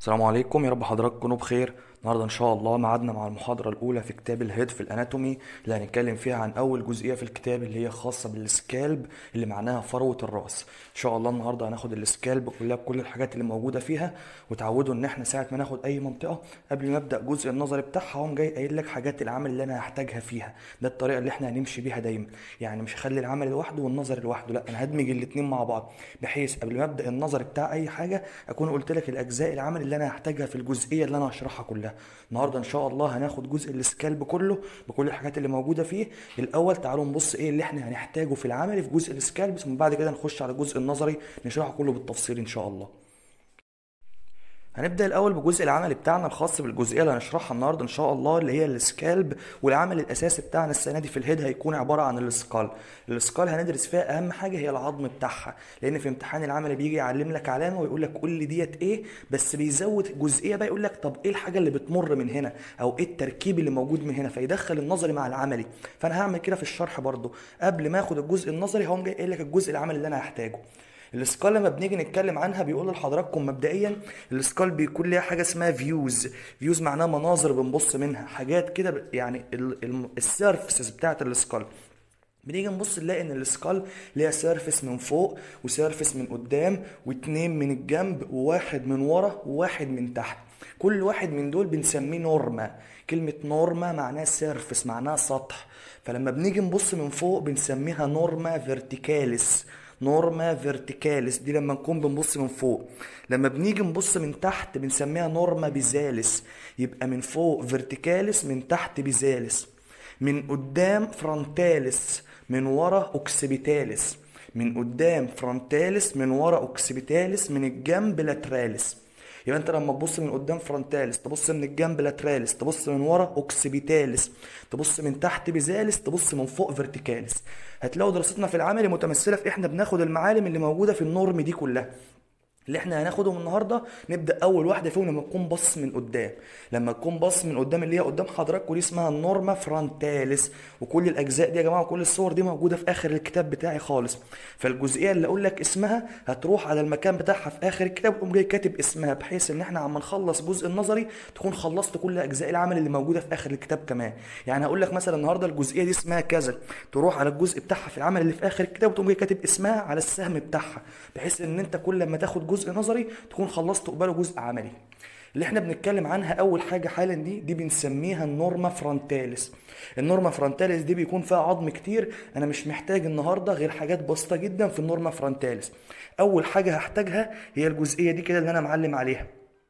السلام عليكم يا رب حضراتكم تكونوا بخير النهارده ان شاء الله ميعادنا مع المحاضره الاولى في كتاب الهيد في الاناتومي اللي هنتكلم فيها عن اول جزئيه في الكتاب اللي هي خاصه بالسكالب اللي معناها فروه الراس ان شاء الله النهارده هناخد السكالب كلها بكل الحاجات اللي موجوده فيها وتعودوا ان احنا ساعه ما ناخد اي منطقه قبل ما نبدا الجزء النظري بتاعها هقوم جاي قايل لك حاجات العمل اللي انا هحتاجها فيها ده الطريقه اللي احنا هنمشي بيها دايما يعني مش هخلي العمل لوحده والنظري لوحده لا انا هدمج الاثنين مع بعض بحيث قبل ما ابدا النظري بتاع اي حاجه اكون قلت لك الاجزاء العمل اللي انا هحتاجها في الجزئيه اللي انا هشرحها كلها النهارده ان شاء الله هناخد جزء السكالب كله بكل الحاجات اللي موجوده فيه الاول تعالوا نبص ايه اللي احنا هنحتاجه في العمل في جزء السكالب ثم بعد كده نخش على الجزء النظري نشرحه كله بالتفصيل ان شاء الله هنبدا الاول بجزء العمل بتاعنا الخاص بالجزئيه اللي هنشرحها النهارده ان شاء الله اللي هي السكالب والعمل الاساسي بتاعنا السنه دي في الهيد هيكون عباره عن السكال السكال هندرس فيها اهم حاجه هي العظم بتاعها لان في امتحان العمل بيجي يعلم لك علامه ويقول لك قول لي ديت ايه بس بيزود جزئيه بقى يقول لك طب ايه الحاجه اللي بتمر من هنا او ايه التركيب اللي موجود من هنا فيدخل النظري مع العملي فانا هعمل كده في الشرح برضو قبل ما اخد الجزء النظري هقوم جاي قايل لك الجزء العملي اللي انا هحتاجه السكال لما بنيجي نتكلم عنها بيقول لحضراتكم مبدئيا السكال بيكون ليها حاجه اسمها فيوز فيوز معناها مناظر بنبص منها حاجات كده يعني السيرفسز بتاعت السكال بنيجي نبص نلاقي ان السكال ليها سيرفس من فوق وسيرفس من قدام واتنين من الجنب وواحد من ورا وواحد من تحت كل واحد من دول بنسميه نورما كلمة نورما معناها سيرفس معناها سطح فلما بنيجي نبص من فوق بنسميها نورما فيرتيكاليس نورما فيرتيكاليس دي لما نكون بنبص من فوق لما بنيجي نبص من تحت بنسميها نورما بيزالس يبقى من فوق فيرتيكاليس من تحت بيزالس من قدام فرونتاليس من ورا اوكسيبيتاليس من قدام فرونتاليس من ورا اوكسيبيتاليس من الجنب لاتراليس يبقى انت لما تبص من قدام فرونتاليس تبص من الجنب لاتراليس تبص من ورا اوكسيبيتاليس تبص من تحت بيزالس تبص من فوق فيرتيكاليس هتلاقوا دراستنا في العمل متمثله في احنا بناخد المعالم اللي موجوده في النورم دي كلها اللي احنا هناخدهم النهارده نبدا اول واحده فيهم لما تكون باص من قدام لما تكون باص من قدام اللي هي قدام حضراتكم دي اسمها النورما فرونتاليس وكل الاجزاء دي يا جماعه وكل الصور دي موجوده في اخر الكتاب بتاعي خالص فالجزئيه اللي اقول لك اسمها هتروح على المكان بتاعها في اخر الكتاب وتقوم جاي كاتب اسمها بحيث ان احنا عما نخلص الجزء النظري تكون خلصت كل اجزاء العمل اللي موجوده في اخر الكتاب كمان يعني هقول لك مثلا النهارده الجزئيه دي اسمها كذا تروح على الجزء بتاعها في العمل اللي في اخر الكتاب وتقوم جاي كاتب اسمها على السهم بتاعها بحيث ان انت كل ما تاخد جزء نظري تكون خلصت قباله جزء عملي اللي احنا بنتكلم عنها اول حاجه حالا دي دي بنسميها النورما فرونتاليس النورما فرونتاليس دي بيكون فيها عظم كتير انا مش محتاج النهارده غير حاجات بسيطه جدا في النورما فرونتاليس اول حاجه هحتاجها هي الجزئيه دي كده اللي انا معلم عليها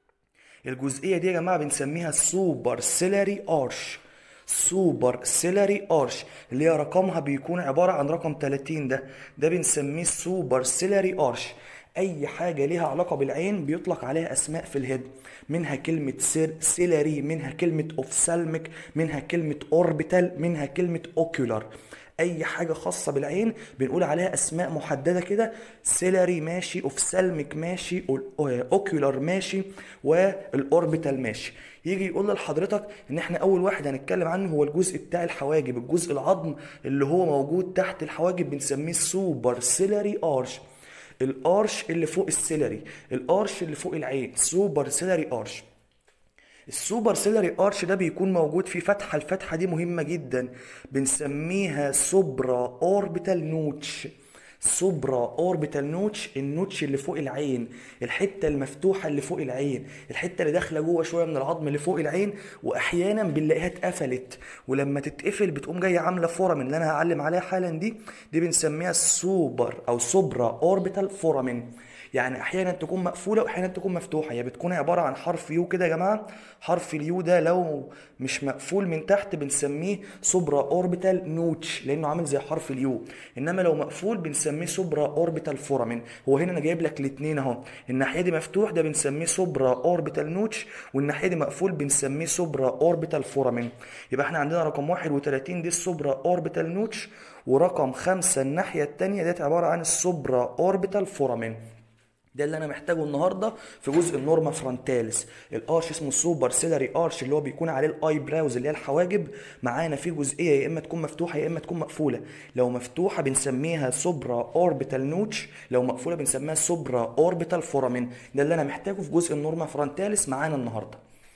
الجزئيه دي يا جماعه بنسميها سوبر سيلاري ارش سوبر سيلاري ارش اللي هي رقمها بيكون عباره عن رقم 30 ده ده بنسميه سوبر سيلاري ارش اي حاجه ليها علاقه بالعين بيطلق عليها اسماء في الهيد منها كلمه سير سيلاري منها كلمه اوفسالميك منها كلمه اوربيتال منها كلمه اوكيولار اي حاجه خاصه بالعين بنقول عليها اسماء محدده كده سيلاري ماشي اوفسالميك ماشي اوكيولار ماشي والاوربيتال ماشي يجي يقول لحضرتك ان احنا اول واحد هنتكلم عنه هو الجزء بتاع الحواجب الجزء العظم اللي هو موجود تحت الحواجب بنسميه سوبر سيلاري ارش الارش اللي فوق السيلري الارش اللي فوق العين سوبر سيلري ارش السوبر سيلري ارش ده بيكون موجود في فتحه الفتحه دي مهمه جدا بنسميها سوبرا اوربيتال نوتش سوبرا اوربيتال نوتش النوتش اللي فوق العين الحته المفتوحه اللي فوق العين الحته اللي داخله جوه شويه من العظم اللي فوق العين واحيانا بنلاقيها اتقفلت ولما تتقفل بتقوم جايه عامله فورامين اللي انا هعلم عليها حالا دي دي بنسميها سوبر او سوبرا اوربيتال فورامين يعني احيانا تكون مقفوله واحيانا تكون مفتوحه هي بتكون عباره عن حرف يو كده يا جماعه حرف اليو ده لو مش مقفول من تحت بنسميه سوبرا اوربيتال نوتش لانه عامل زي حرف اليو انما لو مقفول بنسميه سوبرا اوربيتال فورامين هو هنا انا جايب لك الاثنين اهو الناحيه دي مفتوح ده بنسميه سوبرا اوربيتال نوتش والناحيه دي مقفول بنسميه سوبرا اوربيتال فورامين يبقى احنا عندنا رقم 31 دي السوبرا اوربيتال نوتش ورقم خمسة الناحية التانية ديت عبارة عن السوبرا اوربيتال فورامين ده اللي انا محتاجه النهارده في جزء النورما فرونتاليس الارش اسمه سوبر سيلري ارش اللي هو بيكون عليه الاي براوز اللي هي الحواجب معانا في جزئيه يا اما تكون مفتوحه يا اما تكون مقفوله لو مفتوحه بنسميها سوبرا اوربيتال نوتش لو مقفوله بنسميها سوبرا اوربيتال فورامين ده اللي انا محتاجه في جزء النورما فرونتاليس معانا النهارده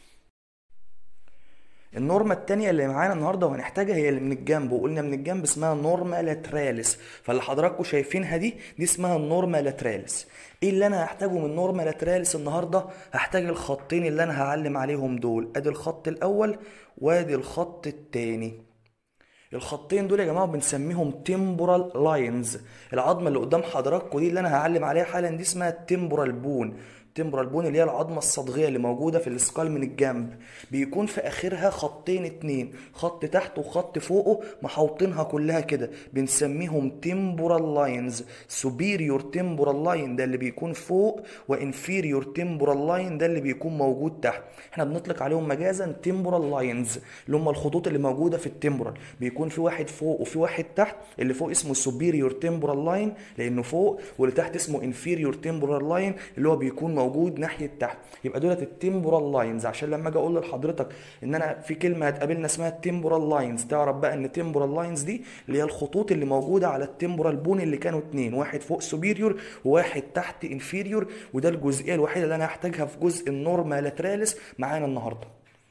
النورما التانية اللي معانا النهاردة وهنحتاجها هي اللي من الجنب وقلنا من الجنب اسمها نورما لاتراليس فاللي حضراتكم شايفينها دي دي اسمها النورما لاتراليس ايه اللي انا هحتاجه من نورما لاتراليس النهاردة هحتاج الخطين اللي انا هعلم عليهم دول ادي الخط الاول وادي الخط التاني الخطين دول يا جماعه بنسميهم تمبورال لاينز العظمه اللي قدام حضراتكم دي اللي انا هعلم عليها حالا دي اسمها تمبورال بون تمبرال بون اللي هي العظمه الصدغيه اللي موجوده في السكال من الجنب بيكون في اخرها خطين اتنين خط تحت وخط فوقه محوطينها كلها كده بنسميهم تمبورال لاينز سوبيريور تمبورال لاين ده اللي بيكون فوق وانفيريور تمبورال لاين ده اللي بيكون موجود تحت احنا بنطلق عليهم مجازا تمبورال لاينز اللي هم الخطوط اللي موجوده في التمبورال بيكون في واحد فوق وفي واحد تحت اللي فوق اسمه سوبيريور تمبورال لاين لانه فوق واللي تحت اسمه انفيريور تمبورال لاين اللي هو بيكون موجود ناحيه تحت يبقى دولت التمبورال لاينز عشان لما اجي اقول لحضرتك ان انا في كلمه هتقابلنا اسمها التمبورال لاينز تعرف بقى ان التمبورال لاينز دي اللي هي الخطوط اللي موجوده على التمبورال بون اللي كانوا اتنين واحد فوق سوبيريور وواحد تحت انفيريور وده الجزئيه الوحيده اللي انا هحتاجها في جزء النورما لاتراليس معانا النهارده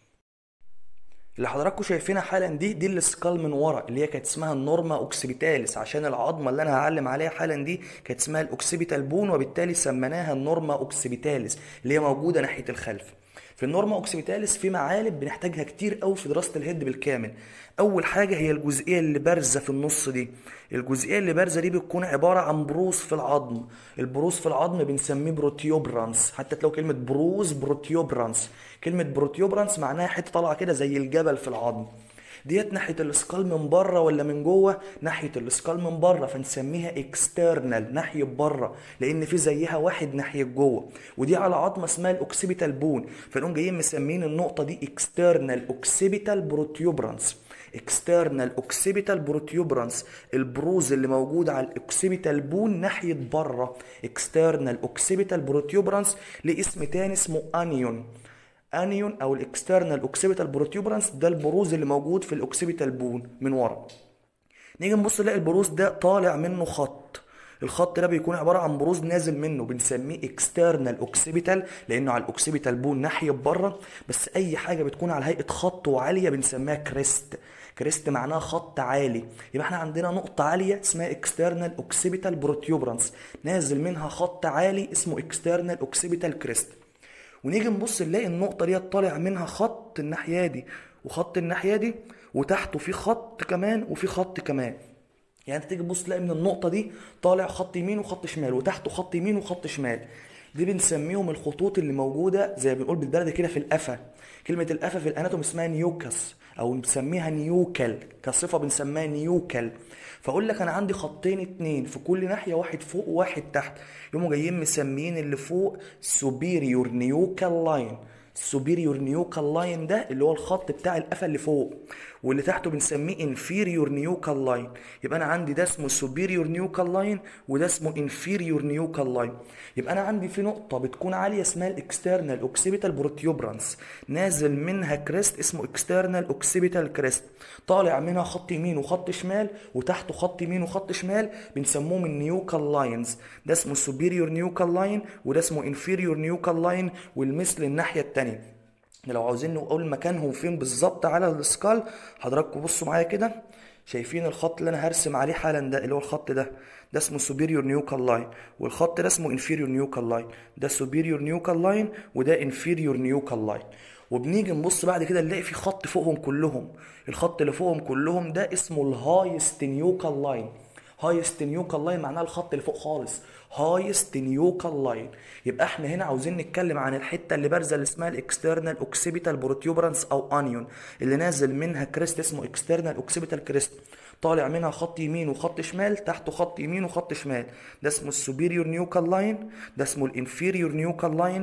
اللي حضراتكم شايفينها حالا دي دي السكال من ورا اللي هي كانت اسمها النورما اوكسيبيتاليس عشان العظمه اللي انا هعلم عليها حالا دي كانت اسمها الاوكسيبيتال بون وبالتالي سميناها النورما اوكسيبيتاليس اللي هي موجوده ناحيه الخلف في النورما اوكسيبيتاليس في معالم بنحتاجها كتير قوي في دراسه الهيد بالكامل اول حاجه هي الجزئيه اللي بارزه في النص دي الجزئيه اللي بارزه دي بتكون عباره عن بروز في العظم البروز في العظم بنسميه بروتيوبرانس حتى تلاقوا كلمه بروز بروتيوبرانس كلمه بروتيوبرانس معناها حته طالعه كده زي الجبل في العظم ديت ناحيه الاسكال من بره ولا من جوه ناحيه الاسكال من بره فنسميها اكسترنال ناحيه بره لان في زيها واحد ناحيه جوه ودي على عظمه اسمها الاوكسيبيتال بون فنقوم جايين مسمين النقطه دي اكسترنال اوكسيبيتال بروتيوبرانس اكسترنال اوكسيبيتال بروتيوبرانس البروز اللي موجود على الاوكسيبيتال بون ناحيه بره اكسترنال اوكسيبيتال بروتيوبرانس ليه اسم تاني اسمه انيون انيون او الاكسترنال اوكسيبيتال بروتيوبرانس ده البروز اللي موجود في الاوكسيبيتال بون من ورا نيجي نبص نلاقي البروز ده طالع منه خط الخط ده بيكون عباره عن بروز نازل منه بنسميه اكسترنال اوكسيبيتال لانه على الاوكسيبيتال بون ناحيه بره بس اي حاجه بتكون على هيئه خط وعاليه بنسميها كريست كريست معناها خط عالي يبقى احنا عندنا نقطة عالية اسمها اكسترنال اوكسيبيتال بروتيوبرانس نازل منها خط عالي اسمه اكسترنال اوكسيبيتال كريست ونيجي نبص نلاقي النقطة دي طالع منها خط الناحية دي وخط الناحية دي وتحته في خط كمان وفي خط كمان يعني انت تيجي تبص تلاقي من النقطة دي طالع خط يمين وخط شمال وتحته خط يمين وخط شمال دي بنسميهم الخطوط اللي موجودة زي ما بنقول بالبلدي كده في القفا كلمة القفا في الاناتوم اسمها نيوكس او بنسميها نيوكل كصفة بنسميها نيوكل فاقول لك انا عندي خطين اتنين في كل ناحية واحد فوق وواحد تحت يقوموا جايين مسميين اللي فوق سوبيريور نيوكال لاين السوبيريور نيوكال لاين ده اللي هو الخط بتاع القفا اللي فوق واللي تحته بنسميه انفيريور نيوكال لاين يبقى انا عندي ده اسمه سوبيريور نيوكال لاين وده اسمه انفيريور نيوكال لاين يبقى انا عندي في نقطه بتكون عاليه اسمها الاكسترنال اوكسيبيتال بروتيوبرانس نازل منها كريست اسمه اكسترنال اوكسيبيتال كريست طالع منها خط يمين وخط شمال وتحته خط يمين وخط شمال بنسموهم النيوكال لاينز ده اسمه سوبيريور نيوكال لاين وده اسمه انفيريور نيوكال لاين والمثل الناحيه الثانيه لو عاوزين نقول مكانهم فين بالظبط على السكال حضراتكم بصوا معايا كده شايفين الخط اللي انا هرسم عليه حالا ده اللي هو الخط ده ده اسمه سوبيريور نيوكال لاين والخط ده اسمه انفيريور نيوكال لاين ده سوبيريور نيوكال لاين وده انفيريور نيوكال لاين وبنيجي نبص بعد كده نلاقي في خط فوقهم كلهم الخط اللي فوقهم كلهم ده اسمه الهايست نيوكال لاين هايست نيوكال لاين معناها الخط اللي فوق خالص هايست نيوكال لاين يبقى احنا هنا عاوزين نتكلم عن الحته اللي بارزه اللي اسمها الاكسترنال اوكسيبيتال بروتيوبرانس او انيون اللي نازل منها كريست اسمه اكسترنال اوكسيبيتال كريست طالع منها خط يمين وخط شمال تحته خط يمين وخط شمال ده اسمه السوبيريور نيوكال لاين ده اسمه الانفيريور نيوكال لاين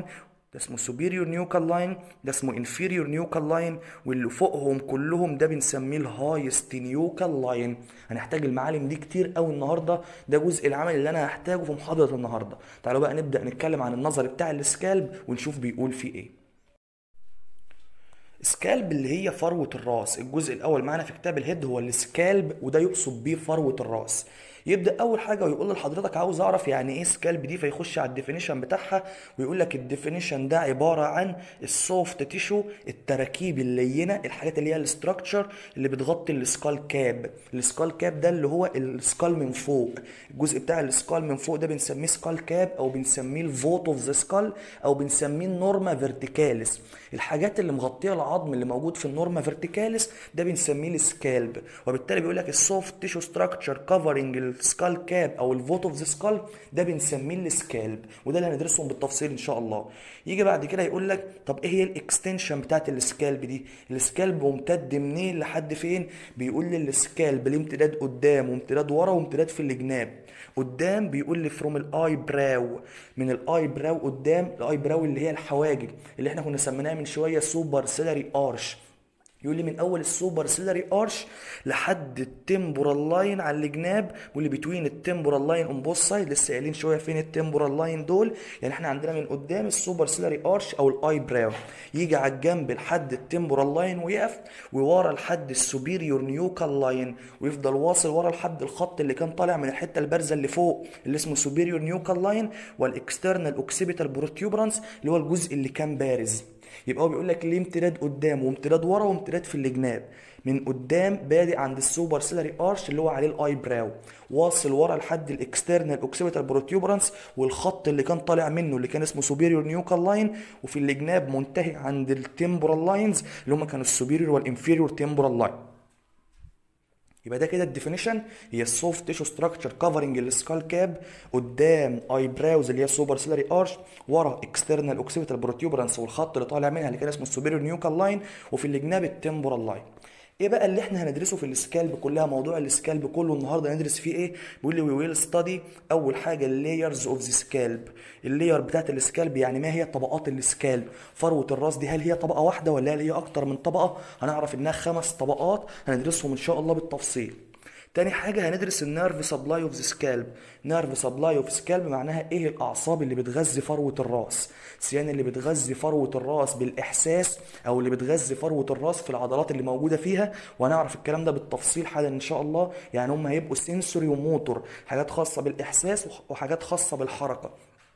ده اسمه superior nuchal line ده اسمه inferior nuchal line واللي فوقهم كلهم ده بنسميه الهايست nuchal line هنحتاج المعالم دي كتير قوي النهارده ده جزء العمل اللي انا هحتاجه في محاضره النهارده تعالوا بقى نبدا نتكلم عن النظري بتاع السكالب ونشوف بيقول فيه ايه سكالب اللي هي فروة الراس الجزء الأول معانا في كتاب الهيد هو السكالب وده يقصد بيه فروة الراس يبدا اول حاجه ويقول لحضرتك عاوز اعرف يعني ايه سكالب دي فيخش على الديفينيشن بتاعها ويقول لك الديفينيشن ده عباره عن السوفت تيشو التراكيب اللينه الحاجات اللي هي الاستراكشر اللي بتغطي السكال كاب السكال كاب ده اللي هو السكال من فوق الجزء بتاع السكال من فوق ده بنسميه سكال كاب او بنسميه الفوت اوف ذا سكال او بنسميه النورما فيرتيكاليس الحاجات اللي مغطيه العظم اللي موجود في النورما فيرتيكاليس ده بنسميه السكالب وبالتالي بيقول لك السوفت تيشو ستراكشر كفرنج السكال كاب او الفوت اوف ذا سكال ده بنسميه السكالب وده اللي هندرسهم بالتفصيل ان شاء الله يجي بعد كده يقول لك طب ايه هي الاكستنشن بتاعت السكالب دي السكالب ممتد منين لحد فين بيقول لي السكالب ليه امتداد قدام وامتداد ورا وامتداد في الجناب قدام بيقول لي فروم الاي براو من الاي براو قدام الاي براو اللي هي الحواجب اللي احنا كنا سميناها من شويه سوبر سيلري ارش يقول لي من اول السوبر سيلري ارش لحد التمبورال لاين على الجناب واللي بتوين التمبورال لاين اون بوث سايد لسه قايلين شويه فين التمبورال لاين دول يعني احنا عندنا من قدام السوبر سيلري ارش او الاي براو يجي على الجنب لحد التمبورال لاين ويقف وورا لحد السوبيريور نيوكال لاين ويفضل واصل ورا لحد الخط اللي كان طالع من الحته البارزه اللي فوق اللي اسمه سوبيريور نيوكال لاين والاكسترنال اوكسيبيتال بروتيوبرانس اللي هو الجزء اللي كان بارز يبقى هو بيقول لك ليه امتداد قدام وامتداد ورا وامتداد في الجناب من قدام بادئ عند السوبر سيلري ارش اللي هو عليه الاي براو واصل ورا لحد الاكسترنال اوكسيبيتال بروتيوبرانس والخط اللي كان طالع منه اللي كان اسمه سوبيريور نيوكال لاين وفي الجناب منتهي عند التمبورال لاينز اللي هم كانوا السوبيريور والانفيريور تمبورال لاين يبقى ده كده الديفينيشن هي السوفت تيشو ستراكشر كفرنج السكال كاب قدام اي براوز اللي هي السوبر سيلري ارش ورا اكسترنال اوكسيبيتال بروتيوبرانس والخط اللي طالع منها اللي كان اسمه السوبيريور نيوكال لاين وفي الجناب التمبورال لاين ايه بقى اللي احنا هندرسه في السكالب كلها موضوع السكالب كله النهارده هندرس فيه ايه بيقول لي وي ويل ستادي اول حاجه اللايرز اوف ذا سكالب اللاير بتاعت السكالب يعني ما هي طبقات السكالب فروه الراس دي هل هي طبقه واحده ولا هل هي اكتر من طبقه هنعرف انها خمس طبقات هندرسهم ان شاء الله بالتفصيل تاني حاجة هندرس النيرف سبلاي اوف ذا سكالب نيرف سبلاي اوف سكالب معناها ايه الاعصاب اللي بتغذي فروة الراس سيان اللي بتغذي فروة الراس بالاحساس او اللي بتغذي فروة الراس في العضلات اللي موجودة فيها وهنعرف الكلام ده بالتفصيل حالا ان شاء الله يعني هم هيبقوا سنسوري وموتور حاجات خاصة بالاحساس وحاجات خاصة بالحركة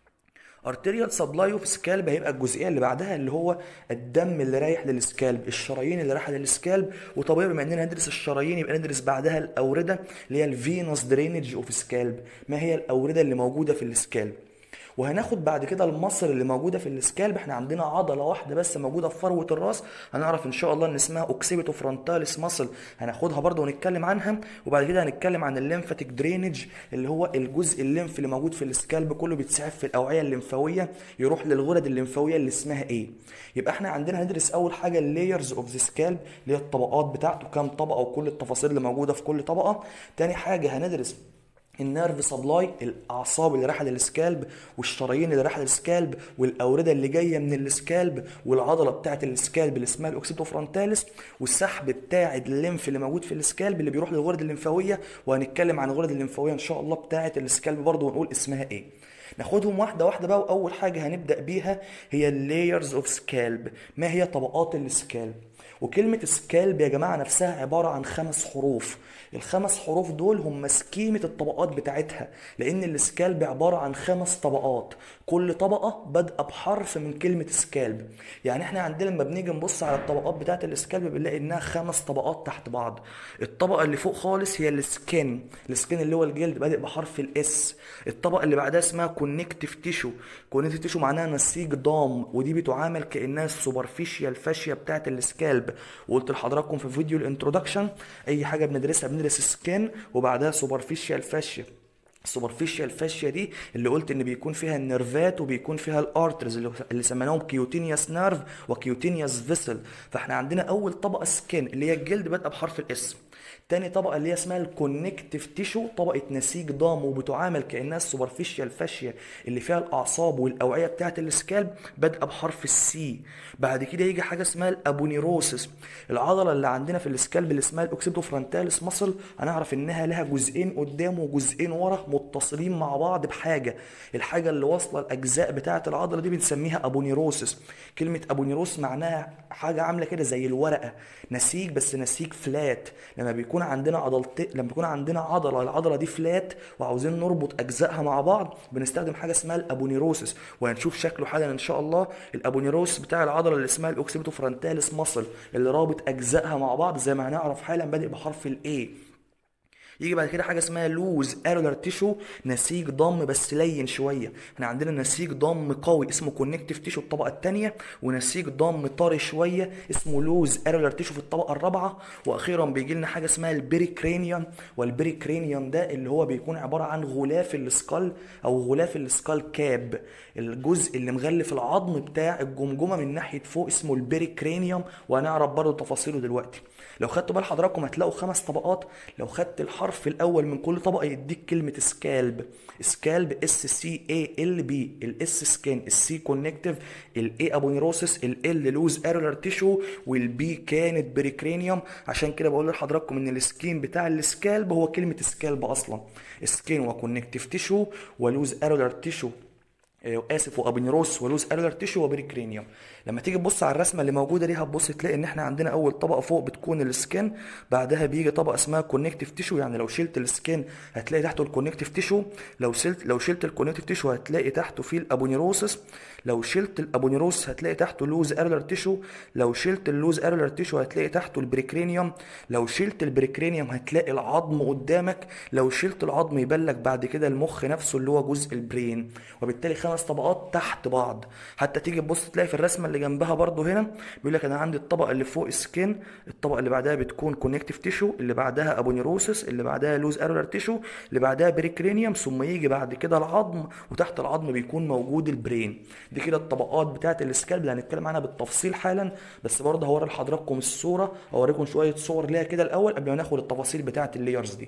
ارتيريال سبلاي اوف سكالب هيبقى الجزئيه اللي بعدها اللي هو الدم اللي رايح للسكالب الشرايين اللي رايحه للسكالب وطبيعي بما اننا ندرس الشرايين يبقى ندرس بعدها الاورده اللي هي الفينوس درينج اوف سكالب ما هي الاورده اللي موجوده في السكالب وهناخد بعد كده المصر اللي موجوده في السكالب احنا عندنا عضله واحده بس موجوده في فروه الراس هنعرف ان شاء الله ان اسمها اوكسيبيتو فرونتاليس ماسل هناخدها برضه ونتكلم عنها وبعد كده هنتكلم عن الليمفاتيك درينج اللي هو الجزء الليمف اللي موجود في السكالب كله بيتسحب في الاوعيه الليمفاويه يروح للغدد الليمفاويه اللي اسمها ايه يبقى احنا عندنا هندرس اول حاجه اللايرز اوف ذا سكالب اللي هي الطبقات بتاعته كام طبقه وكل التفاصيل اللي موجوده في كل طبقه تاني حاجه هندرس النيرف سبلاي الاعصاب اللي رايحه للسكالب والشرايين اللي رايحه للسكالب والاورده اللي جايه من السكالب والعضله بتاعه السكالب اللي اسمها الاوكسيتو فرونتاليس والسحب بتاع الليمف اللي موجود في السكالب اللي بيروح للغدد الليمفاويه وهنتكلم عن الغدد الليمفاويه ان شاء الله بتاعه السكالب برضه ونقول اسمها ايه ناخدهم واحدة واحدة بقى وأول حاجة هنبدأ بيها هي اللايرز اوف سكالب ما هي طبقات السكالب وكلمة سكالب يا جماعة نفسها عبارة عن خمس حروف الخمس حروف دول هم سكيمة الطبقات بتاعتها لأن السكالب عبارة عن خمس طبقات كل طبقة بادئة بحرف من كلمة سكالب يعني احنا عندنا لما بنيجي نبص على الطبقات بتاعت السكالب بنلاقي انها خمس طبقات تحت بعض الطبقة اللي فوق خالص هي السكين السكين اللي هو الجلد بادئ بحرف الاس الطبقة اللي بعدها اسمها كونكتيف تيشو كونكتيف تيشو معناها نسيج ضام ودي بتعامل كانها السوبرفيشيال فاشيا بتاعت السكالب وقلت لحضراتكم في فيديو الانترودكشن اي حاجه بندرسها بندرس سكين وبعدها سوبرفيشيال فاشيا السوبرفيشال فاشيا دي اللي قلت ان بيكون فيها النيرفات وبيكون فيها الارترز اللي, اللي سميناهم كيوتينيوس نيرف وكيوتينيوس فيسل فاحنا عندنا اول طبقه سكين اللي هي الجلد بادئه بحرف الاسم تاني طبقه اللي هي اسمها الكونكتيف تيشو طبقه نسيج ضام وبتعامل كانها السوبرفيشال فاشيه اللي فيها الاعصاب والاوعيه بتاعه السكالب بادئه بحرف السي بعد كده يجي حاجه اسمها الابونيروسس العضله اللي عندنا في السكالب اللي اسمها الاوكسيدو فرونتاليس ماسل هنعرف انها لها جزئين قدام وجزئين ورا متصلين مع بعض بحاجه الحاجه اللي واصله الاجزاء بتاعه العضله دي بنسميها ابونيروسس كلمه ابونيروس معناها حاجه عامله كده زي الورقه نسيج بس نسيج فلات لما بيكون عندنا عضلتين لما بيكون عندنا عضله العضله دي فلات وعاوزين نربط اجزائها مع بعض بنستخدم حاجه اسمها الابونيروسس وهنشوف شكله حالا ان شاء الله الابونيروس بتاع العضله اللي اسمها الاوكسيبيتو فرونتاليس ماسل اللي رابط اجزائها مع بعض زي ما هنعرف حالا بادئ بحرف الاي يجي بعد كده حاجه اسمها لوز ارولار تيشو نسيج ضم بس لين شويه احنا عندنا نسيج ضم قوي اسمه كونكتيف تيشو الطبقه الثانيه ونسيج ضم طري شويه اسمه لوز ارولار تيشو في الطبقه الرابعه واخيرا بيجي لنا حاجه اسمها البريكرينيون والبريكرينيون ده اللي هو بيكون عباره عن غلاف السكال او غلاف السكال كاب الجزء اللي مغلف العظم بتاع الجمجمه من ناحيه فوق اسمه البريكرينيوم وهنعرف برضه تفاصيله دلوقتي لو خدتوا بال حضراتكم هتلاقوا خمس طبقات لو خدت الحرف الاول من كل طبقه يديك كلمه سكالب سكالب اس سي اي ال بي الاس سكين السي كونكتيف الاي ابونيروسس ال لوز ارولار تيشو والبي كانت بريكرينيوم عشان كده بقول لحضراتكم ان السكين بتاع السكالب هو كلمه سكالب اصلا سكين وكونكتيف تيشو ولوز ارولار تيشو اسف وابنيروس ولوز ارولار تيشو وبريكرينيوم لما تيجي تبص على الرسمه اللي موجوده دي هتبص تلاقي ان احنا عندنا اول طبقه فوق بتكون السكين بعدها بيجي طبقه اسمها كونكتيف تيشو يعني لو شلت السكين هتلاقي تحته الكونكتيف تيشو لو شلت لو شلت الكونكتيف تيشو هتلاقي تحته فيه الابونيروسس لو شلت الابونيروس هتلاقي تحته لوز ارولار تيشو لو شلت اللوز ارولار تيشو هتلاقي تحته البريكرينيوم لو شلت البريكرينيوم هتلاقي العظم قدامك لو شلت العظم يبان لك بعد كده المخ نفسه اللي هو جزء البرين وبالتالي خمس طبقات تحت بعض حتى تيجي تبص تلاقي في الرسمه اللي جنبها برضو هنا بيقول لك انا عندي الطبقه اللي فوق سكين الطبقه اللي بعدها بتكون كونكتيف تيشو اللي بعدها ابونيروسس اللي بعدها لوز ارولار تيشو اللي بعدها بريكرينيوم ثم يجي بعد كده العظم وتحت العظم بيكون موجود البرين دي كده الطبقات بتاعه السكالب اللي هنتكلم عنها بالتفصيل حالا بس برضه هوري لحضراتكم الصوره اوريكم شويه صور ليها كده الاول قبل ما ناخد التفاصيل بتاعه اللايرز دي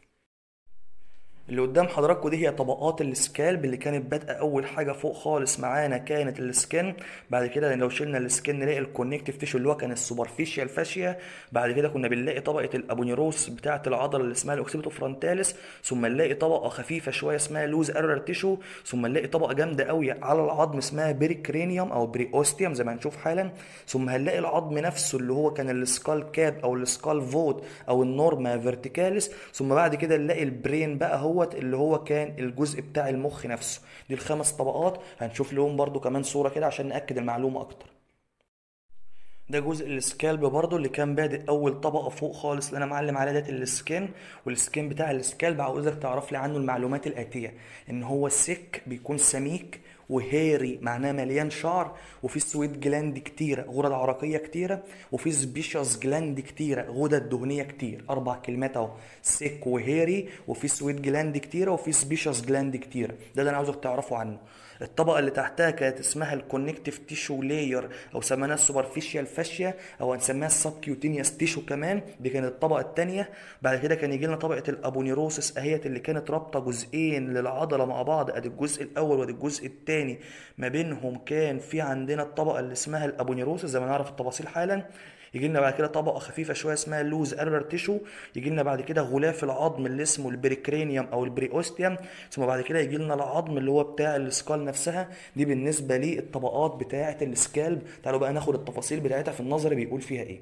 اللي قدام حضراتكم دي هي طبقات السكالب اللي كانت بادئه اول حاجه فوق خالص معانا كانت السكن بعد كده لو شلنا السكن نلاقي الكونكتيف تيشو اللي هو كان السوبرفيشال فاشيا بعد كده كنا بنلاقي طبقه الابونيروس بتاعه العضله اللي اسمها الاوكسيبيتو فرونتاليس ثم نلاقي طبقه خفيفه شويه اسمها لوز ارولار تيشو ثم نلاقي طبقه جامده قوي على العظم اسمها بريكرينيوم او بريوستيوم زي ما هنشوف حالا ثم هنلاقي العظم نفسه اللي هو كان السكال كاب او السكال فوت او النورما فيرتيكاليس ثم بعد كده نلاقي البرين بقى هو دوت اللي هو كان الجزء بتاع المخ نفسه دي الخمس طبقات هنشوف لهم برضو كمان صورة كده عشان نأكد المعلومة أكتر ده جزء السكالب برضو اللي كان بادئ اول طبقه فوق خالص اللي انا معلم عليها ديت السكين والسكين بتاع السكالب عاوزك تعرف لي عنه المعلومات الاتيه ان هو سك بيكون سميك وهيري معناه مليان شعر وفي سويت جلاند كتيره غدد عرقيه كتيره وفي سبيشاس جلاند كتيره غدد دهنيه كتير اربع كلمات اهو سيك وهيري وفي سويت جلاند كتيره وفي سبيشاس جلاند كتيره ده اللي انا عاوزك تعرفوا عنه الطبقه اللي تحتها كانت اسمها الكونكتيف تيشو لاير او سميناها السوبرفيشال فاشيا او هنسميها السبكيوتينيوس تيشو كمان دي كانت الطبقه الثانيه بعد كده كان يجي لنا طبقه الابونيروسس اهيت اللي كانت رابطه جزئين للعضله مع بعض ادي الجزء الاول وادي الجزء الثاني ما بينهم كان في عندنا الطبقه اللي اسمها الابونيروسس زي ما نعرف التفاصيل حالا يجي لنا بعد كده طبقه خفيفه شويه اسمها اللوز ارلر تيشو يجي لنا بعد كده غلاف العظم اللي اسمه البريكرينيوم او البريوستيوم ثم بعد كده يجي لنا العظم اللي هو بتاع السكال نفسها دي بالنسبه للطبقات بتاعه السكالب تعالوا بقى ناخد التفاصيل بتاعتها في النظري بيقول فيها ايه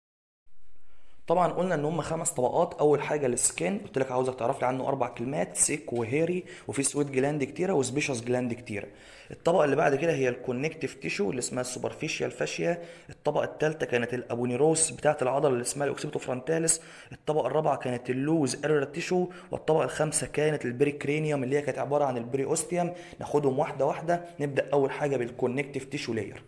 طبعا قلنا ان هم خمس طبقات اول حاجه السكين قلت لك عاوزك تعرف لي عنه اربع كلمات سيك وهيري وفي سويت جلاند كتيره وسبيشس جلاند كتيره الطبقه اللي بعد كده هي الكونكتيف تيشو اللي اسمها السوبرفيشال فاشيا الطبقه الثالثه كانت الابونيروس بتاعه العضله اللي اسمها الاوكسيبتو فرونتاليس الطبقه الرابعه كانت اللوز اريرا تيشو والطبقه الخامسه كانت البريكرينيوم اللي هي كانت عباره عن البريوستيوم ناخدهم واحده واحده نبدا اول حاجه بالكونكتيف تيشو لاير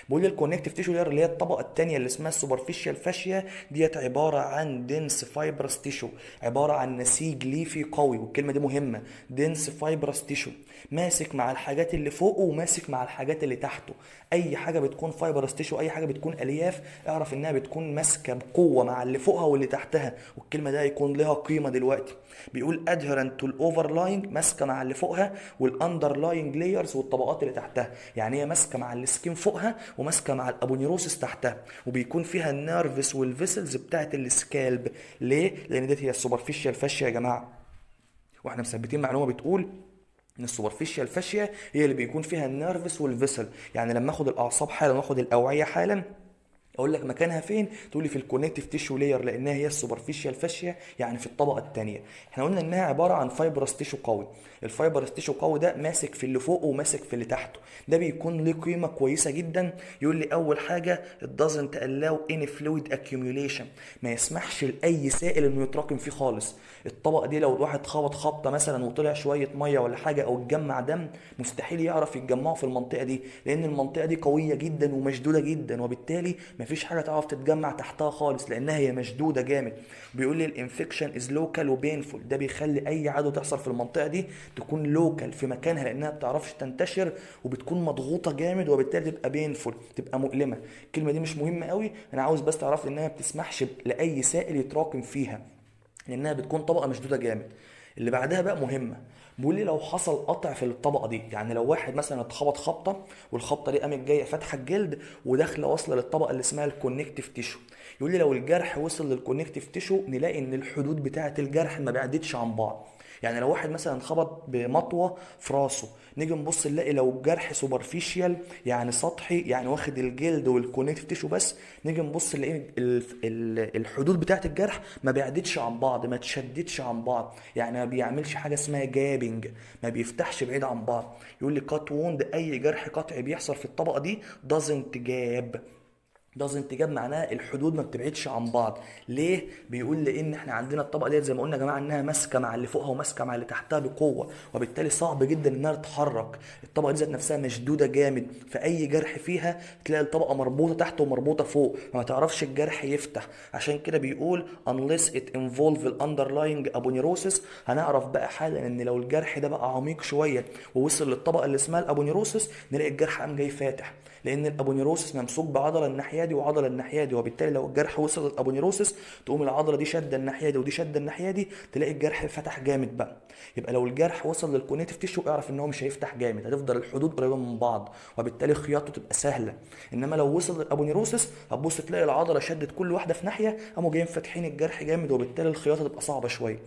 بقول لي الكونكتيف تيشو لير اللي هي الطبقه الثانيه اللي اسمها السوبرفيشال فاشيا ديت عباره عن دنس فايبرس تيشو عباره عن نسيج ليفي قوي والكلمه دي مهمه دنس فايبرس تيشو ماسك مع الحاجات اللي فوقه وماسك مع الحاجات اللي تحته اي حاجه بتكون فايبرس تيشو اي حاجه بتكون الياف اعرف انها بتكون ماسكه بقوه مع اللي فوقها واللي تحتها والكلمه ده هيكون لها قيمه دلوقتي بيقول adherent to الاوفرلاينج ماسكه مع اللي فوقها والاندرلاينج لايرز والطبقات اللي تحتها يعني هي ماسكه مع السكين فوقها وماسكه مع الابونيروسس تحتها وبيكون فيها النيرفس والفيسلز بتاعت السكالب ليه لان ديت هي السوبرفيشال فاشيا يا جماعه واحنا مثبتين معلومه بتقول ان السوبرفيشال فاشيا هي اللي بيكون فيها النيرفس والفيسل يعني لما اخد الاعصاب حالا واخد الاوعيه حالا اقول لك مكانها فين تقول لي في الكونكتيف تيشو لاير لانها هي السوبرفيشال فاشيا يعني في الطبقه الثانيه احنا قلنا انها عباره عن فايبرس تيشو قوي الفايبرس تيشو قوي ده ماسك في اللي فوقه وماسك في اللي تحته ده بيكون له قيمه كويسه جدا يقول لي اول حاجه it doesn't allow any fluid accumulation ما يسمحش لاي سائل انه يتراكم فيه خالص الطبقه دي لو الواحد خبط خبطه مثلا وطلع شويه ميه ولا حاجه او اتجمع دم مستحيل يعرف يتجمعه في المنطقه دي لان المنطقه دي قويه جدا ومشدوده جدا وبالتالي مفيش حاجه تعرف تتجمع تحتها خالص لانها هي مشدوده جامد بيقول لي الانفكشن از لوكال وبينفول ده بيخلي اي عدوى تحصل في المنطقه دي تكون لوكال في مكانها لانها ما بتعرفش تنتشر وبتكون مضغوطه جامد وبالتالي تبقى بينفول تبقى مؤلمه الكلمه دي مش مهمه قوي انا عاوز بس تعرف انها ما بتسمحش لاي سائل يتراكم فيها لانها بتكون طبقه مشدوده جامد اللي بعدها بقى مهمه بيقول لي لو حصل قطع في الطبقه دي يعني لو واحد مثلا اتخبط خبطه والخبطه دي قامت جايه فاتحه الجلد وداخله واصله للطبقه اللي اسمها الكونكتيف تيشو يقول لي لو الجرح وصل للكونكتيف تيشو نلاقي ان الحدود بتاعه الجرح ما بعدتش عن بعض يعني لو واحد مثلا اتخبط بمطوه في راسه نيجي نبص نلاقي لو الجرح سوبرفيشال يعني سطحي يعني واخد الجلد والكونكتيف تيشو بس نيجي نبص نلاقي ال- ال- الحدود بتاعه الجرح ما بعدتش عن بعض ما تشددش عن بعض يعني ما بيعملش حاجه اسمها جابنج ما بيفتحش بعيد عن بعض يقول لي كات ووند اي جرح قطعي بيحصل في الطبقه دي doesn't جاب doesn't جاب معناها الحدود ما بتبعدش عن بعض ليه بيقول لان احنا عندنا الطبقه ديت زي ما قلنا يا جماعه انها ماسكه مع اللي فوقها وماسكه مع اللي تحتها بقوه وبالتالي صعب جدا انها تتحرك الطبقه دي ذات نفسها مشدوده جامد فاي جرح فيها تلاقي الطبقه مربوطه تحت ومربوطه فوق فما تعرفش الجرح يفتح عشان كده بيقول unless it involve the underlying aponeurosis هنعرف بقى حالا ان لو الجرح ده بقى عميق شويه ووصل للطبقه اللي اسمها الابونيروسس نلاقي الجرح قام جاي فاتح لان الابونيروسس ممسوك بعضله الناحيه دي وعضله الناحيه دي وبالتالي لو الجرح وصل للابونيروسس تقوم العضله دي شاده الناحيه دي ودي شاده الناحيه دي تلاقي الجرح فتح جامد بقى يبقى لو الجرح وصل للكونيتيف تيشو اعرف ان هو مش هيفتح جامد هتفضل الحدود قريبه من بعض وبالتالي خياطته تبقى سهله انما لو وصل للابونيروسس هتبص تلاقي العضله شدت كل واحده في ناحيه قاموا جايين فاتحين الجرح جامد وبالتالي الخياطه تبقى صعبه شويه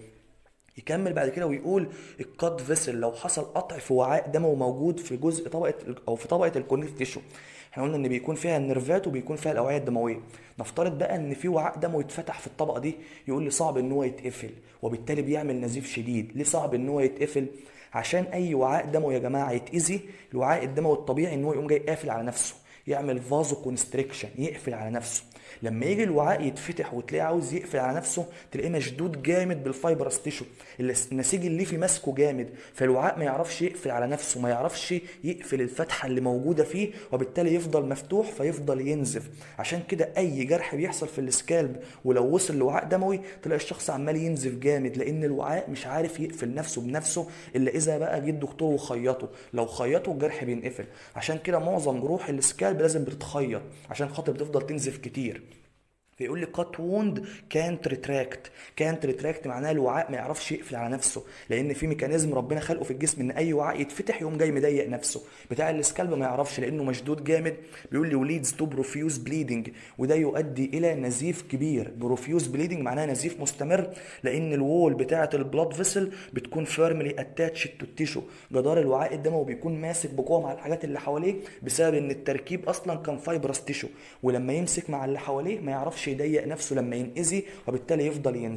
يكمل بعد كده ويقول الكات فيسل لو حصل قطع في وعاء دموي موجود في جزء طبقه او في طبقه الكونكتيف تيشو احنا قلنا ان بيكون فيها النرفات وبيكون فيها الاوعيه الدمويه نفترض بقى ان في وعاء دموي اتفتح في الطبقه دي يقول لي صعب ان هو يتقفل وبالتالي بيعمل نزيف شديد ليه صعب ان هو يتقفل عشان اي وعاء دموي يا جماعه يتاذي الوعاء الدموي الطبيعي ان هو يقوم جاي قافل على نفسه يعمل فازو كونستريكشن يقفل على نفسه لما يجي الوعاء يتفتح وتلاقيه عاوز يقفل على نفسه تلاقيه مشدود جامد بالفايبرس تيشو النسيج الليفي ماسكه جامد فالوعاء ما يعرفش يقفل على نفسه ما يعرفش يقفل الفتحه اللي موجوده فيه وبالتالي يفضل مفتوح فيفضل ينزف عشان كده اي جرح بيحصل في السكالب ولو وصل لوعاء دموي تلاقي الشخص عمال ينزف جامد لان الوعاء مش عارف يقفل نفسه بنفسه الا اذا بقى جه الدكتور وخيطه لو خيطه الجرح بينقفل عشان كده معظم جروح السكالب لازم بتتخيط عشان خاطر بتفضل تنزف كتير فيقول لي كات ووند كانت ريتراكت كانت ريتراكت معناها الوعاء ما يعرفش يقفل على نفسه لان في ميكانيزم ربنا خلقه في الجسم ان اي وعاء يتفتح يقوم جاي مضيق نفسه بتاع السكالب ما يعرفش لانه مشدود جامد بيقول لي وليدز تو بروفيوز بليدنج وده يؤدي الى نزيف كبير بروفيوز بليدنج معناها نزيف مستمر لان الوول بتاعه البلاد فيسل بتكون فيرملي اتاتش تو التيشو جدار الوعاء الدموي بيكون ماسك بقوه مع الحاجات اللي حواليه بسبب ان التركيب اصلا كان فايبرس تيشو ولما يمسك مع اللي حواليه ما يعرفش يضيق نفسه لما ينأذي وبالتالي يفضل ينزف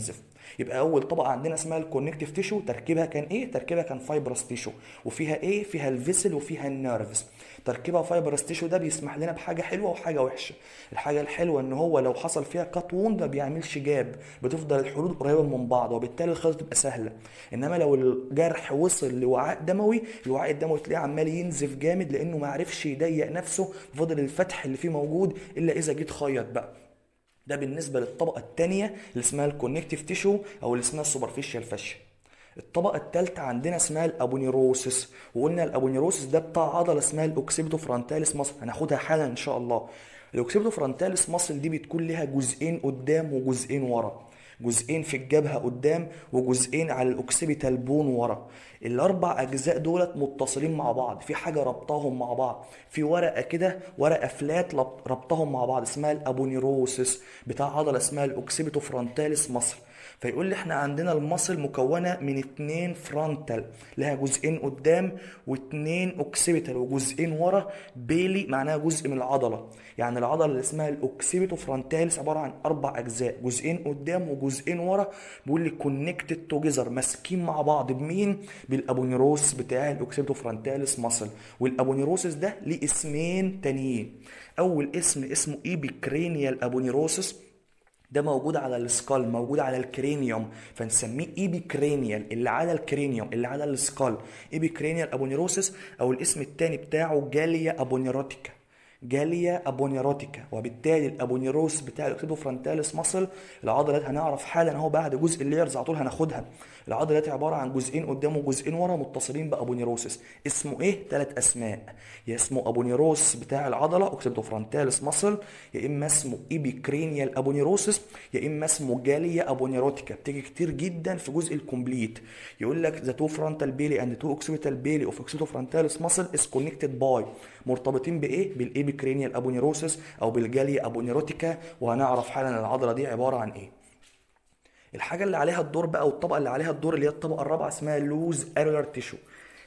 يبقى اول طبقه عندنا اسمها الكونكتيف تيشو تركيبها كان ايه تركيبها كان فايبرس تيشو وفيها ايه فيها الفيسل وفيها النيرفز تركيبها فايبرس تيشو ده بيسمح لنا بحاجه حلوه وحاجه وحشه الحاجه الحلوه ان هو لو حصل فيها كات ووند ما بيعملش جاب بتفضل الحدود قريبه من بعض وبالتالي الخيط تبقى سهله انما لو الجرح وصل لوعاء دموي الوعاء الدموي تلاقيه عمال ينزف جامد لانه ما عرفش يضيق نفسه فضل الفتح اللي فيه موجود الا اذا جيت خيط بقى ده بالنسبه للطبقه الثانيه اللي اسمها الكونكتيف تيشو او اللي اسمها السوبرفيشال فاشيا الطبقة الثالثة عندنا اسمها الابونيروسس وقلنا الابونيروسس ده بتاع عضلة اسمها الاوكسيبتو فرونتاليس مصل هناخدها حالا ان شاء الله الاوكسيبتو فرونتاليس مصل دي بتكون لها جزئين قدام وجزئين ورا جزئين في الجبهة قدام وجزئين على الاوكسيبيتال بون ورا الاربع اجزاء دولت متصلين مع بعض في حاجة ربطاهم مع بعض في ورقة كده ورقة فلات ربطاهم مع بعض اسمها الابونيروسس بتاع عضلة اسمها الاوكسيبيتو فرونتاليس مصل فيقول لي احنا عندنا المصل مكونه من اتنين فرونتال لها جزئين قدام واتنين اوكسيبيتال وجزئين ورا بيلي معناها جزء من العضله يعني العضله اللي اسمها الاوكسيبيتو فرونتاليس عباره عن اربع اجزاء جزئين قدام وجزئين ورا بيقول لي كونكتد توجذر ماسكين مع بعض بمين بالابونيروس بتاع الاوكسيبيتو فرونتاليس مصل والابونيروسس ده ليه اسمين تانيين اول اسم اسمه ايبيكرينيال ابونيروسس ده موجود على السكال موجود على الكرينيوم فنسميه ايبي كرينيال اللي على الكرينيوم اللي على السكال ايبي كرينيال ابونيروسس او الاسم الثاني بتاعه جاليا ابونيروتيكا جاليا ابونيروتيكا وبالتالي الابونيروس بتاع الاكسيدو فرونتاليس ماسل العضله دي هنعرف حالا اهو بعد جزء الليرز على طول هناخدها العضله دي عباره عن جزئين قدام وجزئين ورا متصلين بابونيروسس اسمه ايه ثلاث اسماء يا اسمه ابونيروس بتاع العضله اوكسيدو فرونتاليس ماسل يا اما اسمه ايبيكرينيال ابونيروسس يا اما اسمه جاليا ابونيروتيكا بتيجي كتير جدا في جزء الكومبليت يقول لك ذا تو فرونتال بيلي اند تو اوكسيبيتال بيلي اوف اوكسيدو فرونتاليس ماسل از كونكتد باي مرتبطين بايه بالايبيكرينيال ابونيروسس او بالجاليا ابونيروتيكا وهنعرف حالا العضله دي عباره عن ايه الحاجه اللي عليها الدور بقى والطبقه اللي عليها الدور اللي هي الطبقه الرابعه اسمها لوز اريولار تيشو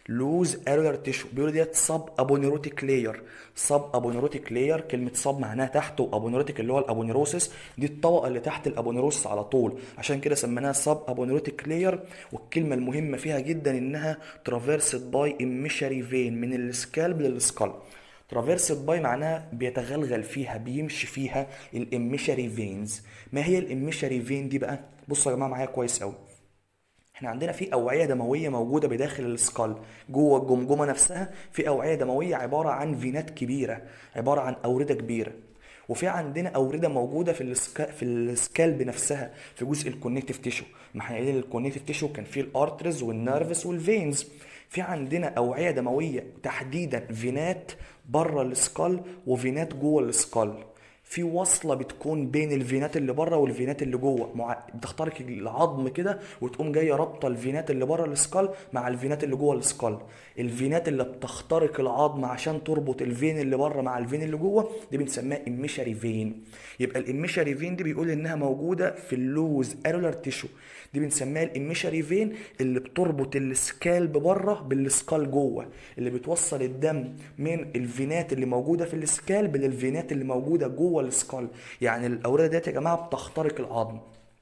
لوز اريولار تيشو بيقولوا ديت سب ابونيروتيك لاير سب ابونيروتيك لاير كلمه سب معناها تحت وابونيروتيك اللي هو الابونيروسس دي الطبقه اللي تحت الابونيروسس على طول عشان كده سميناها سب ابونيروتيك لاير والكلمه المهمه فيها جدا انها ترافيرسد باي اميشري فين من السكالب للسكال ترافيرسد باي معناها بيتغلغل فيها بيمشي فيها الاميشري فينز ما هي الاميشري فين دي بقى بصوا يا جماعه معايا كويس قوي احنا عندنا في اوعيه دمويه موجوده بداخل السكال جوه الجمجمه نفسها في اوعيه دمويه عباره عن فينات كبيره عباره عن اورده كبيره وفي عندنا اورده موجوده في السكا في السكالب نفسها في جزء الكونكتيف تيشو ما احنا قايلين الكونكتيف تيشو كان فيه الارترز والنيرفس والفينز في عندنا اوعيه دمويه تحديدا فينات بره السكال وفينات جوه السكال في وصله بتكون بين الفينات اللي بره والفينات اللي جوه مع... بتخترق العظم كده وتقوم جايه رابطه الفينات اللي بره السكال مع الفينات اللي جوه السكال الفينات اللي بتخترق العظم عشان تربط الفين اللي بره مع الفين اللي جوه دي بنسميها اميشري فين يبقى الاميشري فين دي بيقول انها موجوده في اللوز ارولار تيشو دي بنسميها الاميشري فين اللي بتربط السكالب بره بالسكال جوه اللي بتوصل الدم من الفينات اللي موجوده في السكالب للفينات اللي موجوده جوه السكال يعني الاورده ديت يا جماعه بتخترق العظم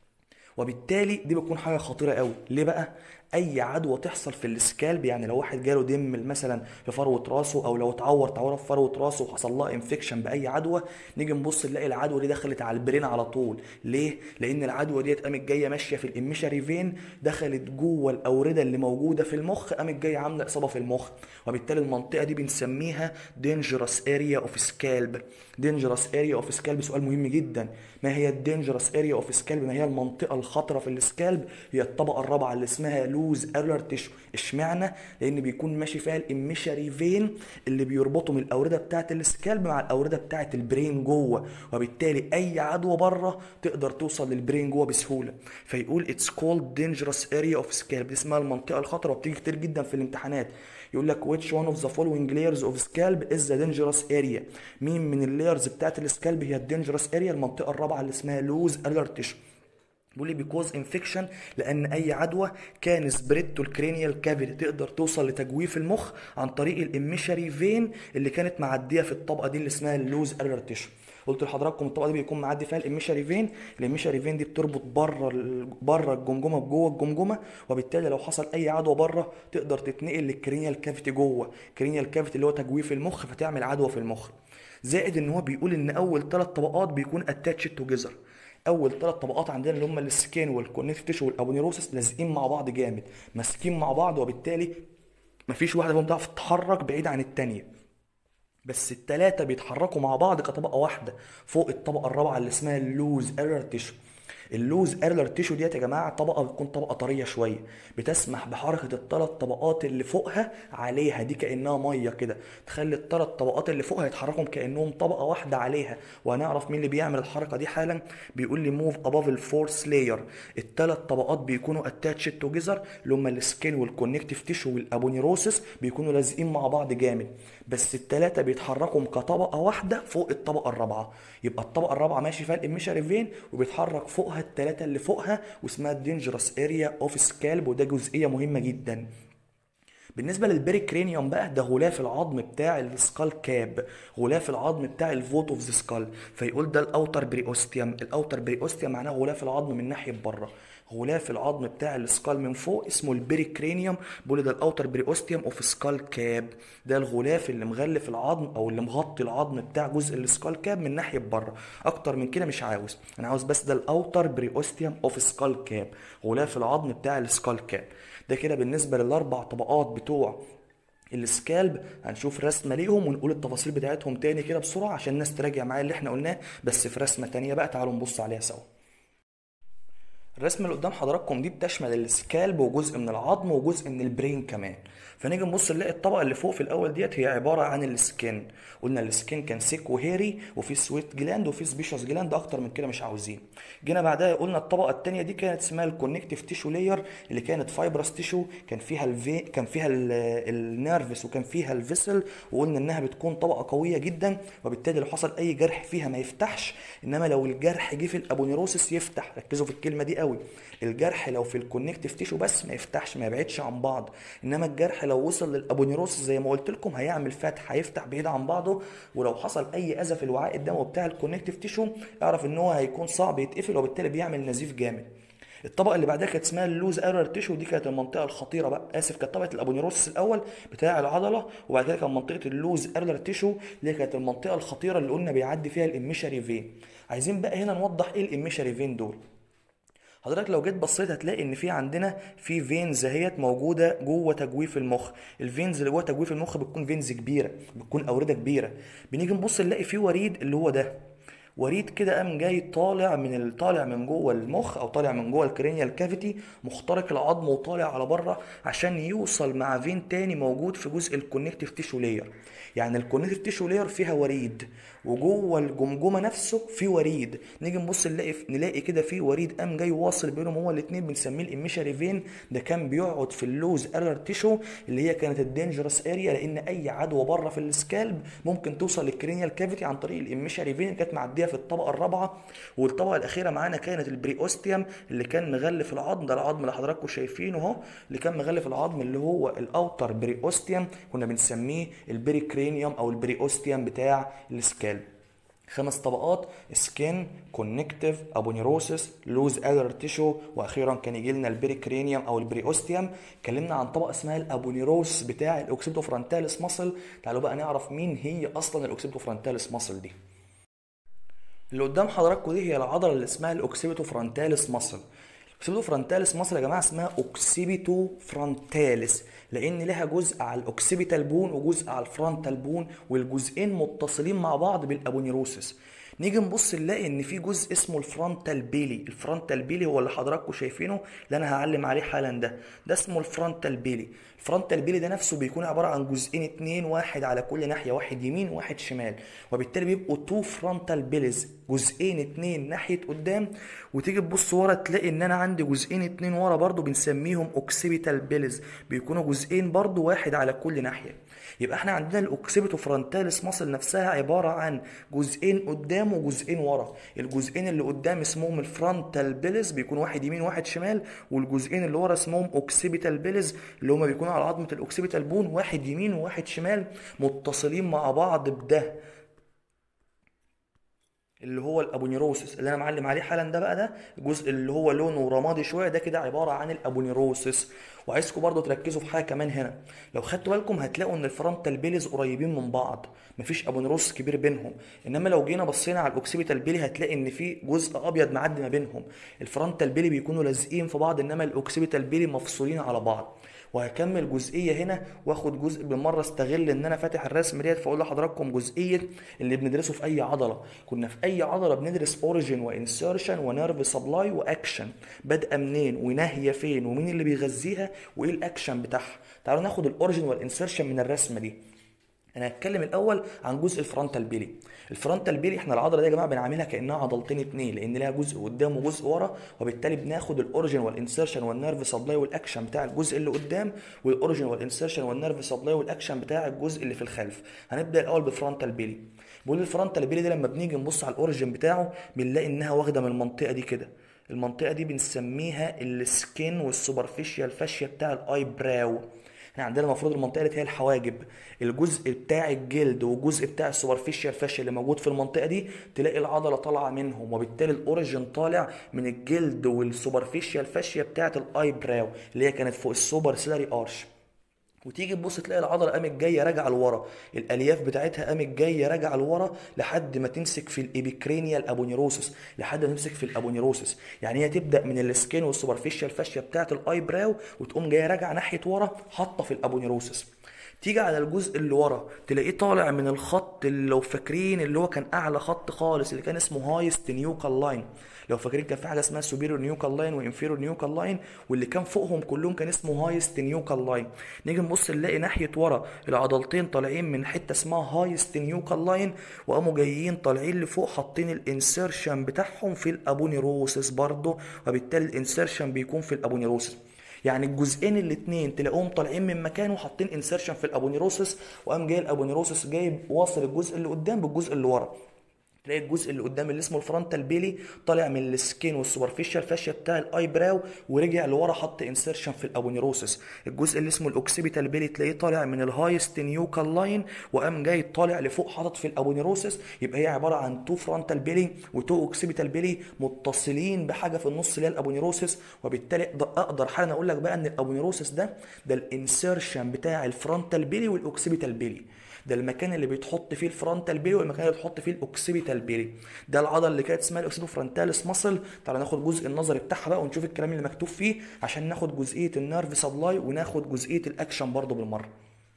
وبالتالي دي بتكون حاجه خطيره قوي ليه بقى اي عدوى تحصل في السكالب يعني لو واحد جاله دم مثلا في فروه راسه او لو اتعور تعوره في فروه راسه وحصل لها انفكشن باي عدوى نيجي نبص نلاقي العدوى دي دخلت على البرين على طول ليه لان العدوى ديت قامت جايه ماشيه في الاميشري فين دخلت جوه الاورده اللي موجوده في المخ قامت جايه عامله اصابه في المخ وبالتالي المنطقه دي بنسميها دينجرس اريا اوف سكالب دينجرس اريا اوف سكالب سؤال مهم جدا ما هي الدينجرس اريا اوف سكالب ما هي المنطقه الخطره في السكالب هي الطبقه الرابعه اللي اسمها لوز ارلر تيشو اشمعنى لان بيكون ماشي فيها الاميشري فين اللي بيربطوا من الاورده بتاعه السكالب مع الاورده بتاعه البرين جوه وبالتالي اي عدوى بره تقدر توصل للبرين جوه بسهوله فيقول اتس كولد دينجرس اريا اوف سكالب دي اسمها المنطقه الخطره وبتيجي كتير جدا في الامتحانات يقول لك which one of the following layers of scalp is the dangerous area مين من اللايرز بتاعت السكالب هي الدينجرس اريا المنطقه الرابعه اللي اسمها لوز alert tissue بيقول لي بيكوز انفكشن لان اي عدوى كان سبريد تو الكرينيال كافيتي تقدر توصل لتجويف المخ عن طريق الاميشري فين اللي كانت معديه في الطبقه دي اللي اسمها اللوز ارير تيشو قلت لحضراتكم الطبقه دي بيكون معدي فيها الاميشري فين الاميشري فين دي بتربط بره بره الجمجمه بجوه الجمجمه وبالتالي لو حصل اي عدوى بره تقدر تتنقل للكرينيال كافيتي جوه كرينيال كافيتي اللي هو تجويف المخ فتعمل عدوى في المخ زائد ان هو بيقول ان اول ثلاث طبقات بيكون اتاتشد توجذر اول ثلاث طبقات عندنا اللي هم السكين والكونكتيف تيشو والابونيروسس لازقين مع بعض جامد ماسكين مع بعض وبالتالي مفيش واحده فيهم تعرف تتحرك بعيد عن الثانيه بس التلاتة بيتحركوا مع بعض كطبقة واحدة فوق الطبقة الرابعة اللي اسمها اللوز ايرلر تيشو اللوز ايرلر تيشو ديت يا جماعه طبقه بتكون طبقه طريه شويه بتسمح بحركه الثلاث طبقات اللي فوقها عليها دي كانها ميه كده تخلي الثلاث طبقات اللي فوقها يتحركوا كانهم طبقه واحده عليها وهنعرف مين اللي بيعمل الحركه دي حالا بيقول لي موف اباف الفورث لاير الثلاث طبقات بيكونوا اتاتشد توجذر اللي هم السكين والكونكتيف تيشو والابونيروسس بيكونوا لازقين مع بعض جامد بس الثلاثه بيتحركوا كطبقه واحده فوق الطبقه الرابعه يبقى الطبقه الرابعه ماشي فيها الاميشري فين وبيتحرك فوقها الثلاثه اللي فوقها واسمها الدينجرس اريا اوف سكالب وده جزئيه مهمه جدا بالنسبه للبريكرينيوم بقى ده غلاف العظم بتاع السكال كاب غلاف العظم بتاع الفوت اوف ذا سكال فيقول ده الاوتر بريوستيوم الاوتر بريوستيوم معناه غلاف العظم من ناحيه بره غلاف العظم بتاع السكال من فوق اسمه البريكرينيوم بيقول ده الاوتر بريوستيوم اوف سكال كاب ده الغلاف اللي مغلف العظم او اللي مغطي العظم بتاع جزء السكال كاب من ناحيه بره اكتر من كده مش عاوز انا عاوز بس ده الاوتر بريوستيوم اوف سكال كاب غلاف العظم بتاع السكال كاب ده كده بالنسبه للاربع طبقات بتوع السكالب هنشوف رسمه ليهم ونقول التفاصيل بتاعتهم تاني كده بسرعه عشان الناس تراجع معايا اللي احنا قلناه بس في رسمه تانيه بقى تعالوا نبص عليها سوا الرسمه اللي قدام حضراتكم دي بتشمل السكالب وجزء من العظم وجزء من البرين كمان فنيجي نبص نلاقي الطبقه اللي فوق في الاول ديت هي عباره عن السكين قلنا السكين كان سيك وهيري وفي سويت جلاند وفي سبيشوس جلاند اكتر من كده مش عاوزين جينا بعدها قلنا الطبقه الثانيه دي كانت اسمها الكونكتيف تيشو لاير اللي كانت فايبرس تيشو كان فيها الفي كان فيها النيرفس وكان فيها الفيسل وقلنا انها بتكون طبقه قويه جدا وبالتالي لو حصل اي جرح فيها ما يفتحش انما لو الجرح جه في الابونيروسس يفتح ركزوا في الكلمه دي قوي الجرح لو في الكونكتيف تيشو بس ما يفتحش ما يبعدش عن بعض انما الجرح لو وصل للابونيروسس زي ما قلت لكم هيعمل فتح هيفتح بعيد عن بعضه ولو حصل اي اذى في الوعاء الدموي بتاع الكونكتيف تيشو اعرف ان هو هيكون صعب يتقفل وبالتالي بيعمل نزيف جامد الطبقه اللي بعدها كانت اسمها اللوز ايرور تيشو دي كانت المنطقه الخطيره بقى اسف كانت طبقه الابونيروسس الاول بتاع العضله وبعد كده كان منطقه اللوز ايرور تيشو اللي كانت المنطقه الخطيره اللي قلنا بيعدي فيها الاميشري فين عايزين بقى هنا نوضح ايه الاميشري فين دول حضرتك لو جيت بصيت هتلاقي ان في عندنا في فينز اهيت موجوده جوه تجويف المخ الفينز اللي جوه تجويف المخ بتكون فينز كبيره بتكون اورده كبيره بنيجي نبص نلاقي في وريد اللي هو ده وريد كده قام جاي طالع من طالع من جوه المخ او طالع من جوه الكرينيال كافيتي مخترق العظم وطالع على بره عشان يوصل مع فين تاني موجود في جزء الكونكتيف تيشو لاير يعني الكونكتيف تيشو لاير فيها وريد وجوه الجمجمه نفسه في وريد نيجي نبص نلاقي نلاقي كده في وريد قام جاي واصل بينهم هما الاثنين بنسميه الاميشري فين ده كان بيقعد في اللوز ايرر تيشو اللي هي كانت الدينجرس اريا لان اي عدوى بره في السكالب ممكن توصل للكرينيال كافيتي عن طريق الاميشري فين اللي كانت معديه في الطبقه الرابعه والطبقه الاخيره معانا كانت البريوستيوم اللي كان مغلف العظم ده العظم اللي حضراتكم شايفينه اهو اللي كان مغلف العظم اللي هو الاوتر بريوستيوم كنا بنسميه البريكرينيوم او البريوستيوم بتاع السكالب خمس طبقات سكين كونكتيف ابونيروسس لوز ايلر تيشو واخيرا كان يجي لنا البريكرينيوم او البريوستيوم اتكلمنا عن طبقه اسمها الابونيروس بتاع الاوكسيبتو فرونتاليس ماسل تعالوا بقى نعرف مين هي اصلا الاوكسيبتو فرونتاليس ماسل دي اللي قدام حضراتكم دي هي العضله اللي اسمها الاوكسيبتو فرونتاليس ماسل الاوكسيبتو فرونتاليس ماسل يا جماعه اسمها اوكسيبيتو فرونتاليس لان لها جزء على الاوكسيبيتال بون وجزء على الفرونتال بون والجزئين متصلين مع بعض بالابونيروسس نيجي نبص نلاقي ان في جزء اسمه الفرونتال بيلي الفرونتال بيلي هو اللي حضراتكم شايفينه اللي انا هعلم عليه حالا ده ده اسمه الفرونتال بيلي الفرونتال بيلي ده نفسه بيكون عباره عن جزئين اتنين واحد على كل ناحيه واحد يمين وواحد شمال وبالتالي بيبقوا تو فرونتال بيليز جزئين اتنين ناحيه قدام وتيجي تبص ورا تلاقي ان انا عندي جزئين اتنين ورا برضو بنسميهم اوكسيبيتال بيلز بيكونوا جزئين برضو واحد على كل ناحيه يبقى احنا عندنا الاوكسيبيتو فرونتاليس ماسل نفسها عباره عن جزئين قدام وجزئين ورا الجزئين اللي قدام اسمهم الفرونتال بيلز بيكون واحد يمين وواحد شمال والجزئين اللي ورا اسمهم اوكسيبيتال بيلز اللي هما بيكونوا على عظمه الاوكسيبيتال بون واحد يمين وواحد شمال متصلين مع بعض بده اللي هو الابونيروسس اللي انا معلم عليه حالا ده بقى ده الجزء اللي هو لونه رمادي شويه ده كده عباره عن الابونيروسس وعايزكم برضو تركزوا في حاجه كمان هنا لو خدتوا بالكم هتلاقوا ان الفرونتال بيليز قريبين من بعض مفيش ابونيروس كبير بينهم انما لو جينا بصينا على الاوكسيبيتال بيلي هتلاقي ان في جزء ابيض معدي ما بينهم الفرونتال بيلي بيكونوا لازقين في بعض انما الاوكسيبيتال بيلي مفصولين على بعض وهكمل جزئيه هنا واخد جزء بالمره استغل ان انا فاتح الرسم ديت فاقول لحضراتكم جزئيه اللي بندرسه في اي عضله كنا في اي عضله بندرس اوريجين وانسيرشن ونيرف سبلاي واكشن بادئه منين وناهيه فين ومين اللي بيغذيها وايه الاكشن بتاعها تعالوا ناخد الاوريجين والانسيرشن من الرسمه دي انا هتكلم الاول عن جزء الفرونتال بيلي الفرونتال بيلي احنا العضله دي يا جماعه بنعملها كانها عضلتين اتنين لان لها جزء قدام وجزء ورا وبالتالي بناخد الاوريجين والانسيرشن والنيرف سبلاي والاكشن بتاع الجزء اللي قدام والاوريجين والانسيرشن والنيرف سبلاي والاكشن بتاع الجزء اللي في الخلف هنبدا الاول بالفرونتال بيلي بقول الفرونتال بيلي ده لما بنيجي نبص على الاوريجين بتاعه بنلاقي انها واخده من المنطقه دي كده المنطقه دي بنسميها السكين والسوبرفيشال فاشيا بتاع الاي براو احنا عندنا المفروض المنطقه دي هي الحواجب الجزء بتاع الجلد والجزء بتاع السوبرفيشال فاشيا اللي موجود في المنطقه دي تلاقي العضله طالعه منهم وبالتالي الاوريجين طالع من الجلد والسوبرفيشال فاشيا بتاعه الاي براو اللي هي كانت فوق السوبر سيلاري ارش وتيجي تبص تلاقي العضله قامت جايه راجعه لورا الالياف بتاعتها قامت جايه راجعه لورا لحد ما تمسك في الابيكرينيال ابونيروسس لحد ما تمسك في الابونيروسس يعني هي تبدا من السكين والسوبرفيشال فاشيا بتاعه الاي براو وتقوم جايه راجعه ناحيه ورا حاطه في الابونيروسس تيجي على الجزء اللي ورا تلاقيه طالع من الخط اللي لو فاكرين اللي هو كان اعلى خط خالص اللي كان اسمه هايست نيوكال لاين لو فاكرين كان في حاجه اسمها سوبيريور نيوكال لاين وانفيريور نيوكال لاين واللي كان فوقهم كلهم كان اسمه هايست نيوكال لاين نيجي نبص نلاقي ناحيه ورا العضلتين طالعين من حته اسمها هايست نيوكال لاين وقاموا جايين طالعين لفوق حاطين الانسيرشن بتاعهم في الابونيروسس برضه وبالتالي الانسيرشن بيكون في الابونيروسس يعني الجزئين الاثنين تلاقوهم طالعين من مكانه وحاطين انسيرشن في الابونيروسس وقام جاي الابونيروسس جايب واصل الجزء اللي قدام بالجزء اللي ورا تلاقي الجزء اللي قدام اللي اسمه الفرونتال بيلي طالع من السكين والسوبرفيشال فاشيا بتاع الاي براو ورجع لورا حط انسيرشن في الابونيروسس الجزء اللي اسمه الاوكسيبيتال بيلي تلاقيه طالع من الهايست نيوكال لاين وقام جاي طالع لفوق حاطط في الابونيروسس يبقى هي عباره عن تو فرونتال بيلي وتو اوكسيبيتال بيلي متصلين بحاجه في النص اللي هي الابونيروسس وبالتالي اقدر حالا اقول لك بقى ان الابونيروسس ده ده الانسيرشن بتاع الفرونتال بيلي والاوكسيبيتال بيلي ده المكان اللي بيتحط فيه الفرونتال بيلي والمكان اللي بتحط فيه الاوكسيبيتال بيلي ده العضله اللي كانت اسمها الاوكسيدو فرونتاليس ماسل تعالى ناخد جزء النظري بتاعها بقى ونشوف الكلام اللي مكتوب فيه عشان ناخد جزئيه النيرف سبلاي وناخد جزئيه الاكشن برضو بالمره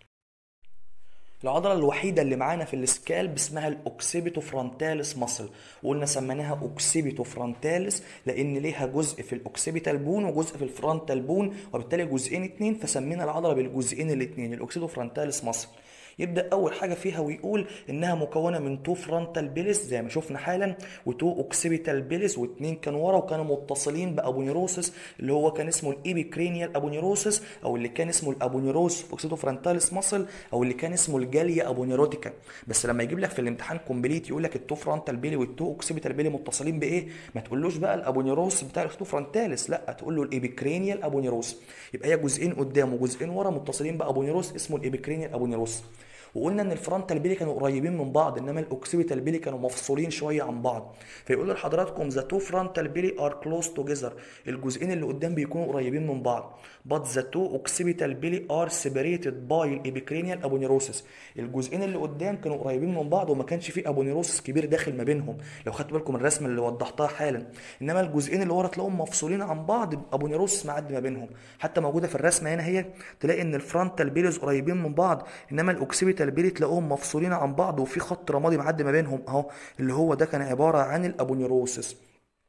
العضله الوحيده اللي معانا في السكالب اسمها الاوكسيبيتو فرونتاليس ماسل وقلنا سميناها اوكسيبيتو فرونتاليس لان ليها جزء في الاوكسيبيتال بون وجزء في الفرونتال بون وبالتالي جزئين اتنين فسمينا العضله بالجزئين الاتنين الاوكسيدو فرونتاليس ماسل يبدا اول حاجه فيها ويقول انها مكونه من تو فرونتال بيلس زي ما شفنا حالا وتو اوكسيبيتال بيلس واثنين كانوا ورا وكانوا متصلين بابونيروسس اللي هو كان اسمه الايبيكرينيال ابونيروسس او اللي كان اسمه الابونيروس اوكسيدو فرونتاليس ماسل او اللي كان اسمه الجاليا ابونيروتيكا بس لما يجيب لك في الامتحان كومبليت يقول لك التو فرونتال بيلي والتو اوكسيبيتال بيلي متصلين بايه ما تقولوش بقى الابونيروس بتاع الاوكسيدو فرونتاليس لا تقول له الايبيكرينيال ابونيروس يبقى هي جزئين قدام وجزئين ورا متصلين بابونيروس اسمه الايبيكرينيال ابونيروس وقلنا ان الفرونتال بيلي كانوا قريبين من بعض انما الاوكسيبيتال بيلي كانوا مفصولين شويه عن بعض فيقول لحضراتكم ذا تو فرونتال بيلي ار كلوز توجذر الجزئين اللي قدام بيكونوا قريبين من بعض but the two occipital belly are separated by الابيكرينيال ابونيروسس الجزئين اللي قدام كانوا قريبين من بعض وما كانش فيه ابونيروسس كبير داخل ما بينهم لو خدت بالكم الرسمه اللي وضحتها حالا انما الجزئين اللي ورا تلاقوهم مفصولين عن بعض ابونيروسس معدي ما بينهم حتى موجوده في الرسمه هنا هي تلاقي ان الفرونتال بيليز قريبين من بعض انما الاوكسيبيتال بيلي تلاقوهم مفصولين عن بعض وفي خط رمادي معدي ما بينهم اهو اللي هو ده كان عباره عن الابونيروسس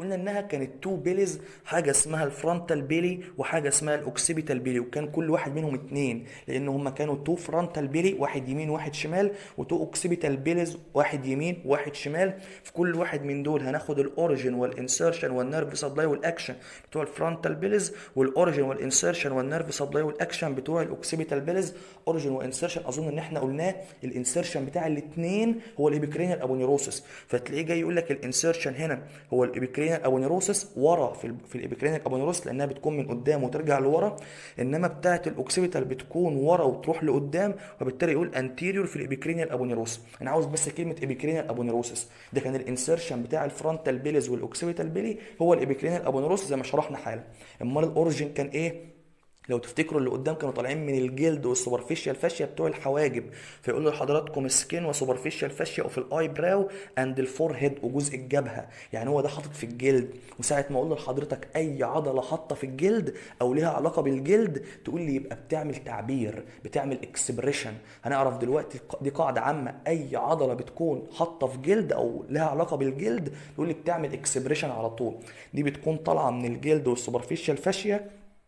قلنا انها كانت تو بيليز حاجه اسمها الفرونتال بيلي وحاجه اسمها الاوكسيبيتال بيلي وكان كل واحد منهم اتنين لان هم كانوا تو فرونتال بيلي واحد يمين واحد شمال وتو اوكسيبيتال بيليز واحد يمين واحد شمال في كل واحد من دول هناخد الاوريجن والانسرشن والنيرف سبلاي والاكشن بتوع الفرونتال بيليز والاوريجن والانسرشن والنيرف سبلاي والاكشن بتوع الاوكسيبيتال بيليز اوريجن وانسرشن اظن ان احنا قلناه الانسرشن بتاع الاثنين هو الابيكرينيال ابونيروسس فتلاقيه جاي يقول لك الانسرشن هنا هو الابيكرينيال ابونيروسس ورا في ال في الابيكرينيال ابونيروسس لانها بتكون من قدام وترجع لورا انما بتاعه الاوكسيبيتال بتكون ورا وتروح لقدام وبالتالي يقول انتيريور في الابيكرينيال ابونيروسس انا عاوز بس كلمه ابيكرينيال ابونيروسس ده كان الانسرشن بتاع الفرونتال بيليز والاوكسيبيتال بيلي هو الابيكرينيال ابونيروسس زي ما شرحنا حالا امال الاوريجن كان ايه لو تفتكروا اللي قدام كانوا طالعين من الجلد والسوبرفيشال فاشيا بتوع الحواجب فيقول لحضراتكم سكين وسوبرفيشال فاشيا وفي الاي براو اند الفور هيد وجزء الجبهه يعني هو ده حاطط في الجلد وساعه ما اقول لحضرتك اي عضله حاطه في الجلد او ليها علاقه بالجلد تقول لي يبقى بتعمل تعبير بتعمل اكسبريشن هنعرف دلوقتي دي قاعده عامه اي عضله بتكون حاطه في جلد او لها علاقه بالجلد تقول لي بتعمل اكسبريشن على طول دي بتكون طالعه من الجلد والسوبرفيشال فاشيا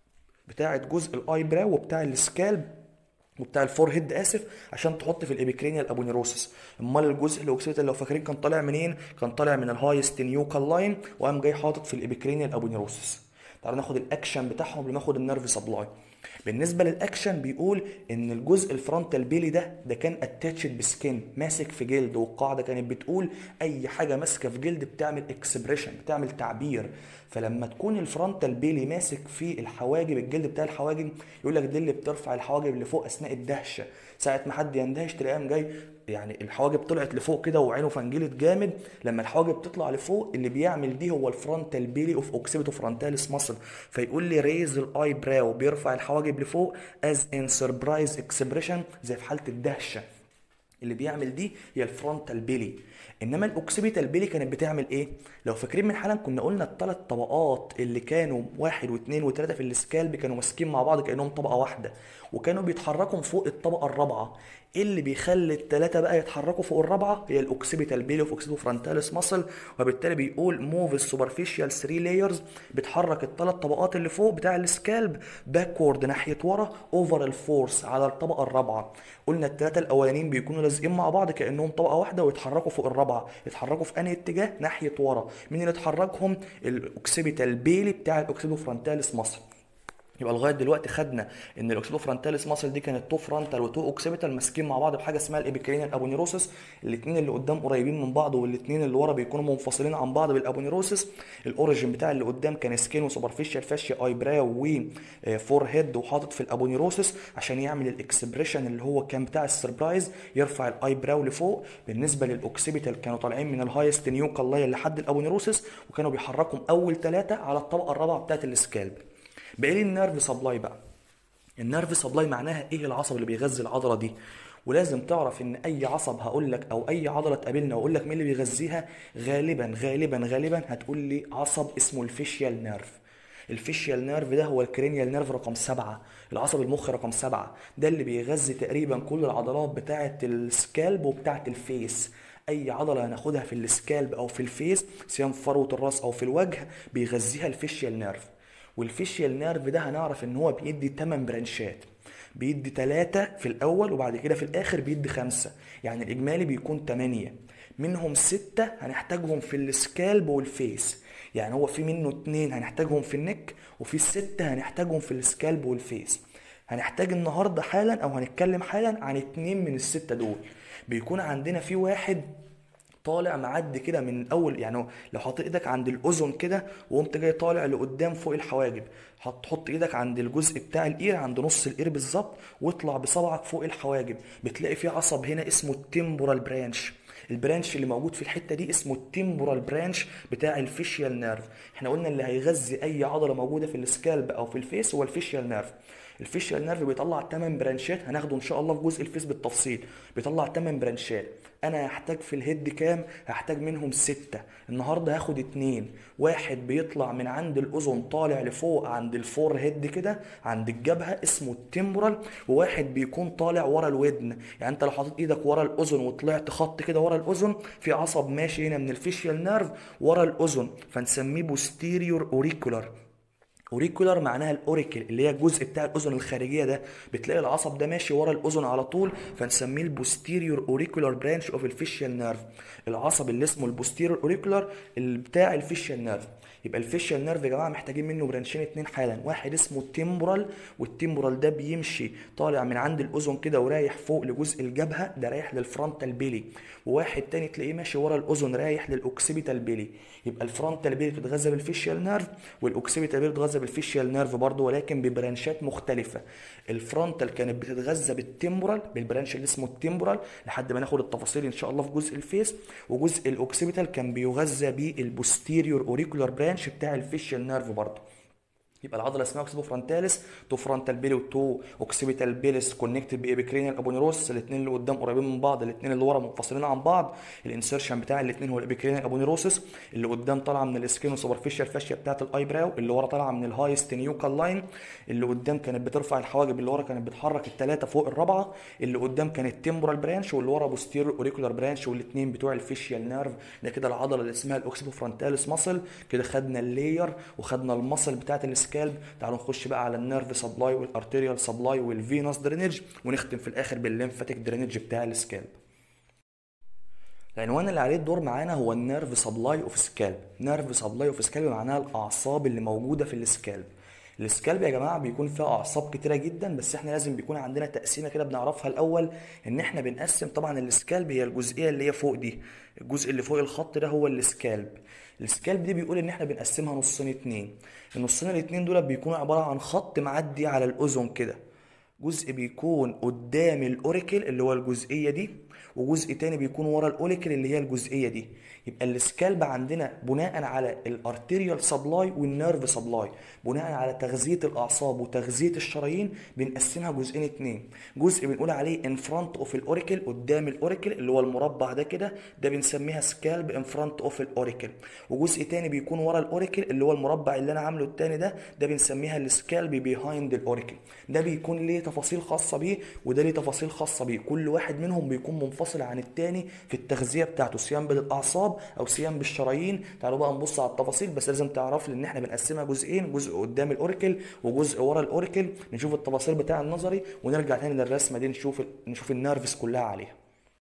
بتاعه جزء الاي براو وبتاع السكالب وبتاع الفور هيد اسف عشان تحط في الابيكرينيال ابونيروسس امال الجزء الاوكسيتال لو فاكرين كان طالع منين كان طالع من الهايست نيوكال لاين وقام جاي حاطط في الابيكرينيال ابونيروسس تعالوا ناخد الاكشن بتاعهم قبل ما ناخد النيرف سبلاي بالنسبه للاكشن بيقول ان الجزء الفرونتال بيلي ده ده كان اتاتشد بسكين ماسك في جلد والقاعده كانت بتقول اي حاجه ماسكه في جلد بتعمل اكسبريشن بتعمل تعبير فلما تكون الفرونتال بيلي ماسك في الحواجب الجلد بتاع الحواجب يقول لك دي اللي بترفع الحواجب لفوق اثناء الدهشه ساعه ما حد يندهش تلاقيه جاي يعني الحواجب طلعت لفوق كده وعينه فنجلت جامد لما الحواجب تطلع لفوق اللي بيعمل دي هو الفرونتال بيلي اوف اوكسيبيتو فرونتاليس ماسل فيقول لي ريز الاي براو بيرفع الحواجب لفوق از ان سربرايز اكسبريشن زي في حاله الدهشه اللي بيعمل دي هي الفرونتال بيلي انما الاوكسيبيتال بيلي كانت بتعمل ايه لو فاكرين من حالا كنا قلنا الثلاث طبقات اللي كانوا واحد واثنين وثلاثه في السكالب كانوا ماسكين مع بعض كانهم طبقه واحده وكانوا بيتحركوا فوق الطبقه الرابعه ايه اللي بيخلي الثلاثه بقى يتحركوا فوق الرابعه هي الاوكسيبيتال بيلي اوف اوكسيدو فرونتاليس ماسل وبالتالي بيقول موف السوبرفيشال 3 لايرز بتحرك الثلاث طبقات اللي فوق بتاع السكالب باكورد ناحيه ورا اوفر الفورس على الطبقه الرابعه قلنا الثلاثه الاولانيين بيكونوا لازقين مع بعض كانهم طبقه واحده ويتحركوا فوق الرابعه يتحركوا في انهي اتجاه ناحيه ورا مين اللي اتحركهم الاوكسيبيتال بيلي بتاع الاوكسيدو فرونتاليس ماسل يبقى لغايه دلوقتي خدنا ان الاوكسيدو فرونتاليس ماسل دي كانت تو فرونتال وتو اوكسيبيتال ماسكين مع بعض بحاجه اسمها الابيكرينيال ابونيروسس الاثنين اللي قدام قريبين من بعض والاثنين اللي ورا بيكونوا منفصلين عن بعض بالابونيروسس الاوريجن بتاع اللي قدام كان سكين وسوبرفيشال فاشيا اي براو وفور هيد وحاطط في الابونيروسس عشان يعمل الاكسبريشن اللي هو كان بتاع السربرايز يرفع الاي براو لفوق بالنسبه للاوكسيبيتال كانوا طالعين من الهايست نيوكال لاين لحد الابونيروسس وكانوا بيحركهم اول ثلاثه على الطبقه الرابعه بتاعت السكالب باقي لي النيرف سبلاي بقى النيرف سبلاي معناها ايه العصب اللي بيغذي العضله دي ولازم تعرف ان اي عصب هقول لك او اي عضله تقابلنا واقول لك مين اللي بيغذيها غالبا غالبا غالبا هتقول لي عصب اسمه الفيشيال نيرف الفيشيال نيرف ده هو الكرينيال نيرف رقم سبعة العصب المخ رقم سبعة ده اللي بيغذي تقريبا كل العضلات بتاعة السكالب وبتاعة الفيس اي عضله هناخدها في السكالب او في الفيس سواء في فروه الراس او في الوجه بيغذيها الفيشيال نيرف والفيشيال نيرف ده هنعرف ان هو بيدي 8 برانشات بيدي 3 في الاول وبعد كده في الاخر بيدي 5 يعني الاجمالي بيكون 8 منهم 6 هنحتاجهم في السكالب والفيس يعني هو في منه 2 هنحتاجهم في النك وفي 6 هنحتاجهم في السكالب والفيس هنحتاج النهارده حالا او هنتكلم حالا عن اتنين من الستة دول بيكون عندنا في واحد طالع معدي كده من اول يعني لو حطيت ايدك عند الاذن كده وقمت جاي طالع لقدام فوق الحواجب هتحط ايدك عند الجزء بتاع الاير عند نص الاير بالظبط واطلع بصبعك فوق الحواجب بتلاقي في عصب هنا اسمه التمبورال برانش البرانش اللي موجود في الحته دي اسمه التمبورال برانش بتاع الفيشيال نيرف احنا قلنا اللي هيغذي اي عضله موجوده في السكالب او في الفيس هو الفيشيال نيرف الفيشيال نيرف بيطلع 8 برانشات هناخده ان شاء الله في جزء الفيس بالتفصيل بيطلع 8 برانشات انا هحتاج في الهيد كام هحتاج منهم ستة النهارده هاخد اتنين واحد بيطلع من عند الاذن طالع لفوق عند الفور هيد كده عند الجبهه اسمه التمبرال وواحد بيكون طالع ورا الودن يعني انت لو حطيت ايدك ورا الاذن وطلعت خط كده ورا الاذن في عصب ماشي هنا من الفيشيال نيرف ورا الاذن فنسميه بوستيريور اوريكولار اوريكولار معناها الاوريكل اللي هي الجزء بتاع الاذن الخارجيه ده بتلاقي العصب ده ماشي ورا الاذن على طول فنسميه البوستيريور اوريكولار برانش اوف الفيشيال نيرف العصب اللي اسمه البوستيريور اوريكولار اللي بتاع الفيشيال نيرف يبقى الفيشيال نيرف يا جماعه محتاجين منه برانشين اتنين حالا واحد اسمه التمبرال والتمبرال ده بيمشي طالع من عند الاذن كده ورايح فوق لجزء الجبهه ده رايح للفرونتال بيلي وواحد تاني تلاقيه ماشي ورا الاذن رايح للاوكسيبيتال بيلي يبقى الفرونتال بيلي بتتغذى بالفيشيال نيرف والاوكسيبيتال بيلي بتتغذى بالفيشيال نيرف برضه ولكن ببرانشات مختلفه الفرونتال كانت بتتغذى بالتمبرال بالبرانش اللي اسمه التمبرال لحد ما ناخد التفاصيل ان شاء الله في جزء الفيس وجزء الاوكسيبيتال كان بيغذى بالبوستيريور اوريكولار برانش بتاع الفيشيال نيرف برضه يبقى العضله اسمها اوكسيبو فرونتاليس تو فرونتال بيلي وتو اوكسيبيتال بيلس كونكتد بابيكرينيال ابونيروس الاثنين اللي قدام قريبين من بعض الاثنين اللي ورا منفصلين عن بعض الانسرشن بتاع الاثنين هو الابيكرينيال ابونيروسس اللي قدام طالعه من السكين وسوبرفيشال فاشيا بتاعه الاي براو اللي ورا طالعه من الهايست نيوكال لاين اللي قدام كانت بترفع الحواجب اللي ورا كانت بتحرك الثلاثه فوق الرابعه اللي قدام كانت تمبرال برانش واللي ورا بوستيريور اوريكولار برانش والاثنين بتوع الفيشيال نيرف ده كده العضله اللي اسمها الاوكسيبو فرونتاليس ماسل كده خدنا اللاير وخدنا الماسل بتاعه السكالب تعالوا نخش بقى على النيرف سبلاي والارتيريال سبلاي والفينوس درينج ونختم في الاخر بالليمفاتيك درينج بتاع السكالب العنوان اللي عليه الدور معانا هو النيرف سبلاي اوف سكالب نيرف سبلاي اوف سكالب معناها الاعصاب اللي موجوده في السكالب السكالب يا جماعه بيكون فيها اعصاب كتيره جدا بس احنا لازم بيكون عندنا تقسيمه كده بنعرفها الاول ان احنا بنقسم طبعا السكالب هي الجزئيه اللي هي فوق دي الجزء اللي فوق الخط ده هو السكالب السكالب دي بيقول ان احنا بنقسمها نصين اتنين النصين الاتنين دول بيكونوا عباره عن خط معدي على الاذن كده جزء بيكون قدام الاوريكل اللي هو الجزئيه دي وجزء تاني بيكون ورا الاوريكل اللي هي الجزئيه دي يبقى السكالب عندنا بناء على الارتيريال سبلاي والنيرف سبلاي بناء على تغذيه الاعصاب وتغذيه الشرايين بنقسمها جزئين اتنين جزء بنقول عليه ان فرونت اوف الاوريكل قدام الاوريكل اللي هو المربع ده كده ده بنسميها سكالب ان فرونت اوف الاوريكل وجزء تاني بيكون ورا الاوريكل اللي هو المربع اللي انا عامله التاني ده ده بنسميها السكالب بيهايند الاوريكل ده بيكون ليه تفاصيل خاصه بيه وده ليه تفاصيل خاصه بيه كل واحد منهم بيكون منفصل عن التاني في التغذيه بتاعته سواء بالاعصاب او سيان بالشرايين تعالوا بقى نبص على التفاصيل بس لازم تعرف لي ان احنا بنقسمها جزئين جزء قدام الاوريكل وجزء ورا الاوريكل نشوف التفاصيل بتاع النظري ونرجع تاني للرسمه دي نشوف نشوف النيرفز كلها عليها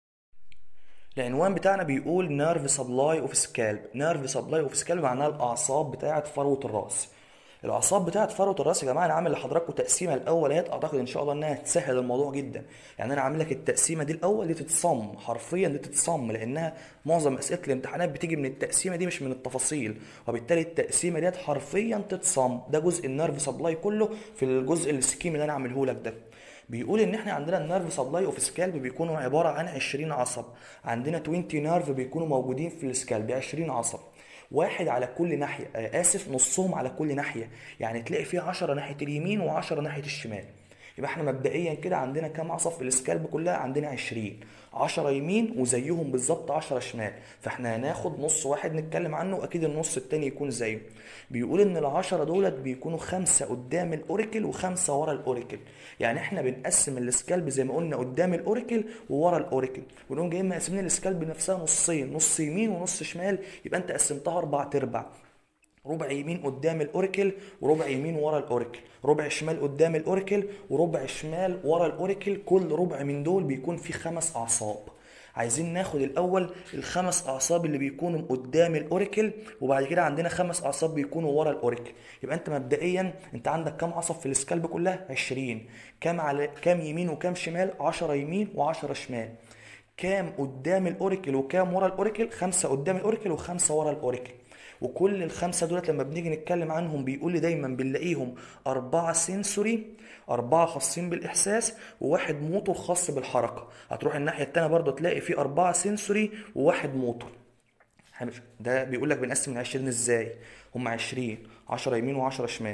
العنوان بتاعنا بيقول نيرف سبلاي اوف سكالب نيرف سبلاي اوف سكالب معناها الاعصاب بتاعه فروه الراس الاعصاب بتاعه فروه الراس يا جماعه انا عامل لحضراتكم تقسيمه الاول اهي اعتقد ان شاء الله انها تسهل الموضوع جدا يعني انا عامل لك التقسيمه دي الاول دي تتصم حرفيا دي تتصم لانها معظم اسئله الامتحانات بتيجي من التقسيمه دي مش من التفاصيل وبالتالي التقسيمه ديت حرفيا تتصم ده جزء النيرف سبلاي كله في الجزء السكيم اللي انا عامله لك ده بيقول ان احنا عندنا النيرف سبلاي اوف سكالب بيكونوا عباره عن 20 عصب عندنا 20 نيرف بيكونوا موجودين في السكالب 20 عصب واحد على كل ناحيه آه اسف نصهم على كل ناحيه يعني تلاقي فيه 10 ناحيه اليمين و10 ناحيه الشمال يبقى احنا مبدئيا كده عندنا كام عصب في السكالب كلها عندنا 20 10 يمين وزيهم بالظبط 10 شمال فاحنا هناخد نص واحد نتكلم عنه واكيد النص التاني يكون زيه بيقول ان العشرة دولت بيكونوا خمسة قدام الاوريكل وخمسة ورا الاوريكل يعني احنا بنقسم السكالب زي ما قلنا قدام الاوريكل وورا الاوريكل ونقوم جايين مقسمين السكالب نفسها نصين نص يمين ونص شمال يبقى انت قسمتها اربع تربع ربع يمين قدام الاوريكل وربع يمين ورا الاوريكل ربع شمال قدام الاوريكل وربع شمال ورا الاوريكل كل ربع من دول بيكون فيه خمس اعصاب عايزين ناخد الاول الخمس اعصاب اللي بيكونوا قدام الاوريكل وبعد كده عندنا خمس اعصاب بيكونوا ورا الاوريكل يبقى انت مبدئيا انت عندك كام عصب في السكالب كلها 20 كام على كام يمين وكام شمال 10 يمين و10 شمال كام قدام الاوريكل وكام ورا الاوريكل خمسه قدام الاوريكل وخمسه ورا الاوريكل وكل الخمسه دولت لما بنيجي نتكلم عنهم بيقول لي دايما بنلاقيهم اربعه سنسوري أربعة خاصين بالإحساس وواحد موتور خاص بالحركة هتروح الناحية التانية برضه تلاقي في أربعة سنسوري وواحد موتور ده بيقول لك بنقسم من 20 ازاي هم 20 10 يمين و10 شمال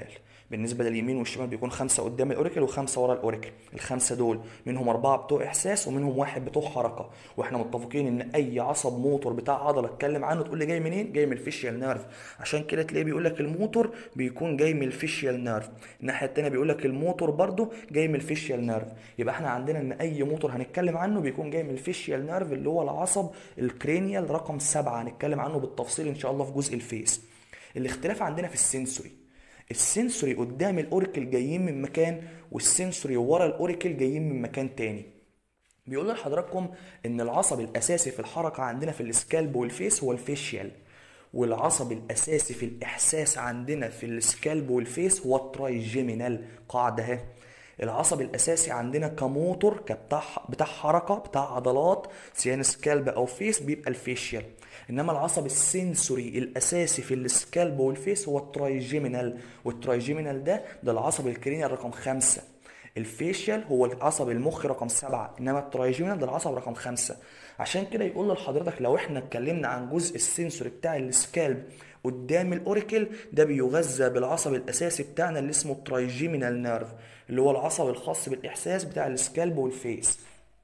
بالنسبه لليمين والشمال بيكون خمسه قدام الاوريكل وخمسه ورا الاوريكل الخمسه دول منهم اربعه بتوع احساس ومنهم واحد بتوع حركه واحنا متفقين ان اي عصب موتور بتاع عضله اتكلم عنه تقول لي جاي منين جاي من الفيشيال نيرف عشان كده تلاقيه بيقول لك الموتور بيكون جاي من الفيشيال نيرف الناحيه الثانيه بيقول لك الموتور برضو جاي من الفيشيال نيرف يبقى احنا عندنا ان اي موتور هنتكلم عنه بيكون جاي من الفيشيال نيرف اللي هو العصب الكرينيال رقم سبعة هنتكلم عنه بالتفصيل ان شاء الله في جزء الفيس الاختلاف عندنا في السنسوري السنسوري قدام الاوريكل جايين من مكان والسنسوري ورا الاوريكل جايين من مكان تاني بيقول لحضراتكم ان العصب الاساسي في الحركه عندنا في السكالب والفيس هو الفيشيال والعصب الاساسي في الاحساس عندنا في السكالب والفيس هو الترايجيمينال قاعده اهي العصب الاساسي عندنا كموتور كبتاع بتاع حركه بتاع عضلات سيان سكالب او فيس بيبقى الفيشيال انما العصب السنسوري الاساسي في السكالب والفيس هو الترايجيمينال والترايجيمينال ده ده العصب الكرينيال رقم خمسة الفيشيال هو العصب المخ رقم سبعة انما الترايجيمينال ده العصب رقم خمسة عشان كده يقول لحضرتك لو احنا اتكلمنا عن جزء السنسوري بتاع السكالب قدام الاوريكل ده بيغذى بالعصب الاساسي بتاعنا اللي اسمه الترايجيمينال نيرف اللي هو العصب الخاص بالاحساس بتاع السكالب والفيس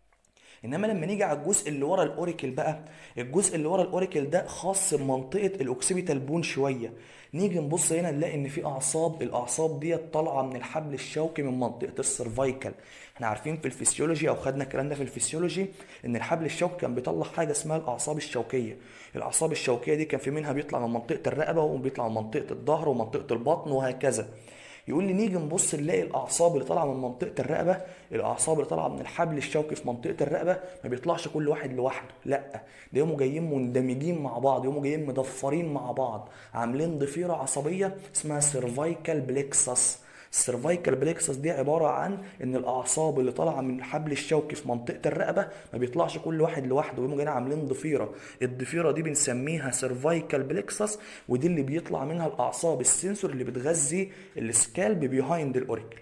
انما لما نيجي على الجزء اللي ورا الاوريكل بقى الجزء اللي ورا الاوريكل ده خاص بمنطقه الاوكسيبيتال بون شويه نيجي نبص هنا نلاقي ان في اعصاب الاعصاب ديت طالعه من الحبل الشوكي من منطقه السيرفايكال احنا عارفين في الفسيولوجي او خدنا الكلام ده في الفسيولوجي ان الحبل الشوكي كان بيطلع حاجه اسمها الاعصاب الشوكيه الاعصاب الشوكيه دي كان في منها بيطلع من منطقه الرقبه وبيطلع من منطقه الظهر ومنطقه البطن وهكذا يقول لي نيجي نبص نلاقي الاعصاب اللي طالعه من منطقه الرقبه الاعصاب اللي طالعه من الحبل الشوكي في منطقه الرقبه ما بيطلعش كل واحد لوحده لا ده يقوموا جايين مندمجين مع بعض يقوموا جايين مضفرين مع بعض عاملين ضفيره عصبيه اسمها سيرفايكال بليكسس السيرفايكال بليكسس دي عباره عن ان الاعصاب اللي طالعه من الحبل الشوكي في منطقه الرقبه ما بيطلعش كل واحد لوحده ويقوموا جايين عاملين ضفيره الضفيره دي بنسميها سيرفايكال بليكسس ودي اللي بيطلع منها الاعصاب السنسور اللي بتغذي السكالب بيهايند الاوريكل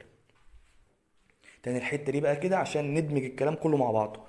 تاني الحته دي بقى كده عشان ندمج الكلام كله مع بعضه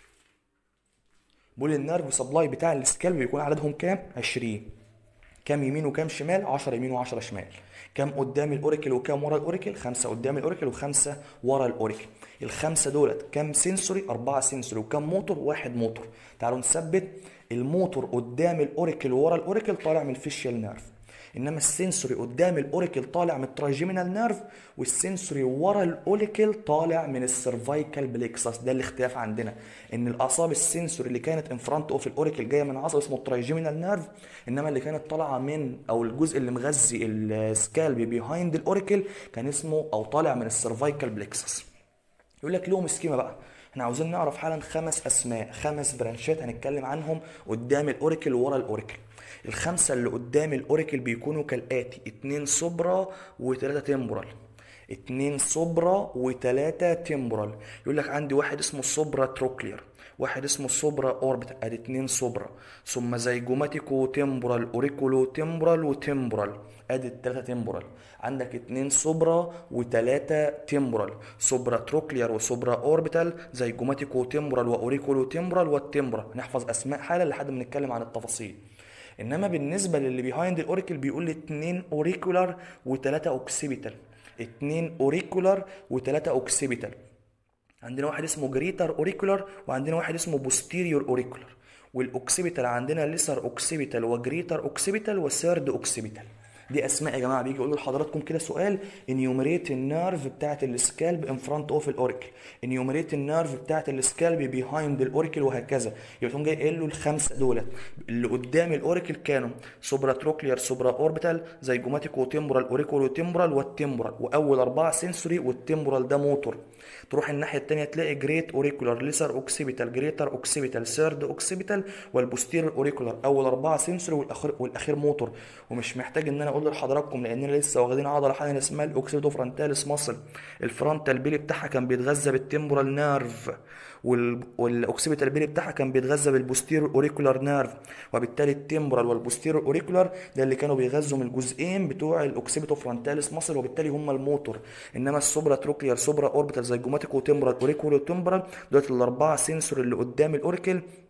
بقول النيرف سبلاي بتاع السكالب بيكون عددهم كام 20 كام يمين وكام شمال 10 يمين و10 شمال كام قدام الاوريكل وكام ورا الاوريكل خمسة قدام الاوريكل وخمسة ورا الاوريكل الخمسة دولت كام سنسوري أربعة سنسوري وكام موتور واحد موتور تعالوا نثبت الموتور قدام الاوريكل وورا الاوريكل طالع من الفيشيال نيرف انما السنسوري قدام الاوريكل طالع من الترايجيمينال نيرف والسنسوري ورا الاوريكل طالع من السيرفايكال بليكسس ده الاختلاف عندنا ان الاعصاب السنسوري اللي كانت ان فرونت اوف الاوريكل جايه من عصب اسمه الترايجيمينال نيرف انما اللي كانت طالعه من او الجزء اللي مغذي السكالب بيهايند الاوريكل كان اسمه او طالع من السيرفايكال بليكسس يقول لك لهم سكيما بقى احنا عاوزين نعرف حالا خمس اسماء خمس برانشات هنتكلم عنهم قدام الاوريكل وورا الاوريكل الخمسه اللي قدام الاوريكل بيكونوا كالاتي اتنين سوبرا وتلاته تمبرال اتنين سوبرا وتلاته تمبرال يقول لك عندي واحد اسمه سوبرا تروكلير واحد اسمه سوبرا اوربت ادي اتنين سوبرا ثم زيجوماتيكو تمبرال اوريكولو تمبرال وتمبرال ادي التلاته تمبرال عندك اتنين سوبرا وتلاته تمبرال سوبرا تروكلير وسوبرا اوربيتال زيجوماتيكو تمبرال واوريكولو تمبرال والتمبرال نحفظ اسماء حالا لحد ما نتكلم عن التفاصيل انما بالنسبه للي بيهايند الاوريكل بيقول لي اتنين اوريكولار وتلاته اوكسيبيتال اتنين اوريكولار وتلاته اوكسيبيتال عندنا واحد اسمه جريتر اوريكولار وعندنا واحد اسمه بوستيريور اوريكولار والاوكسيبيتال عندنا ليسر اوكسيبيتال وجريتر اوكسيبيتال وسيرد اوكسيبيتال دي اسماء يا جماعه بيجي يقولوا لحضراتكم كده سؤال انيومريت النيرف بتاعت السكالب ان فرونت اوف الاوريكل انيومريت النيرف بتاعت السكالب بيهايند الاوريكل وهكذا يبقى تقوم جاي قايل له الخمسه دولت اللي قدام الاوريكل كانوا سوبرا تروكلير سوبرا اوربيتال زيجوماتيكو تمبرال اوريكولو تمبرال والتمبرال واول اربعه سنسوري والتمبرال ده موتور تروح الناحيه الثانيه تلاقي جريت اوريكولار ليسر اوكسيبيتال جريتر اوكسيبيتال سيرد اوكسيبيتال والبوستيريور اوريكولار اول اربعه سنسوري والاخير والاخير موتور ومش محتاج ان انا اقول لحضراتكم لاننا لسه واخدين عضله حاجه اسمها الاوكسيدو فرونتاليس ماسل الفرونتال بيلي بتاعها كان بيتغذى بالتمبرال نيرف وال... والاوكسيبيتال بيلي بتاعها كان بيتغذى بالبوستيريور اوريكولار نيرف وبالتالي التمبرال والبوستيريور اوريكولار ده اللي كانوا بيغذوا من الجزئين بتوع الاوكسيبيتو فرونتاليس ماسل وبالتالي هم الموتور انما السوبرا تروكلير سوبرا اوربيتال زيجوماتيك وتمبرال اوريكولو تمبرال دول الاربعه سنسور اللي قدام الاوريكل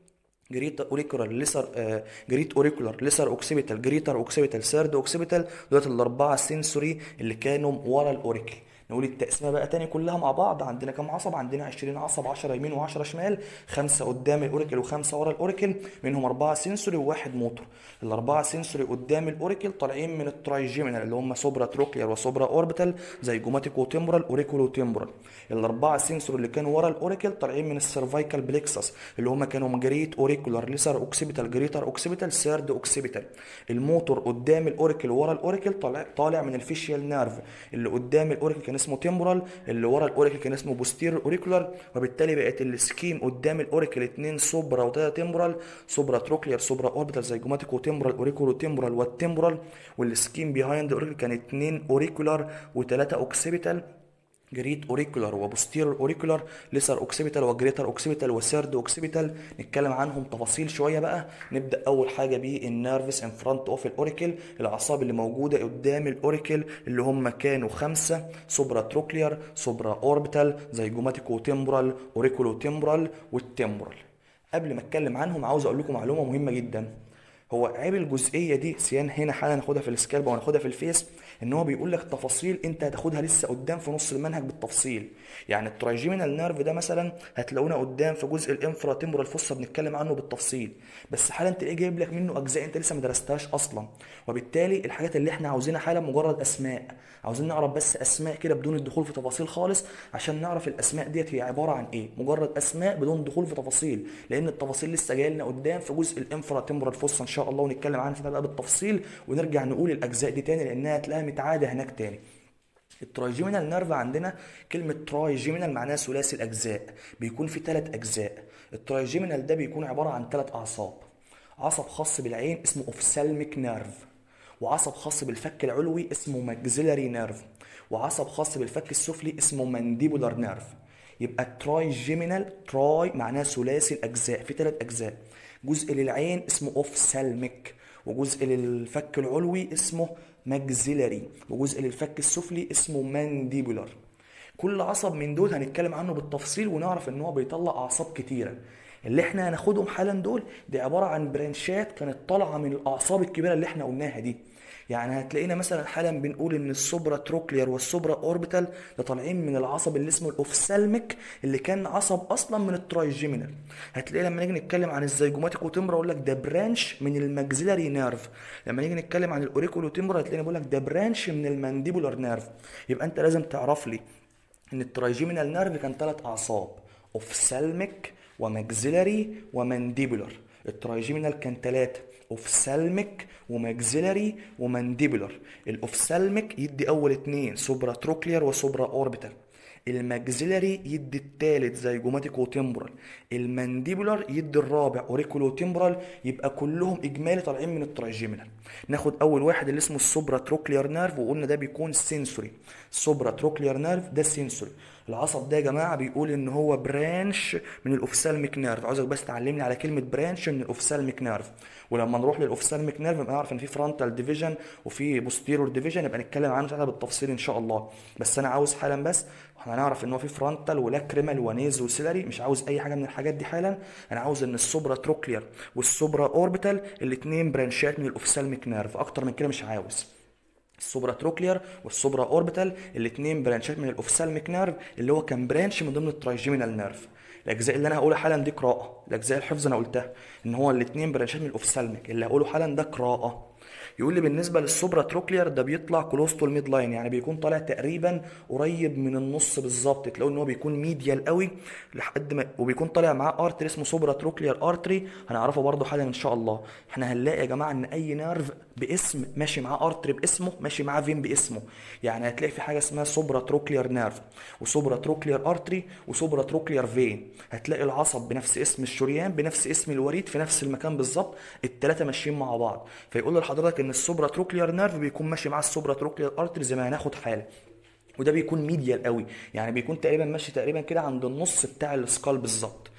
جريت اوريكولار ليسر آه جريت اوريكولار ليسر اوكسيبيتال جريتر اوكسيبيتال سيرد اوكسيبيتال دولت الاربعه سنسوري اللي كانوا ورا الاوريكل نقول التقسيمه بقى تاني كلها مع بعض عندنا كام عصب عندنا 20 عصب 10 يمين و10 شمال خمسه قدام الاوريكل وخمسه ورا الاوريكل منهم اربعه سنسوري وواحد موتور الاربعه سنسوري قدام الاوريكل طالعين من الترايجيمينال اللي هم سوبرا تروكلير وسوبرا اوربيتال زي جوماتيك وتمبرال اوريكول وتمبرال الاربعه سنسوري اللي كانوا ورا الاوريكل طالعين من السيرفايكال بليكسس اللي هم كانوا جريت اوريكولار ليسر اوكسيبيتال جريتر اوكسيبيتال سيرد اوكسيبيتال الموتور قدام الاوريكل ورا الاوريكل طالع طالع من الفيشيال نيرف اللي قدام الاوريكل كان اسمه تمبرال اللي ورا الاوريكل كان اسمه بوستير اوريكولار وبالتالي بقت السكيم قدام الاوريكل اتنين سوبرا وتلاته تمبرال سوبرا تروكلير سوبرا اوربيتال زي جوماتيك وتمبرال اوريكولو تمبرال والتمبرال والسكيم بيهايند الاوريكل كان اتنين اوريكولار وتلاته اوكسيبيتال جريت اوريكولار وبوستيرور اوريكولار ليسر اوكسيبيتال وجريتر اوكسيبيتال وسيرد اوكسيبيتال نتكلم عنهم تفاصيل شويه بقى نبدا اول حاجه بالنيرفس ان فرونت اوف الاوريكل الاعصاب اللي موجوده قدام الاوريكل اللي هم كانوا خمسه سوبرا تروكلير سوبرا اوربيتال زي جوماتيكو تمبرال اوريكولو تمبرال والتمبرال قبل ما اتكلم عنهم عاوز اقول لكم معلومه مهمه جدا هو عيب الجزئيه دي سيان هنا حالا ناخدها في السكالب وهناخدها في الفيس ان هو بيقول لك تفاصيل انت هتاخدها لسه قدام في نص المنهج بالتفصيل يعني الترايجيمينال نيرف ده مثلا هتلاقونا قدام في جزء الانفرا تمبرال فوسا بنتكلم عنه بالتفصيل بس حالا تلاقيه جايب لك منه اجزاء انت لسه ما درستهاش اصلا وبالتالي الحاجات اللي احنا عاوزينها حالا مجرد اسماء عاوزين نعرف بس اسماء كده بدون الدخول في تفاصيل خالص عشان نعرف الاسماء ديت هي عباره عن ايه مجرد اسماء بدون دخول في تفاصيل لان التفاصيل لسه جايه لنا قدام في جزء الانفرا تمبرال فوسا ان شاء الله ونتكلم عنها بقى بالتفصيل ونرجع نقول الاجزاء دي تاني لانها هتلاقيها متعاده هناك تاني الترايجيمينال نيرف عندنا كلمة ترايجيمينال معناها ثلاثي الأجزاء بيكون في ثلاث أجزاء الترايجيمينال ده بيكون عبارة عن ثلاث أعصاب عصب خاص بالعين اسمه اوفسالميك نيرف وعصب خاص بالفك العلوي اسمه ماكسيلاري نيرف وعصب خاص بالفك السفلي اسمه مانديبولار نيرف يبقى الترايجيمينال تراي معناها ثلاثي الأجزاء في ثلاث أجزاء جزء للعين اسمه اوفسالميك وجزء للفك العلوي اسمه ماكسيلاري وجزء للفك السفلي اسمه مانديبولار كل عصب من دول هنتكلم عنه بالتفصيل ونعرف ان هو بيطلع اعصاب كتيره اللي احنا هناخدهم حالا دول دي عباره عن برانشات كانت طالعه من الاعصاب الكبيره اللي احنا قلناها دي يعني هتلاقينا مثلا حالا بنقول ان السوبرا تروكلير والسوبرا اوربيتال ده طالعين من العصب اللي اسمه الاوفسالميك اللي كان عصب اصلا من الترايجيمينال هتلاقي لما نيجي نتكلم عن الزيجوماتيك وتمبرا اقول لك ده برانش من الماكسيلاري نيرف لما نيجي نتكلم عن الاوريكول وتمبرا هتلاقيني بقول لك ده برانش من المانديبولار نيرف يبقى انت لازم تعرف لي ان الترايجيمينال نيرف كان ثلاث اعصاب اوفسالميك وماكسيلاري ومانديبولار الترايجيمينال كان ثلاثه اوفسالميك وماكسيلاري ومانديبولار الاوفسالميك يدي اول اتنين سوبرا تروكلير وسوبرا اوربيتال الماكسيلاري يدي التالت زي جوماتيك وتمبرال المانديبولار يدي الرابع اوريكولو تمبرال يبقى كلهم اجمالي طالعين من الترايجيمينال ناخد اول واحد اللي اسمه السوبرا تروكلير نيرف وقلنا ده بيكون سنسوري السوبرا تروكلير نيرف ده سنسوري العصب ده يا جماعه بيقول ان هو برانش من الاوفسالميك نيرف عاوزك بس تعلمني على كلمه برانش من الاوفسالميك نيرف ولما نروح للاوفسالميك نيرف نبقى نعرف ان في فرونتال ديفيجن وفي بوستيرور ديفيجن يبقى نتكلم عنه ساعتها بالتفصيل ان شاء الله بس انا عاوز حالا بس احنا هنعرف ان هو في فرونتال ولاكريمال ونيز وسيلاري مش عاوز اي حاجه من الحاجات دي حالا انا عاوز ان السوبرا تروكلير والسوبرا اوربيتال الاثنين برانشات من الاوفسالميك نيرف اكتر من كده مش عاوز السوبرا تروكلير والسوبرا اوربيتال الاثنين برانشات من الاوفسالميك نيرف اللي هو كان برانش من ضمن الترايجيمينال نيرف الاجزاء اللي انا هقولها حالا دي قراءه الاجزاء الحفظ انا قلتها ان هو الاثنين برانشات من الاوفسالميك اللي هقوله حالا ده قراءه يقول لي بالنسبه للسوبرا تروكلير ده بيطلع كلوز تو الميد لاين يعني بيكون طالع تقريبا قريب من النص بالظبط تلاقوا ان هو بيكون ميديال قوي لحد ما وبيكون طالع معاه ارتري اسمه سوبرا تروكلير ارتري هنعرفه برده حالا ان شاء الله احنا هنلاقي يا جماعه ان اي نيرف باسم ماشي معاه ارتري باسمه ماشي معاه فين باسمه يعني هتلاقي في حاجه اسمها سوبرا تروكلير نيرف وسوبرا تروكلير ارتري وسوبرا تروكلير فين هتلاقي العصب بنفس اسم الشريان بنفس اسم الوريد في نفس المكان بالظبط الثلاثه ماشيين مع بعض فيقول لحضرتك ان السوبرا تروكلير نيرف بيكون ماشي مع السوبرا تروكلير ارتري زي ما هناخد حالا وده بيكون ميديال قوي يعني بيكون تقريبا ماشي تقريبا كده عند النص بتاع السكال بالظبط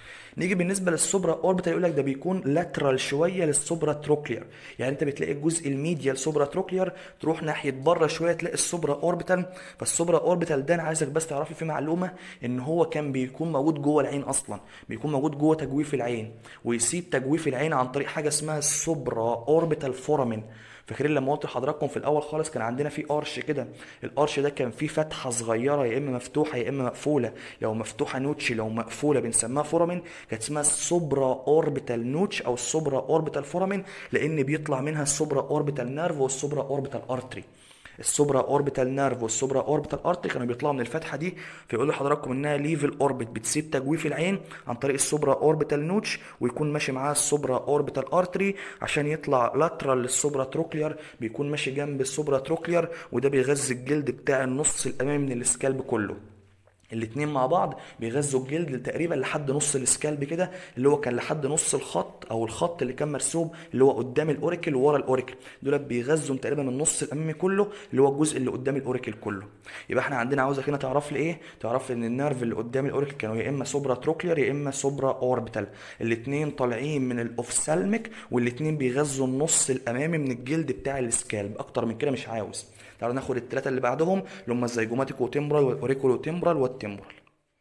نيجي بالنسبه للسوبرا اوربيتال يقول لك ده بيكون لاترال شويه للسوبرا تروكلير يعني انت بتلاقي الجزء الميديال سوبرا تروكلير تروح ناحيه بره شويه تلاقي السوبرا اوربيتال فالسوبرا اوربيتال ده انا عايزك بس تعرفي في معلومه ان هو كان بيكون موجود جوه العين اصلا بيكون موجود جوه تجويف العين ويسيب تجويف العين عن طريق حاجه اسمها السوبرا اوربيتال فورامين فاكرين لما قلت لحضراتكم في الاول خالص كان عندنا في قرش كده القرش ده كان فيه فتحه صغيره يا اما مفتوحه يا اما مقفوله لو مفتوحه نوتش لو مقفوله بنسميها فورامين كانت اسمها السوبرا اوربيتال نوتش او السوبرا اوربيتال فورامين لان بيطلع منها السوبرا اوربيتال نيرف والسوبرا اوربيتال ارتري السوبرا اوربيتال نيرف والسوبرا اوربيتال ارتري كانوا بيطلعوا من الفتحه دي فيقول لحضراتكم انها ليفل اوربت بتسيب تجويف العين عن طريق السوبرا اوربيتال نوتش ويكون ماشي معاها السوبرا اوربيتال ارتري عشان يطلع لاترال للسوبرا تروكلير بيكون ماشي جنب السوبرا تروكلير وده بيغذي الجلد بتاع النص الامامي من السكالب كله الاتنين مع بعض بيغذوا الجلد تقريبا لحد نص السكالب كده اللي هو كان لحد نص الخط او الخط اللي كان مرسوم اللي هو قدام الاوريكل وورا الاوريكل دول بيغذوا تقريبا النص الامامي كله اللي هو الجزء اللي قدام الاوريكل كله يبقى احنا عندنا عاوزك هنا تعرف لي ايه تعرف لي ان النيرف اللي قدام الاوريكل كانوا يا اما سوبرا تروكلير يا اما سوبرا اوربيتال الاتنين طالعين من الاوفسالميك والاتنين بيغذوا النص الامامي من الجلد بتاع السكالب اكتر من كده مش عاوز تعالوا ناخد الثلاثه اللي بعدهم اللي هم الزيجوماتيك وتمبرال والاوريكولو تمبرال والتمبرال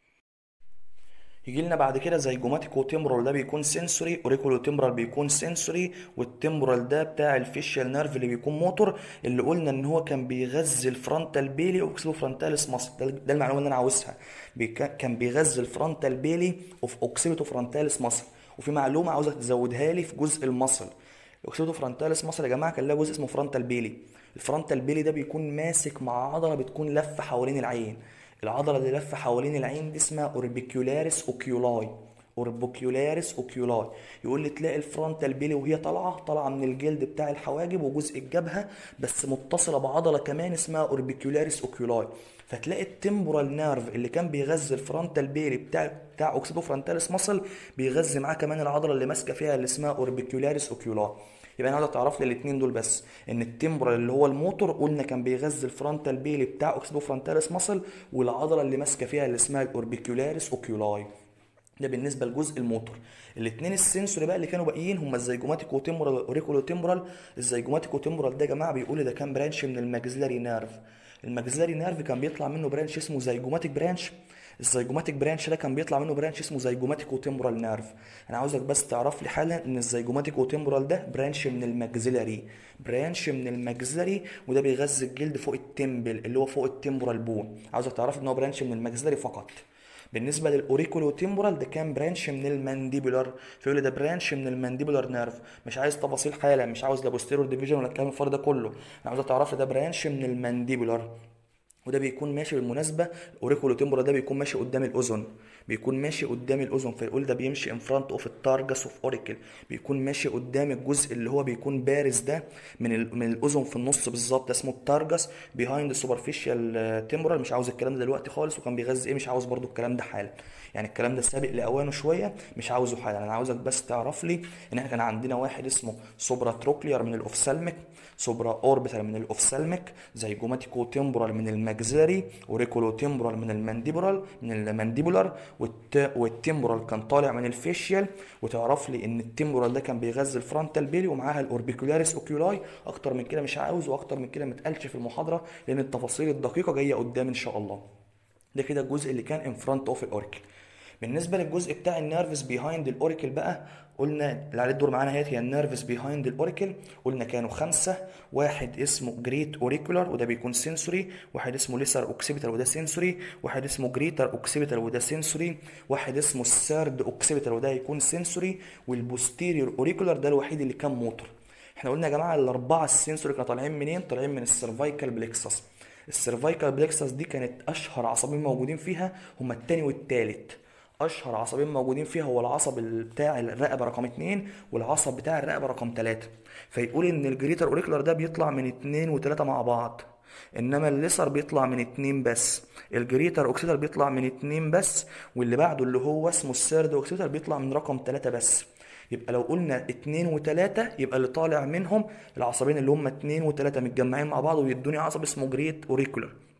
يجي لنا بعد كده زيجوماتيك وتمبرال ده بيكون سنسوري اوريكولو تمبرال بيكون سنسوري والتمبرال ده بتاع الفيشيال نيرف اللي بيكون موتور اللي قلنا ان هو كان بيغذي الفرونتال بيلي اوكسيدو فرونتاليس ماسل ده, ده المعلومه اللي انا عاوزها بيكا كان بيغذي الفرونتال بيلي اوف اوكسيدو فرونتاليس ماسل وفي معلومه عاوزك تزودها لي في جزء المصل الاوكسيدو فرونتاليس ماسل يا جماعه كان لها جزء اسمه فرونتال بيلي الفرونتال بيلي ده بيكون ماسك مع عضله بتكون لفه حوالين العين العضله اللي لفه حوالين العين دي اسمها اوربيكيولاريس اوكيولاي اوربيكيولاريس اوكيولاي يقول لي تلاقي الفرونتال بيلي وهي طالعه طالعه من الجلد بتاع الحواجب وجزء الجبهه بس متصله بعضله كمان اسمها اوربيكيولاريس اوكيولاي فتلاقي التمبورال نيرف اللي كان بيغذي الفرونتال بيلي بتاع بتاع اوكسيدو فرونتاليس ماسل بيغذي معاه كمان العضله اللي ماسكه فيها اللي اسمها اوربيكيولاريس اوكيولاي يبقى انا عاوز تعرف لي الاثنين دول بس ان التمبرال اللي هو الموتور قلنا كان بيغذي الفرونتال بيلي بتاع اوكسيدو فرونتاليس ماسل والعضله اللي ماسكه فيها اللي اسمها الاوربيكيولاريس اوكيولاي ده بالنسبه لجزء الموتور الاثنين السنسوري بقى اللي كانوا باقيين هم الزيجوماتيك وتمبرال والاوريكولو تمبرال الزيجوماتيك وتمبرال ده يا جماعه بيقول لي ده كان برانش من الماكسيلاري نيرف الماكسيلاري نيرف كان بيطلع منه برانش اسمه زيجوماتيك برانش الزيجوماتيك برانش ده كان بيطلع منه برانش اسمه زيجوماتيك وتمبرال نيرف انا عاوزك بس تعرف لي حالا ان الزيجوماتيك وتمبرال ده برانش من الماكسيلاري برانش من الماكسيلاري وده بيغذي الجلد فوق التمبل اللي هو فوق التمبرال بون عاوزك تعرف ان هو برانش من الماكسيلاري فقط بالنسبه للاوريكولو تيمبورال ده كان برانش من المانديبولار فيقول لي ده برانش من المانديبولار نيرف مش عايز تفاصيل حالا مش عاوز لا بوستيرور ديفيجن ولا الكلام الفاضي ده كله انا عاوز تعرف لي ده برانش من المانديبولار وده بيكون ماشي بالمناسبه الاوريكولو تيمبورال ده بيكون ماشي قدام الاذن بيكون ماشي قدام الاذن فيقول ده بيمشي ان فرونت اوف التارجس اوف اوريكل بيكون ماشي قدام الجزء اللي هو بيكون بارز ده من ال... من الاذن في النص بالظبط ده اسمه التارجس بيهايند السوبرفيشال تيمبورال مش عاوز الكلام ده دلوقتي خالص وكان بيغذي ايه مش عاوز برضو الكلام ده حالا يعني الكلام ده سابق لاوانه شويه مش عاوزه حالا انا عاوزك بس تعرف لي ان احنا كان عندنا واحد اسمه سوبرا تروكلير من الاوفسالميك سوبرا اوربيتال من الاوفسالميك زيجوماتيكو تيمبورال من الماكسيلاري اوريكولو تيمبورال من المانديبولار من المانديبولار والت... والتيمبورال كان طالع من الفيشيال وتعرف لي ان التيمبورال ده كان بيغذي الفرونتال بيلي ومعاها الاوربيكولاريس اوكيولاي اكتر من كده مش عاوز واكتر من كده ما اتقالش في المحاضره لان التفاصيل الدقيقه جايه قدام ان شاء الله ده كده الجزء اللي كان ان فرونت اوف الاوريكل بالنسبه للجزء بتاع النيرفز بيهايند الاوريكل بقى قلنا اللي عليه الدور معانا هي النيرفز بيهايند الاوريكل قلنا كانوا خمسه واحد اسمه جريت اوريكولار وده بيكون سنسوري واحد اسمه ليسر اوكسيبيتال وده سنسوري واحد اسمه جريتر اوكسيبيتال وده سنسوري واحد اسمه السيرد اوكسيبيتال وده هيكون سنسوري والبوستيريور اوريكولار ده الوحيد اللي كان موتور احنا قلنا يا جماعه الاربعه السنسوري كانوا طالعين منين طالعين من السيرفايكال بلكسس السيرفايكال بلكسس دي كانت اشهر عصبين موجودين فيها هما التاني والتالت اشهر عصبين موجودين فيها هو العصب بتاع الرقبه رقم اتنين والعصب بتاع الرقبه رقم تلاته فيقول ان الجريتر اوريكولار ده بيطلع من اتنين وتلاته مع بعض انما الليسر بيطلع من اتنين بس الجريتر اوكسيتال بيطلع من اتنين بس واللي بعده اللي هو اسمه السيرد اوكسيتال بيطلع من رقم تلاته بس يبقى لو قلنا اتنين وتلاتة يبقى اللي طالع منهم العصبين اللي هم اتنين وتلاتة متجمعين مع بعض ويدوني عصب اسمه جريت اوريكولار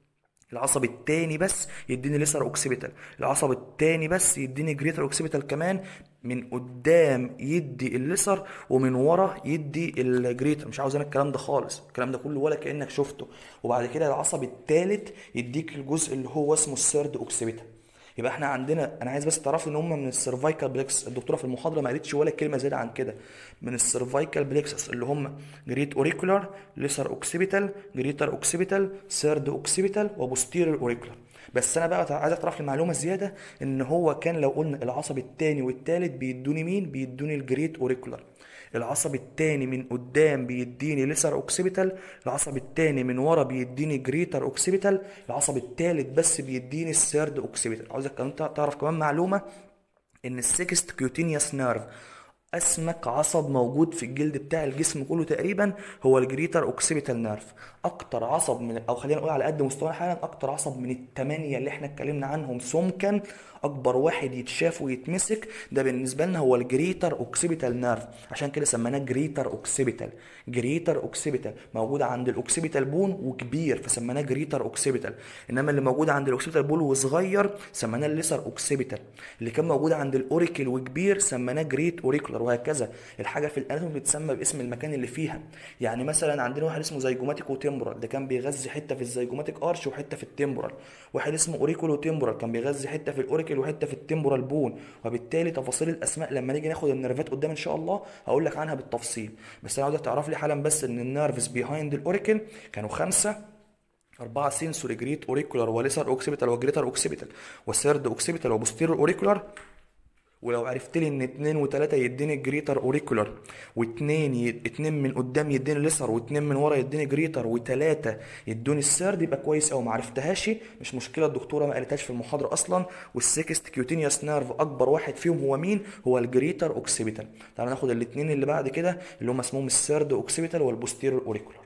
العصب التاني بس يديني ليسر اوكسيبيتال العصب التاني بس يديني جريتر اوكسيبيتال كمان من قدام يدي الليسر ومن ورا يدي الجريتر مش عاوز انا الكلام ده خالص الكلام ده كله ولا كانك شفته وبعد كده العصب التالت يديك الجزء اللي هو اسمه السيرد اوكسيبيتال يبقى احنا عندنا انا عايز بس تعرفوا ان هم من السيرفايكال بليكس الدكتوره في المحاضره ما قالتش ولا كلمه زياده عن كده من السيرفايكال بليكسس اللي هم جريت اوريكولار ليسر اوكسيبيتال جريتر اوكسيبيتال سيرد اوكسيبيتال وبوستيريور اوريكولار بس انا بقى عايز تعرف المعلومه الزياده ان هو كان لو قلنا العصب الثاني والثالث بيدوني مين بيدوني الجريت اوريكولار العصب التاني من قدام بيديني ليسر اوكسيبيتال العصب التاني من ورا بيديني جريتر اوكسيبيتال العصب التالت بس بيديني السيرد اوكسيبيتال عاوزك كمان تعرف كمان معلومه ان السكست كيوتينيوس نيرف اسمك عصب موجود في الجلد بتاع الجسم كله تقريبا هو الجريتر اوكسيبيتال نيرف اكتر عصب من او خلينا نقول على قد مستوانا حالا اكتر عصب من الثمانيه اللي احنا اتكلمنا عنهم سمكا اكبر واحد يتشاف ويتمسك ده بالنسبه لنا هو الجريتر اوكسيبيتال نيرف عشان كده سميناه جريتر اوكسيبيتال جريتر اوكسيبيتال موجود عند الاوكسيبيتال بون وكبير فسميناه جريتر اوكسيبيتال انما اللي موجود عند الاوكسيبيتال بون وصغير سميناه الليسر اوكسيبيتال اللي كان موجود عند الاوريكل وكبير سميناه جريت اوريكولار وهكذا الحاجه في الاناتومي بتسمى باسم المكان اللي فيها يعني مثلا عندنا واحد اسمه زيجوماتيك وتمبرال ده كان بيغذي حته في الزيجوماتيك ارش وحته في التمبرال واحد اسمه اوريكولو تمبرال كان بيغذي حته في الاوريكل وحته في التمبرال بون وبالتالي تفاصيل الاسماء لما نيجي ناخد النيرفات قدام ان شاء الله هقول لك عنها بالتفصيل بس انا عاوزك تعرف لي حالا بس ان النيرفز بيهايند الاوريكل كانوا خمسه أربعة سينسوري جريت أوريكولار وليسر أوكسيبيتال وجريتر أوكسيبيتال وسيرد أوكسيبيتال وبوستيرور أوريكولار ولو عرفت لي ان اتنين وتلاتة يديني جريتر اوريكولار واتنين ي... اتنين من قدام يديني ليسر واتنين من ورا يديني جريتر وتلاتة يدوني السرد يبقى كويس اوي ما عرفتهاش مش مشكله الدكتوره ما قالتهاش في المحاضره اصلا والسكست كيوتينيوس نيرف اكبر واحد فيهم هو مين هو الجريتر اوكسيبيتال تعالى ناخد الاتنين اللي بعد كده اللي هم اسمهم السرد اوكسيبيتال والبوستيرور اوريكولار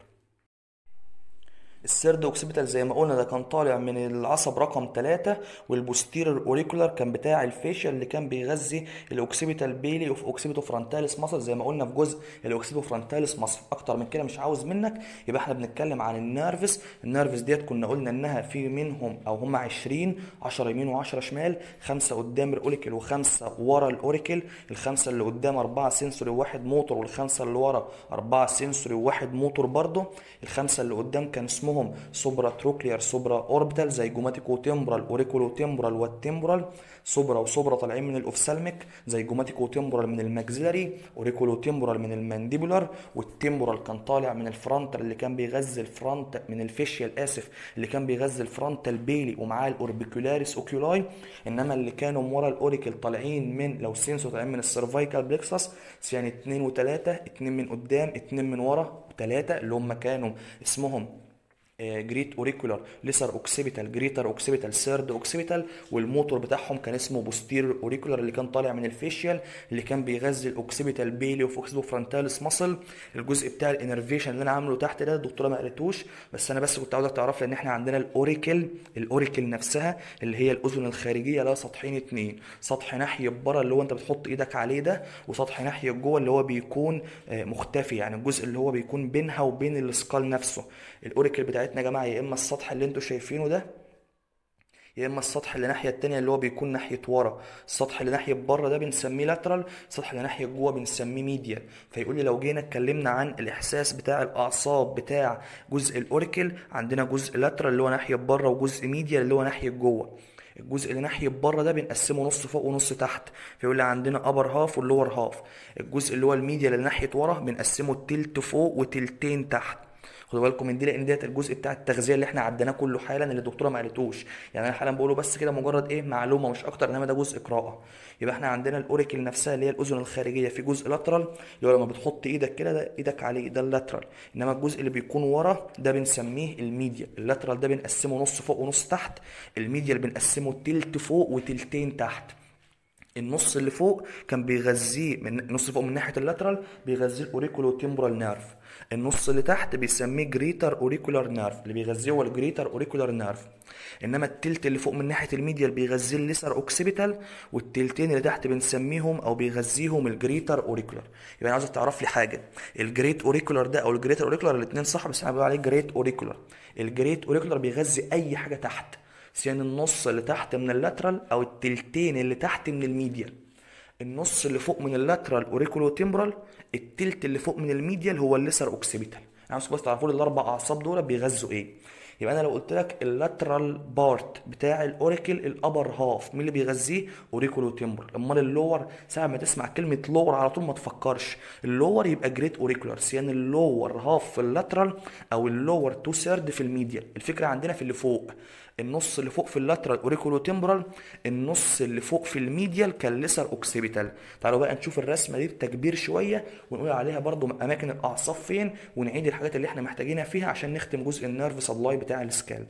السيرد اوكسيبيتال زي ما قلنا ده كان طالع من العصب رقم 3 والبوستيرور اوريكولار كان بتاع الفيشل اللي كان بيغذي الاوكسيبيتال بيلي اوف اوكسيبيتو فرونتاليس ماسل زي ما قلنا في جزء الاوكسيبيتو فرونتاليس ماسل اكتر من كده مش عاوز منك يبقى احنا بنتكلم عن النيرفس النيرفس ديت كنا قلنا انها في منهم او هم 20 10 يمين و10 شمال خمسه قدام الاوريكل وخمسه ورا الاوريكل الخمسه اللي قدام اربعه سنسوري وواحد موتور والخمسه اللي ورا اربعه سنسوري وواحد موتور برضه الخمسه اللي قدام كان اسمهم اسمهم سوبرا تروكلير سوبرا اوربيتال زي جوماتيكو تمبرال اوريكولو تمبرال والتمبرال سوبرا وسوبرا طالعين من الاوفسالميك زي جوماتيكو تمبرال من الماكسيلاري اوريكولو تمبرال من المانديبولار والتمبرال كان طالع من الفرونتال اللي كان بيغذي الفرونت من الفيشيال اسف اللي كان بيغذي الفرونتال بيلي ومعاه الاوربيكولاريس اوكيولاي انما اللي كانوا ورا الاوريكل طالعين من لو سينسو طالعين من السيرفايكال بلكسس يعني اتنين وتلاته اتنين من قدام اتنين من ورا تلاته اللي هم كانوا اسمهم جريت اوريكولار ليسر اوكسيبيتال جريتر اوكسيبيتال سيرد اوكسيبيتال والموتور بتاعهم كان اسمه بوستير اوريكولار اللي كان طالع من الفيشيال اللي كان بيغذي الاوكسيبيتال بيلي اوف اوكسيبو فرونتاليس ماسل الجزء بتاع الانرفيشن اللي انا عامله تحت ده الدكتوره ما قالتوش بس انا بس كنت عاوزك تعرف لان احنا عندنا الاوريكل الاوريكل نفسها اللي هي الاذن الخارجيه لها سطحين اتنين سطح ناحيه بره اللي هو انت بتحط ايدك عليه ده وسطح ناحيه جوه اللي هو بيكون مختفي يعني الجزء اللي هو بيكون بينها وبين السكال نفسه الاوريكل بتاعتنا يا جماعه يا اما السطح اللي انتوا شايفينه ده يا اما السطح اللي ناحيه التانية اللي هو بيكون ناحيه ورا السطح اللي ناحيه بره ده بنسميه لاترال السطح اللي ناحيه جوه بنسميه ميديال فيقول لي لو جينا اتكلمنا عن الاحساس بتاع الاعصاب بتاع جزء الاوريكل عندنا جزء لاترال اللي هو ناحيه بره وجزء ميديال اللي هو ناحيه جوه الجزء اللي ناحيه بره ده بنقسمه نص فوق ونص تحت فيقول لي عندنا ابر هاف واللور هاف الجزء اللي هو الميديال اللي ناحيه ورا بنقسمه تلت فوق وتلتين تحت خدوا بالكم من دي لان ديت الجزء بتاع التغذيه اللي احنا عديناه كله حالا اللي الدكتوره ما قالتوش يعني انا حالا بقوله بس كده مجرد ايه معلومه مش اكتر انما ده جزء قراءه يبقى احنا عندنا الاوريكل نفسها اللي هي الاذن الخارجيه في جزء لاترال اللي هو لما بتحط ايدك كده ده ايدك عليه ده اللاترال انما الجزء اللي بيكون ورا ده بنسميه الميديا اللاترال ده بنقسمه نص فوق ونص تحت الميديا اللي بنقسمه تلت فوق وتلتين تحت النص اللي فوق كان بيغذيه من النص اللي فوق من ناحيه اللاترال بيغذيه الاوريكولو تيمبرال نيرف النص اللي تحت بيسميه جريتر اوريكولار نيرف اللي بيغذيه هو الجريتر اوريكولار نيرف انما التلت اللي فوق من ناحيه الميديال بيغذيه الليسر اوكسيبيتال والتلتين اللي تحت بنسميهم او بيغذيهم الجريتر اوريكولار يبقى انا عاوزك تعرف لي حاجه الجريت اوريكولار ده او الجريتر اوريكولار الاثنين صح بس انا بقول عليه جريت اوريكولار الجريت اوريكولار بيغذي اي حاجه تحت سواء النص اللي تحت من اللاترال او التلتين اللي تحت من الميديال النص اللي فوق من اللاترال اوريكولو تيمبرال التلت اللي فوق من الميديال هو الليسر اوكسيبيتال انا عاوز بس تعرفوا لي الاربع اعصاب دول بيغذوا ايه يبقى انا لو قلت لك اللاترال بارت بتاع الاوريكل الابر هاف مين اللي بيغذيه اوريكولو تيمبرال امال اللور ساعه ما تسمع كلمه لور على طول ما تفكرش اللور يبقى جريت اوريكولار يعني اللور هاف في اللاترال او اللور تو سيرد في الميديال الفكره عندنا في اللي فوق النص اللي فوق في اللاترال اوريكولو تيمبرال النص اللي فوق في الميديال كالليسر اوكسيبيتال تعالوا بقى نشوف الرسمه دي بتكبير شويه ونقول عليها برضو اماكن الاعصاب فين ونعيد الحاجات اللي احنا محتاجينها فيها عشان نختم جزء النيرف سبلاي بتاع السكالب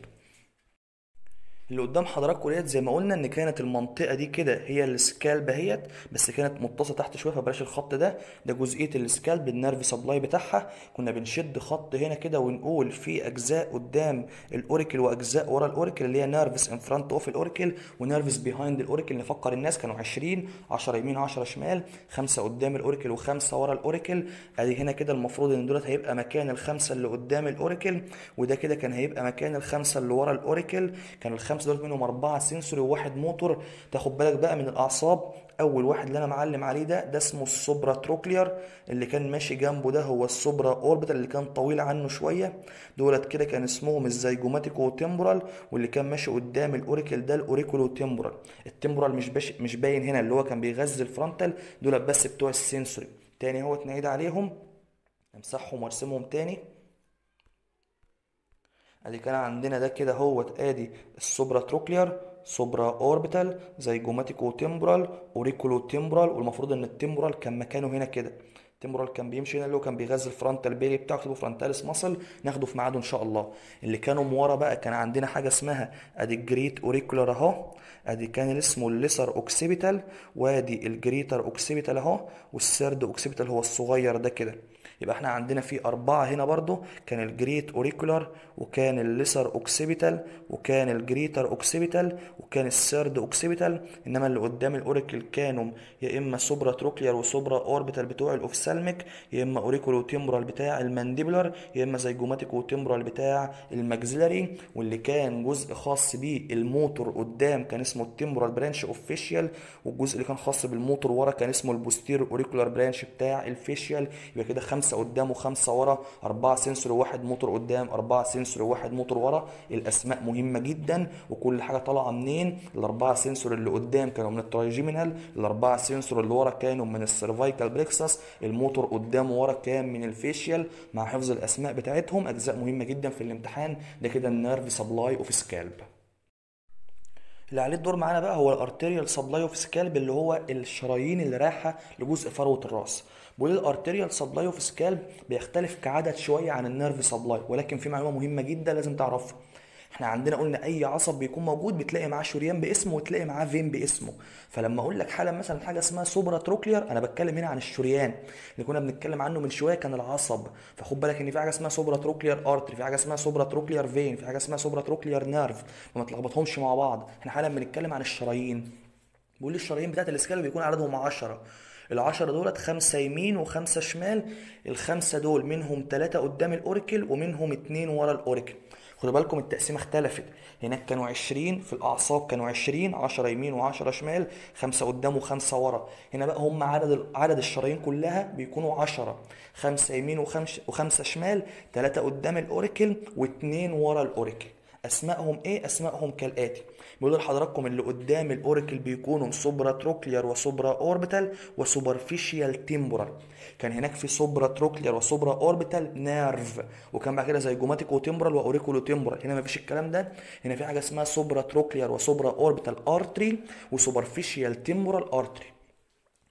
اللي قدام حضراتكم ديت زي ما قلنا ان كانت المنطقه دي كده هي السكالب اهيت بس كانت متصله تحت شويه فبلاش الخط ده ده جزئيه السكالب النيرف سبلاي بتاعها كنا بنشد خط هنا كده ونقول في اجزاء قدام الاوريكل واجزاء ورا الاوريكل اللي هي نيرفس ان فرونت اوف الاوريكل ونيرفس بيهايند الاوريكل نفكر الناس كانوا 20 10 يمين 10 شمال خمسه قدام الاوريكل وخمسه ورا الاوريكل ادي هنا كده المفروض ان دولت هيبقى مكان الخمسه اللي قدام الاوريكل وده كده كان هيبقى مكان الخمسه اللي ورا الاوريكل كان الخمسه دول منهم اربعه سنسوري وواحد موتور تاخد بالك بقى من الاعصاب اول واحد اللي انا معلم عليه ده ده اسمه السوبرا تروكلير اللي كان ماشي جنبه ده هو السوبرا اوربيتال اللي كان طويل عنه شويه دولت كده كان اسمهم الزيجوماتيكو تيمبرال واللي كان ماشي قدام الاوريكل ده الاوريكولو تيمبرال التيمبرال مش باش مش باين هنا اللي هو كان بيغذي الفرونتال دولت بس بتوع السنسوري تاني اهو نعيد عليهم امسحهم وارسمهم تاني ادي كان عندنا ده كده هوت ادي السوبرا تروكلير سوبرا اوربيتال زيجوماتيكو تيمبرال اوريكولو تيمبرال والمفروض ان التيمبرال كان مكانه هنا كده التيمبرال كان بيمشي هنا اللي هو كان بيغذي الفرونتال بيلي بتاعه كتبه فرونتاليس ماسل ناخده في ميعاده ان شاء الله اللي كانوا ورا بقى كان عندنا حاجه اسمها ادي الجريت اوريكولار اهو ادي كان اللي اسمه الليسر اوكسيبيتال وادي الجريتر اوكسيبيتال اهو والسيرد اوكسيبيتال هو الصغير ده كده يبقى احنا عندنا في أربعة هنا برضو كان الجريت أوريكولار وكان الليسر أوكسيبيتال وكان الجريتر أوكسيبيتال وكان السيرد أوكسيبيتال إنما اللي قدام الأوريكل كانوا يا إما سوبرا تروكلير وسوبرا أوربيتال بتوع الأوفسالميك يا إما أوريكولو تيمبرال بتاع المانديبولار يا إما زيجوماتيك وتيمبرال بتاع الماكسيلاري واللي كان جزء خاص بيه الموتور قدام كان اسمه التيمبرال برانش اوف فيشيال والجزء اللي كان خاص بالموتور ورا كان اسمه البوستير أوريكولار برانش بتاع الفيشيال يبقى كده خمسة قدام وخمسة ورا أربعة سنسور وواحد موتور قدام أربعة سنسور وواحد موتور ورا الأسماء مهمة جدا وكل حاجة طالعة منين الأربعة سنسور اللي قدام كانوا من الترايجيمينال الأربعة سنسور اللي ورا كانوا من السيرفايكال بريكسس الموتور قدام ورا كان من الفيشيال مع حفظ الأسماء بتاعتهم أجزاء مهمة جدا في الامتحان ده كده النيرف سبلاي اوف سكالب اللي عليه الدور معانا بقى هو الارتيريال سبلاي اوف سكالب اللي هو الشرايين اللي رايحه لجزء فروه الراس بقول الارتيريال سبلاي اوف سكالب بيختلف كعدد شويه عن النيرف سبلاي ولكن في معلومه مهمه جدا لازم تعرفها احنا عندنا قلنا اي عصب بيكون موجود بتلاقي معاه شريان باسمه وتلاقي معاه فين باسمه فلما اقول لك حاله مثلا حاجه اسمها سوبرا تروكلير انا بتكلم هنا عن الشريان اللي كنا بنتكلم عنه من شويه كان العصب فخد بالك ان في حاجه اسمها سوبرا تروكلير ارتري في حاجه اسمها سوبرا تروكلير فين في حاجه اسمها سوبرا تروكلير نيرف فما تلخبطهمش مع بعض احنا حالا بنتكلم عن الشرايين بيقول لي الشرايين بتاعت الاسكال بيكون عددهم 10 العشرة دولت خمسة يمين وخمسة شمال الخمسة دول منهم ثلاثة قدام الأوريكل ومنهم اتنين ورا الأوريكل خدوا بالكم التقسيمة اختلفت هناك كانوا عشرين في الأعصاب كانوا عشرين عشرة يمين وعشرة شمال خمسة قدام وخمسة ورا هنا بقى هم عدد عدد الشرايين كلها بيكونوا عشرة خمسة يمين وخمسة, وخمسة شمال ثلاثة قدام الأوريكل واتنين ورا الأوريكل اسمائهم ايه اسمائهم كالاتي بيقول لحضراتكم اللي قدام الاوريكل بيكونوا سوبرا تروكلير وسوبرا اوربيتال وسوبرفيشيال تيمبورال كان هناك في سوبرا تروكلير وسوبرا اوربيتال نيرف وكان بعد كده زي جوماتيك وتيمبورال واوريكولو تيمبورال هنا مفيش الكلام ده هنا في حاجه اسمها سوبرا تروكلير وسوبرا اوربيتال ارتري وسوبرفيشيال تيمبورال ارتري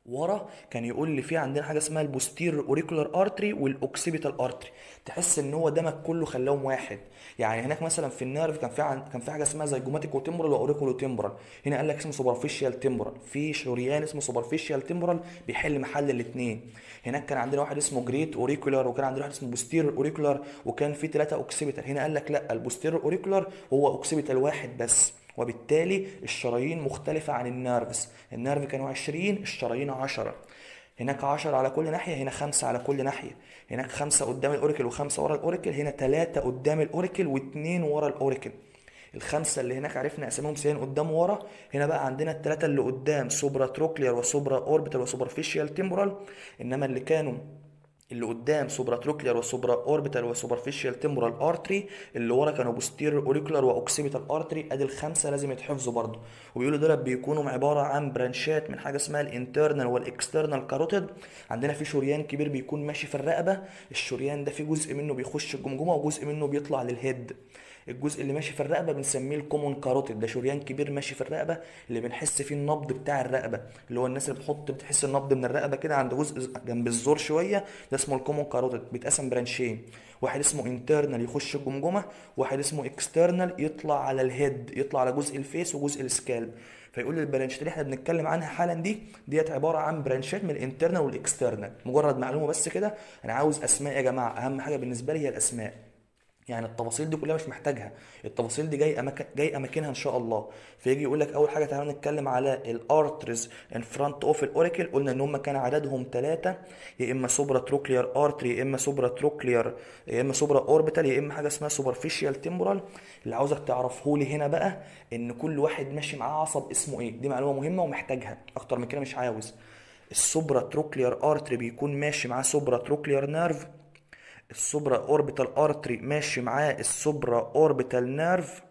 ورا كان يقول لي في عندنا حاجه اسمها البوستير اوريكولار ارتري والاوكسيبيتال ارتري تحس ان هو دمك كله خلاهم واحد يعني هناك مثلا في النيرف كان في عن... كان في حاجه اسمها زيجوماتيك وتمبرال واوريكولو تمبرال هنا قال لك اسمه سوبرفيشال تمبرال في شريان اسمه سوبرفيشال تمبرال بيحل محل الاثنين هناك كان عندنا واحد اسمه جريت اوريكولار وكان عندنا واحد اسمه بوستير اوريكولار وكان في ثلاثه اوكسيبيتال هنا قال لك لا البوستير اوريكولار هو اوكسيبيتال واحد بس وبالتالي الشرايين مختلفة عن النيرفز النيرف كانوا 20 الشرايين 10 هناك 10 على كل ناحية هنا 5 على كل ناحية هناك 5 قدام الأوريكل وخمسة ورا الأوريكل هنا 3 قدام الأوريكل واثنين ورا الأوريكل الخمسة اللي هناك عرفنا أساميهم سيين قدام ورا هنا بقى عندنا الثلاثة اللي قدام سوبرا تروكلير وسوبرا أوربيتال وسوبرفيشيال تيمبورال إنما اللي كانوا اللي قدام سوبرا تروكلير وسوبرا اوربيتال وسوبرفيشال تمبورال ارتري اللي ورا كانوا بوستير اوريكولار واوكسيبيتال ارتري ادي الخمسه لازم يتحفظوا برضه وبيقولوا دول بيكونوا عباره عن برانشات من حاجه اسمها الانترنال والاكسترنال كاروتيد عندنا في شريان كبير بيكون ماشي في الرقبه الشريان ده في جزء منه بيخش الجمجمه وجزء منه بيطلع للهيد الجزء اللي ماشي في الرقبه بنسميه الكومون كاروتيد ده شريان كبير ماشي في الرقبه اللي بنحس فيه النبض بتاع الرقبه اللي هو الناس اللي بتحط بتحس النبض من الرقبه كده عند جزء جنب الزور شويه ده اسمه الكومون كاروتيد بيتقسم برانشين واحد اسمه انترنال يخش الجمجمه واحد اسمه اكسترنال يطلع على الهيد يطلع على جزء الفيس وجزء السكالب فيقول لي البرانشات اللي احنا بنتكلم عنها حالا دي ديت عباره عن برانشات من الانترنال والاكسترنال مجرد معلومه بس كده انا عاوز اسماء يا جماعه اهم حاجه بالنسبه لي هي الاسماء يعني التفاصيل دي كلها مش محتاجها التفاصيل دي جاي أماكن جاي اماكنها ان شاء الله فيجي يقول لك اول حاجه تعالى نتكلم على الارترز ان فرونت اوف الاوريكل قلنا ان هم كان عددهم ثلاثه يا اما سوبرا تروكلير ارتري يا اما سوبرا تروكلير يا اما سوبرا اوربيتال يا اما حاجه اسمها سوبرفيشال تيمبورال اللي عاوزك تعرفه لي هنا بقى ان كل واحد ماشي معاه عصب اسمه ايه دي معلومه مهمه ومحتاجها اكتر من كده مش عاوز السوبرا تروكلير ارتري بيكون ماشي معاه سوبرا تروكلير نيرف السوبرا اوربيتال ارتري ماشي معاه السوبرا اوربيتال نيرف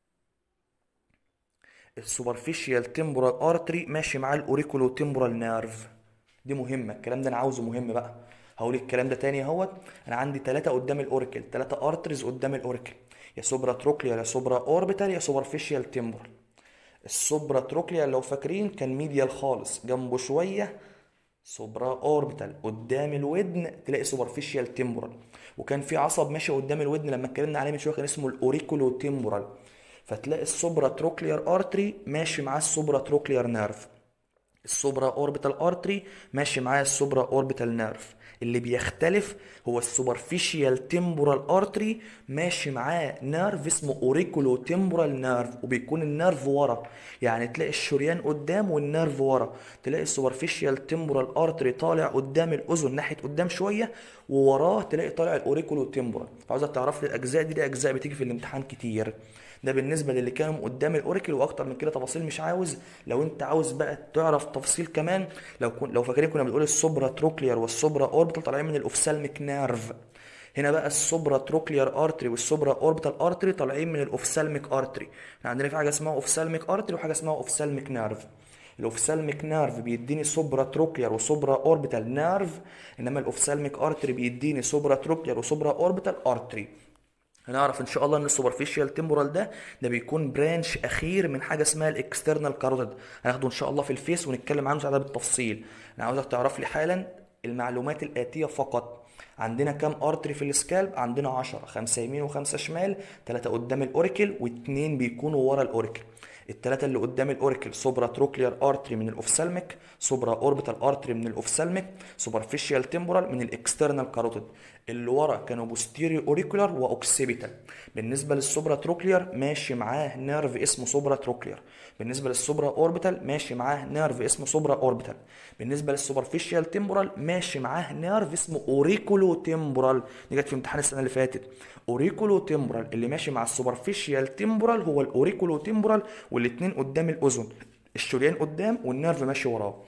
السوبرفيشال تمبورال ارتري ماشي معاه الاوريكولو تمبورال نيرف دي مهمه الكلام ده انا عاوزه مهم بقى هقول الكلام ده تاني اهوت انا عندي ثلاثه قدام الاوريكل ثلاثه ارتريز قدام الاوريكل يا سوبرا تروكليا يا سوبرا اوربيتال يا سوبرفيشال تمبورال السوبرا تروكليا لو فاكرين كان ميديال خالص جنبه شويه سوبرا اوربيتال قدام الودن تلاقي سوبرفيشال تيمبورال وكان في عصب ماشي قدام الودن لما اتكلمنا عليه من شويه كان اسمه الاوريكولو تيمبورال فتلاقي السوبرا تروكلير ارتري ماشي معاه السوبرا تروكلير نيرف السوبرا اوربيتال ارتري ماشي معاه السوبرا اوربيتال نيرف اللي بيختلف هو السوبرفيشيال تيمبورال ارتري ماشي معاه نيرف اسمه اوريكولو تيمبورال نيرف وبيكون النيرف ورا يعني تلاقي الشريان قدام والنيرف ورا تلاقي السوبرفيشيال تيمبورال ارتري طالع قدام الاذن ناحيه قدام شويه ووراه تلاقي طالع الاوريكولو تيمبورال عاوزك تعرف لي الاجزاء دي دي اجزاء بتيجي في الامتحان كتير ده بالنسبه للي كانوا قدام الاوراكل واكتر من كده تفاصيل مش عاوز لو انت عاوز بقى تعرف تفاصيل كمان لو كن لو فاكرين كنا بنقول السوبرا تروكلير والسوبرا اوربيتال طالعين من الاوفسالميك نيرف هنا بقى السوبرا تروكلير ارتري والسوبرا اوربيتال ارتري طالعين من الاوفسالميك ارتري احنا عندنا في حاجه اسمها اوفسالميك ارتري وحاجه اسمها اوفسالميك نيرف الاوفسالميك نيرف بيديني سوبرا تروكلير وسوبرا اوربيتال نيرف انما الاوفسالميك ارتري بيديني سوبرا تروكلير وسوبرا اوربيتال ارتري هنعرف ان شاء الله ان السوبرفيشال تمبورال ده ده بيكون برانش اخير من حاجه اسمها الاكسترنال كاروتيد هناخده ان شاء الله في الفيس ونتكلم عنه ساعتها بالتفصيل انا عاوزك تعرف لي حالا المعلومات الاتيه فقط عندنا كام ارتري في السكالب عندنا 10 خمسه يمين وخمسه شمال ثلاثه قدام الاوريكل واثنين بيكونوا ورا الاوريكل الثلاثه اللي قدام الاوريكل سوبرا تروكلير ارتري من الاوفسالميك سوبرا اوربيتال ارتري من الاوفسالميك سوبرفيشال تمبورال من الاكسترنال كاروتيد اللي ورا كانوا بوستيريو اوريكولار واوكسيبيتال بالنسبه للسوبرا تروكلير ماشي معاه نيرف اسمه سوبرا تروكلير بالنسبه للسوبرا اوربيتال ماشي معاه نيرف اسمه سوبرا اوربيتال بالنسبه للسوبرفيشال تمبورال ماشي معاه نيرف اسمه اوريكولو تمبورال دي جت في امتحان السنه اللي فاتت اوريكولو تمبورال اللي ماشي مع السوبرفيشال تمبورال هو الاوريكولو تمبورال والاثنين قدام الاذن الشريان قدام والنيرف ماشي وراه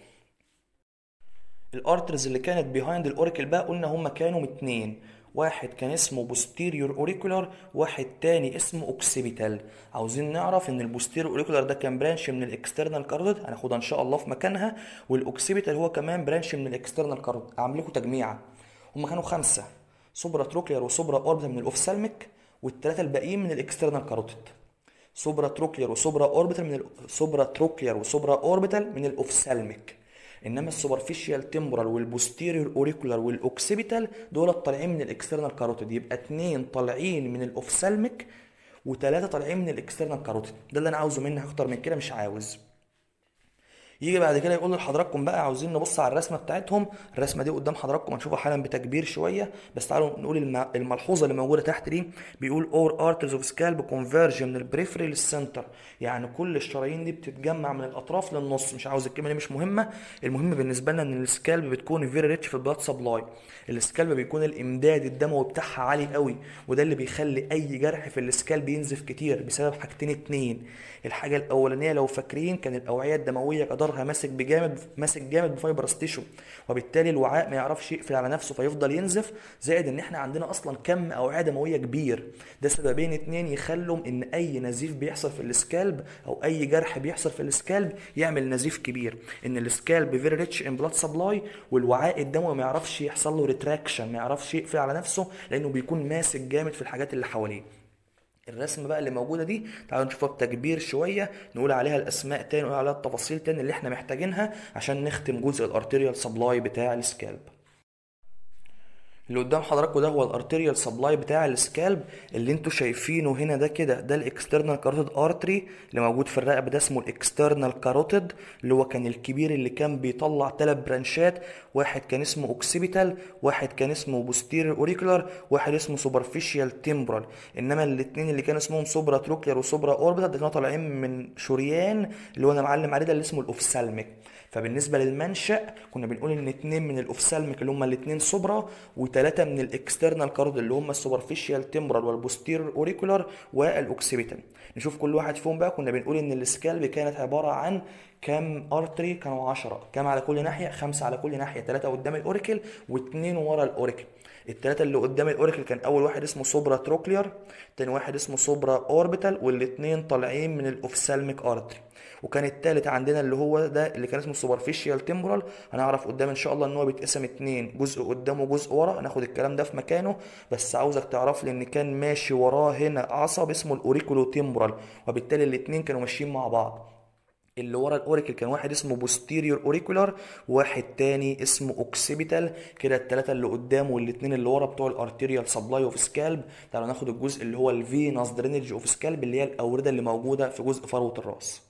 الارترز اللي كانت بيهايند الاوريكل بقى قلنا هما كانوا اتنين واحد كان اسمه بوستيريور اوريكولار واحد تاني اسمه اوكسيبيتال عاوزين نعرف ان البوستيريور اوريكولار ده كان برانش من الاكسترنال كاروتيد هناخدها ان شاء الله في مكانها والاوكسيبيتال هو كمان برانش من الاكسترنال كاروتيد اعمل لكم تجميعه هما كانوا خمسه سوبرا تروكلير وسوبرا اوربيتال من الاوفسالميك والثلاثه الباقيين من الاكسترنال كاروتيد سوبرا تروكلير وسوبرا اوربيتال من ال... سوبرا تروكلير وسوبرا اوربيتال من الاوفسالميك انما السوبرفيشال تمبرال والبوستيريور اوريكولار والاوكسيبيتال دول طالعين من الاكسترنال كاروتيد يبقى اتنين طالعين من الاوفسالميك وتلاته طالعين من الاكسترنال كاروتيد ده اللي انا عاوزه منك اكتر من كده مش عاوز يجي بعد كده يقول لحضراتكم بقى عاوزين نبص على الرسمه بتاعتهم الرسمه دي قدام حضراتكم هنشوفها حالا بتكبير شويه بس تعالوا نقول الم- الملحوظه اللي موجوده تحت دي بيقول اور ارترز اوف سكالب كونفيرج من البريفري للسنتر يعني كل الشرايين دي بتتجمع من الاطراف للنص مش عاوز الكلمه دي مش مهمه المهم بالنسبه لنا ان السكالب بتكون فيري ريتش في البلاد سبلاي السكالب بيكون الامداد الدموي بتاعها عالي قوي وده اللي بيخلي اي جرح في السكالب ينزف كتير بسبب حاجتين اتنين الحاجه الاولانيه لو فاكرين كان الاوعيه الدمويه جدارها ماسك بجامد ماسك جامد بفايبرس تيشو وبالتالي الوعاء ما يعرفش يقفل على نفسه فيفضل ينزف زائد ان احنا عندنا اصلا كم اوعيه دمويه كبير ده سببين اتنين يخلوا ان اي نزيف بيحصل في السكالب او اي جرح بيحصل في السكالب يعمل نزيف كبير ان السكالب فيري ريتش ان بلاد سبلاي والوعاء الدموي ما يعرفش يحصل له ريتراكشن ما يعرفش يقفل على نفسه لانه بيكون ماسك جامد في الحاجات اللي حواليه الرسمه بقى اللي موجوده دي تعالوا نشوفها بتكبير شويه نقول عليها الاسماء تاني نقول عليها التفاصيل تاني اللي احنا محتاجينها عشان نختم جزء الارتيريال سبلاي بتاع السكالب اللي قدام حضراتكم ده هو الارتيريال سبلاي بتاع السكالب اللي انتوا شايفينه هنا ده كده ده الاكسترنال كاروتيد ارتري اللي موجود في الرقبه ده اسمه الاكسترنال كاروتيد اللي هو كان الكبير اللي كان بيطلع ثلاث برانشات واحد كان اسمه اوكسيبيتال واحد كان اسمه بوستيريور اوريكولار واحد اسمه سوبرفيشال تيمبرال انما الاثنين اللي كانوا اسمهم سوبرا تروكلير وسوبرا اوربيتال ده كانوا طالعين من شريان اللي هو انا معلم عليه ده اللي اسمه الاوفسالميك فبالنسبه للمنشا كنا بنقول ان اتنين من الاوفسالميك اللي هم الاتنين سوبرا وثلاثه من الاكسترنال كارود اللي هم السوبرفيشال تمبرال والبوستير اوريكولار والاوكسيبيتال نشوف كل واحد فيهم بقى كنا بنقول ان السكالب كانت عباره عن كام ارتري كانوا 10 كام على كل ناحيه خمسه على كل ناحيه ثلاثه قدام الاوريكل واثنين ورا الاوريكل الثلاثه اللي قدام الاوريكل كان اول واحد اسمه سوبرا تروكلير تاني واحد اسمه سوبرا اوربيتال والاثنين طالعين من الاوفسالميك ارتري وكان التالت عندنا اللي هو ده اللي كان اسمه سوبرفيشال تمبرال هنعرف قدام ان شاء الله ان هو بيتقسم اتنين جزء قدام وجزء ورا هناخد الكلام ده في مكانه بس عاوزك تعرف لي ان كان ماشي وراه هنا عصب اسمه الاوريكولو تمبرال وبالتالي الاتنين كانوا ماشيين مع بعض اللي ورا الاوريكل كان واحد اسمه بوستيريور اوريكولار وواحد تاني اسمه اوكسيبيتال كده الثلاثه اللي قدام والاثنين اللي ورا بتوع الارتيريال سبلاي اوف سكالب تعالوا ناخد الجزء اللي هو الفينوس درينج اوف سكالب اللي هي الاورده اللي موجوده في جزء فروه الراس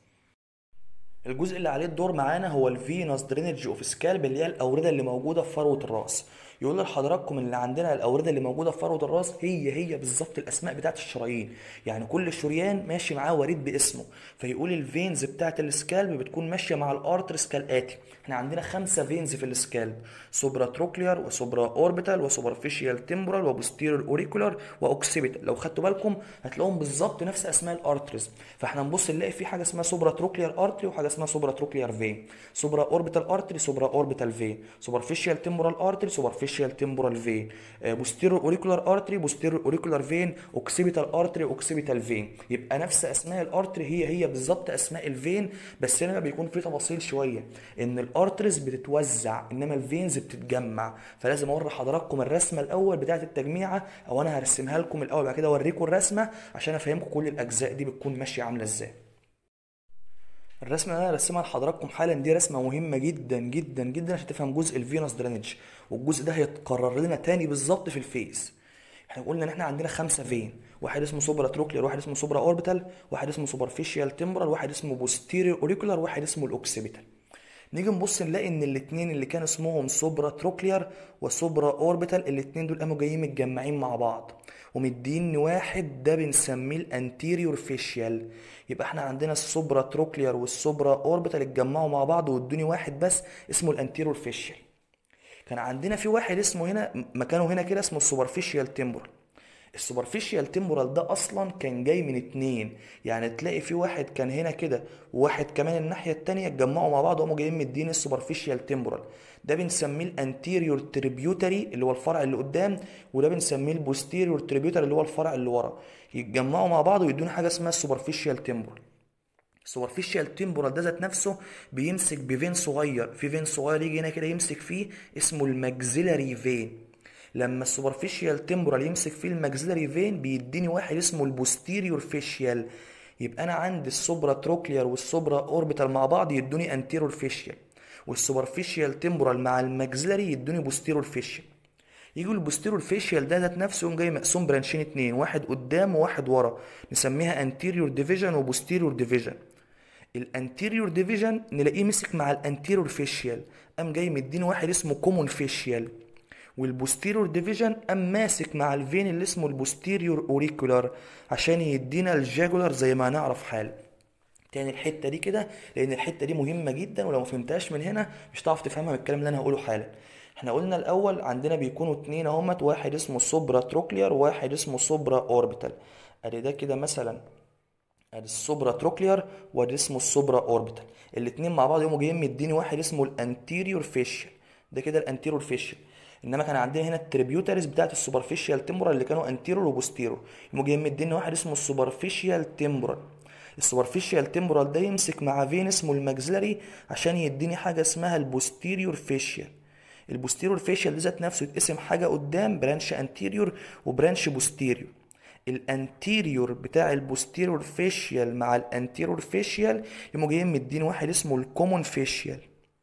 الجزء اللي عليه الدور معانا هو الفينوس درينج اوف سكالب اللي هي الاورده اللي موجوده في فروه الراس يقول لحضراتكم ان اللي عندنا الاورده اللي موجوده في فروه الراس هي هي بالظبط الاسماء بتاعت الشرايين يعني كل شريان ماشي معاه وريد باسمه فيقول الفينز بتاعت السكالب بتكون ماشيه مع الارترز كالاتي احنا عندنا خمسه فينز في السكالب سوبرا تروكلير وسوبرا اوربيتال وسوبرفيشيال تمبرال وبوستيريور اوريكولار واوكسيبيتال لو خدتوا بالكم هتلاقوهم بالظبط نفس اسماء الارترز فاحنا نبص نلاقي في حاجه اسمها سوبرا تروكلير ارتري وحاجه اسمها سوبرا تروكلير فين سوبرا اوربيتال ارتري سوبرا اوربيتال فين سوبرفيشيال تمبرال ارتري سوبرفيشيال تمبرال فين بوستيريور اوريكولار ارتري بوستيريور اوريكولار فين اوكسيبيتال ارتري اوكسيبيتال فين يبقى نفس اسماء الارتري هي هي بالظبط اسماء الفين بس هنا بيكون في تفاصيل شويه ان الارترز بتتوزع انما الفينز بتتجمع فلازم اوري حضراتكم الرسمه الاول بتاعه التجميعه او انا هرسمها لكم الاول بعد كده اوريكم الرسمه عشان افهمكم كل الاجزاء دي بتكون ماشيه عامله ازاي الرسمه اللي انا رسمها لحضراتكم حالا دي رسمه مهمه جدا جدا جدا عشان تفهم جزء الفينوس درينج والجزء ده هيتكرر لنا تاني بالظبط في الفيس احنا قلنا ان احنا عندنا خمسه فين واحد اسمه سوبرا تروكلير واحد اسمه سوبرا اوربيتال واحد اسمه سوبرفيشيال تمبرال واحد اسمه بوستيريور اوريكولار واحد اسمه الاوكسيبيتال نيجي نبص نلاقي ان الاثنين اللي كانوا اسمهم سوبرا تروكلير وسوبرا اوربيتال الاثنين دول قاموا جايين متجمعين مع بعض ومدين واحد ده بنسميه الانتيريور فيشيال يبقى احنا عندنا السوبرا تروكلير والسوبرا اوربيتال اتجمعوا مع بعض وادوني واحد بس اسمه الانتيريور فيشيال كان عندنا في واحد اسمه هنا مكانه هنا كده اسمه السوبرفيشيال تمبرال السوبرفيشيال تمبرال ده اصلا كان جاي من اتنين يعني تلاقي في واحد كان هنا كده وواحد كمان الناحيه التانيه اتجمعوا مع بعض وقاموا جايين مدين السوبرفيشيال تمبرال ده بنسميه الانتيريور تريبيوتري اللي هو الفرع اللي قدام وده بنسميه البوستيريور تريبيوتري اللي هو الفرع اللي ورا يتجمعوا مع بعض ويدونا حاجه اسمها السوبرفيشيال تمبرال السوبرفيشال تمبورال ده ذات نفسه بيمسك بفين صغير في فين صغير يجي هنا كده يمسك فيه اسمه الماكسيلاري فين لما السوبرفيشال تمبورال يمسك فيه الماكسيلاري فين بيديني واحد اسمه البوستيريور فيشيال يبقى انا عندي السوبرا تروكلير والسوبرا اوربيتال مع بعض يدوني انتيرور فيشيال والسوبرفيشال تمبورال مع الماكسيلاري يدوني بوستيرور فيشيال يجوا البوستيرور فيشيال ده ذات نفسه يقوم جاي مقسوم برانشين اتنين واحد قدام وواحد ورا نسميها انتيريور ديفيجن وبوستيريور ديفيجن الانتيريور ديفيجن نلاقيه مسك مع الانتيريور فيشيال قام جاي مديني واحد اسمه كومون فيشيال والبوستيريور ديفيجن قام ماسك مع الفين اللي اسمه البوستيريور اوريكولار عشان يدينا الجاجولار زي ما هنعرف حالا تاني الحته دي كده لان الحته دي مهمه جدا ولو ما فهمتهاش من هنا مش هتعرف تفهمها من الكلام اللي انا هقوله حالا احنا قلنا الاول عندنا بيكونوا اتنين اهمت واحد اسمه سوبرا تروكلير وواحد اسمه سوبرا اوربيتال ادي ده كده مثلا ادي السوبرا تروكلير وادي اسمه السوبرا اوربيتال الاتنين مع بعض يقوموا جايين مديني واحد اسمه الانتيريور فيشيال ده كده الانتيريور فيشيال انما كان عندنا هنا التريبيوتريز بتاعت السوبرفيشيال تمبرال اللي كانوا انتيريور وبوستيرور يقوموا جايين مديني واحد اسمه السوبرفيشيال تمبرال السوبرفيشيال تمبرال ده يمسك مع فين اسمه الماكسيلاري عشان يديني حاجه اسمها البوستيريور فيشيال البوستيريور فيشيال ده ذات نفسه يتقسم حاجه قدام برانش انتيريور وبرانش بوستيريور الانتيريور بتاع البوستيريور فيشيال مع الانتيريور فيشيال يقوموا جايين مدين واحد اسمه الكومون فيشيال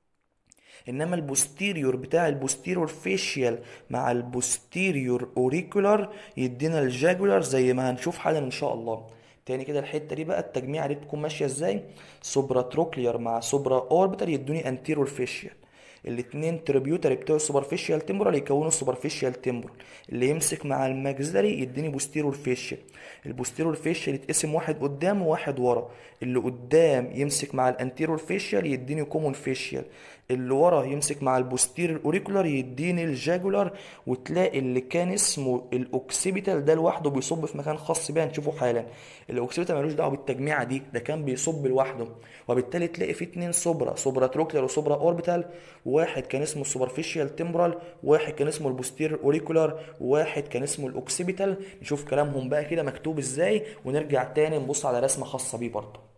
انما البوستيريور بتاع البوستيريور فيشيال مع البوستيريور اوريكولار يدينا الجاجولار زي ما هنشوف حالا ان شاء الله تاني كده الحته دي بقى التجميعه دي تكون ماشيه ازاي سوبرا تروكلير مع سوبرا اوربيتال يدوني انتيريور فيشيال الاثنين تريبيوتري بتوع السوبرفيشال تمبرال يكونوا السوبرفيشال تمبرال اللي يمسك مع الماكسيلاري يديني بوستيرور فيشيال البوستيرور فيشيال يتقسم واحد قدام وواحد ورا اللي قدام يمسك مع الانتيرور فيشيال يديني كومون فيشيال اللي ورا يمسك مع البوستيرور اوريكولار يديني الجاجولار وتلاقي اللي كان اسمه الاوكسيبيتال ده لوحده بيصب في مكان خاص بيه هنشوفه حالا الاوكسيبيتال ملوش دعوه بالتجميعه دي ده كان بيصب لوحده وبالتالي تلاقي فيه اتنين سوبرا سوبرا تروكلر وسوبرا اوربيتال واحد كان اسمه السوبرفيشال تمبرال واحد كان اسمه البوستيرور اوريكولار وواحد كان اسمه الاوكسيبيتال نشوف كلامهم بقى كده مكتوب ازاي ونرجع تاني نبص على رسمه خاصه بيه برضه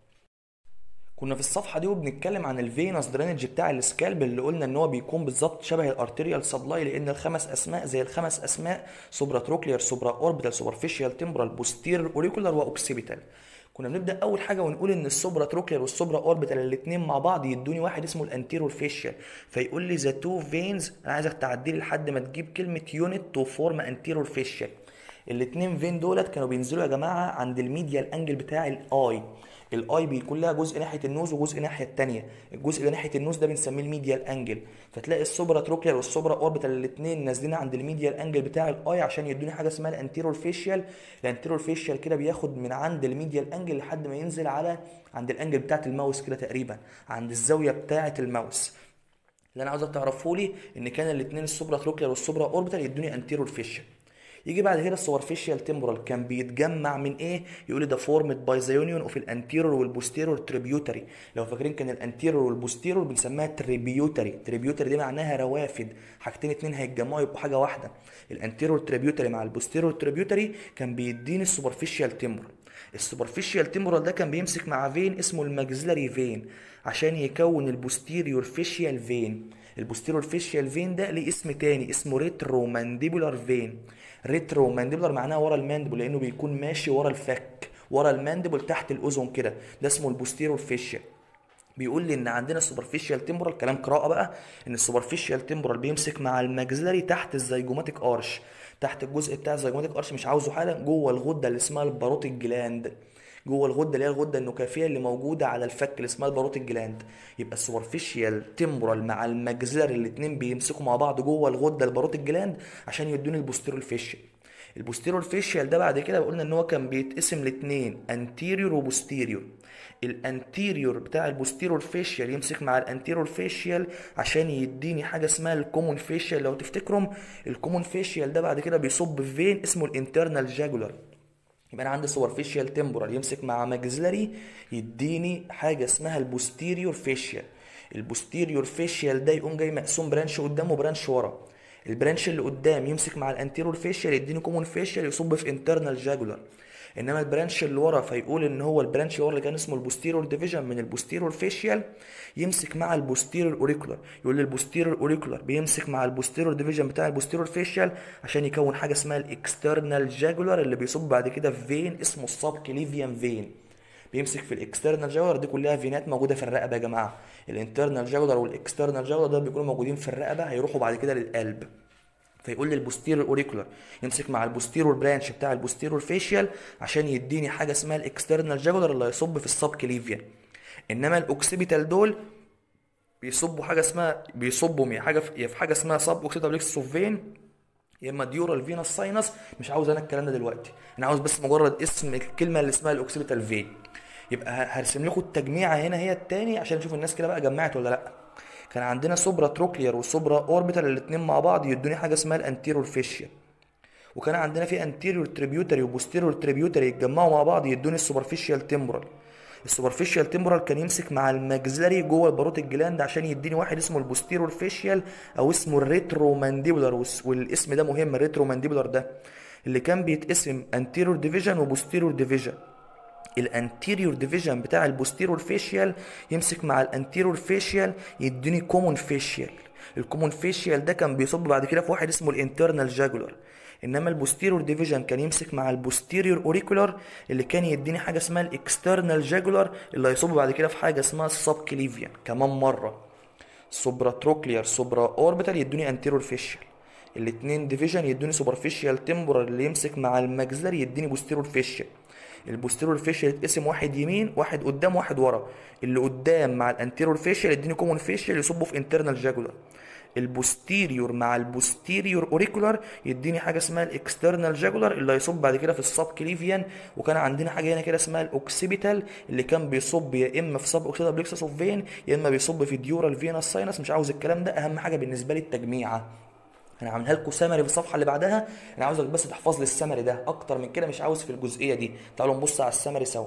كنا في الصفحه دي وبنتكلم عن الفينوس درينج بتاع السكالب اللي قلنا ان هو بيكون بالظبط شبه الارتيريال سبلاي لان الخمس اسماء زي الخمس اسماء سوبرا تروكلير سوبرا اوربيتال سوبرفيشال تمبرال بوستير اوريكولار واوكسيبيتال كنا بنبدا اول حاجه ونقول ان السوبرا تروكلير والسوبرا اوربيتال الاثنين مع بعض يدوني واحد اسمه الانتيرور فيشيال فيقول لي ذا تو فينز انا عايزك تعدي لي لحد ما تجيب كلمه يونت تو فورم انتيرور فيشيال الاثنين فين دولت كانوا بينزلوا يا جماعه عند الميديال انجل بتاع الاي الاي بيكون لها جزء ناحيه النوز وجزء ناحيه الثانيه الجزء اللي ناحيه النوز ده بنسميه الميديال انجل فتلاقي السوبرا تروكلير والسوبرا اوربيتال الاثنين نازلين عند الميديال انجل بتاع الاي عشان يدوني حاجه اسمها الانتيرور فيشيال الانتيرور فيشيال كده بياخد من عند الميديال انجل لحد ما ينزل على عند الانجل بتاعه الماوس كده تقريبا عند الزاويه بتاعه الماوس اللي انا عاوزك تعرفه لي ان كان الاثنين السوبرا تروكلير والسوبرا اوربيتال يدوني انتيرور فيشيال يجي بعد كده السوبرفيشال تمبرال كان بيتجمع من ايه يقول ده فورمد باي ذا يونيون اوف الانتيرور والبوستيرور تريبيوتري لو فاكرين كان الانتيرور والبوستيرور بنسميها تريبيوتري تريبيوتري دي معناها روافد حاجتين اتنين هيتجمعوا يبقوا حاجه واحده الانتيرور تريبيوتري مع البوستيرور تريبيوتري كان بيديني السوبرفيشال تمبرال السوبرفيشال تمبرال ده كان بيمسك مع فين اسمه الماكسيلاري فين عشان يكون البوستيريور فيشيال فين البوستيريور فيشيال فين ده ليه اسم تاني اسمه ريترو مانديبولار فين ريترو مانديبولار معناها ورا المانديبول لانه بيكون ماشي ورا الفك ورا المانديبول تحت الاذن كده ده اسمه البوستيريور فيشيال بيقول لي ان عندنا السوبرفيشال تمبرال كلام قراءه بقى ان السوبرفيشال تمبرال بيمسك مع الماكسيلاري تحت الزيجوماتيك ارش تحت الجزء بتاع الزيجوماتيك ارش مش عاوزه حالا جوه الغده اللي اسمها الباروتيك جلاند جوه الغده اللي هي الغده النكافيه اللي موجوده على الفك اللي اسمها الباروتيك جلاند يبقى السوبرفيشال تمبرال مع الماكسيلاري الاثنين بيمسكوا مع بعض جوه الغده الباروتيك جلاند عشان يدوني البوستيرول فيشيال البوستيرور فيشيال ده بعد كده قلنا ان هو كان بيتقسم لاثنين انتيريور وبوستيريور الانتيريور بتاع البوستيرور فيشيال يمسك مع الانتيريور فيشيال عشان يديني حاجه اسمها الكومون فيشيال لو تفتكروا الكومون فيشيال ده بعد كده بيصب في فين اسمه الانترنال جاجولار يبقى انا عندي سوبرفيشال تمبورال يمسك مع ماكسيلاري يديني حاجه اسمها البوستيريور فيشيال البوستيريور فيشيال ده يقوم جاي مقسوم برانش قدام وبرانش ورا البرانش اللي قدام يمسك مع الانتيرور فيشيال يديني كومون فيشيال يصب في انترنال جاجولار انما البرانش اللي ورا فيقول ان هو البرانش اللي ورا اللي كان اسمه البوستيرور ديفيجن من البوستيرور فيشيال يمسك مع البوستيرور اوريكولار يقول لي البوستيرور اوريكولار بيمسك مع البوستيرور ديفيجن بتاع البوستيرور فيشيال عشان يكون حاجه اسمها الاكسترنال جاجولار اللي بيصب بعد كده في فين اسمه السب كليفيان فين بيمسك في الاكسترنال جاولر دي كلها فينات موجوده في الرقبه يا جماعه الانترنال جاولر والاكسترنال جاولر ده بيكونوا موجودين في الرقبه هيروحوا بعد كده للقلب فيقول لي البوستيرور اوريكولار يمسك مع البوستيرور برانش بتاع البوستيرور فيشيال عشان يديني حاجه اسمها الاكسترنال جاولر اللي هيصب في السب كليفيان انما الاوكسيبيتال دول بيصبوا حاجه اسمها بيصبوا يا حاجه في يا في حاجه اسمها سب اوكسيتال بليكس اوف فين يا اما ديورال فينس ساينس مش عاوز انا الكلام ده دلوقتي انا عاوز بس مجرد اسم الكلمه اللي اسمها الاوكسيبيتال فين يبقى ه- هرسم لكم التجميعه هنا هي التاني عشان نشوف الناس كده بقى جمعت ولا لا كان عندنا سوبرا تروكلير وسوبرا اوربيتال الاثنين مع بعض يدوني حاجه اسمها الانتيرور فيشيا وكان عندنا في انتيريور تريبيوتري وبوستيريور تريبيوتري يتجمعوا مع بعض يدوني السوبرفيشال تيمبرال السوبرفيشال تيمبرال كان يمسك مع الماكسيلاري جوه الباروت الجلاند عشان يديني واحد اسمه البوستيريور فيشيال او اسمه الريترو مانديبولار والاسم ده مهم الريترو مانديبولار ده اللي كان بيتقسم انتيريور ديفيجن وبوستيريور ديفيجن الانتيريور ديفيجن بتاع البوستيريور فيشيال يمسك مع الانتيريور فيشيال يديني كومون فيشيال الكومون فيشيال ده كان بيصب بعد كده في واحد اسمه الانترنال جاجولار انما البوستيريور ديفيجن كان يمسك مع البوستيريور اوريكولار اللي كان يديني حاجه اسمها الاكسترنال جاجولار اللي هيصب بعد كده في حاجه اسمها السب كليفيان كمان مره سوبرا تروكلير سوبرا اوربيتال يدوني انتيريور فيشيال الاثنين ديفيجن يدوني سوبرفيشال تمبرال اللي يمسك مع الماكسيلر يديني بوستيريور فيشيال البوستيريور فيشيال يتقسم واحد يمين واحد قدام واحد ورا اللي قدام مع الانتيريور فيشيال يديني كومون فيشيال يصبوا في انترنال جاجولار البوستيريور مع البوستيريور اوريكولار يديني حاجه اسمها الاكسترنال جاجولار اللي هيصب بعد كده في السب كليفيان وكان عندنا حاجه هنا كده اسمها الاوكسيبيتال اللي كان بيصب يا اما في سب اوكسيدال بليكسس اوف فين يا اما بيصب في ديورال فينس ساينس مش عاوز الكلام ده اهم حاجه بالنسبه لي التجميعه انا عاملها لكم سمري في الصفحه اللي بعدها انا عاوزك بس تحفظ لي السمري ده اكتر من كده مش عاوز في الجزئيه دي تعالوا نبص على السمري سوا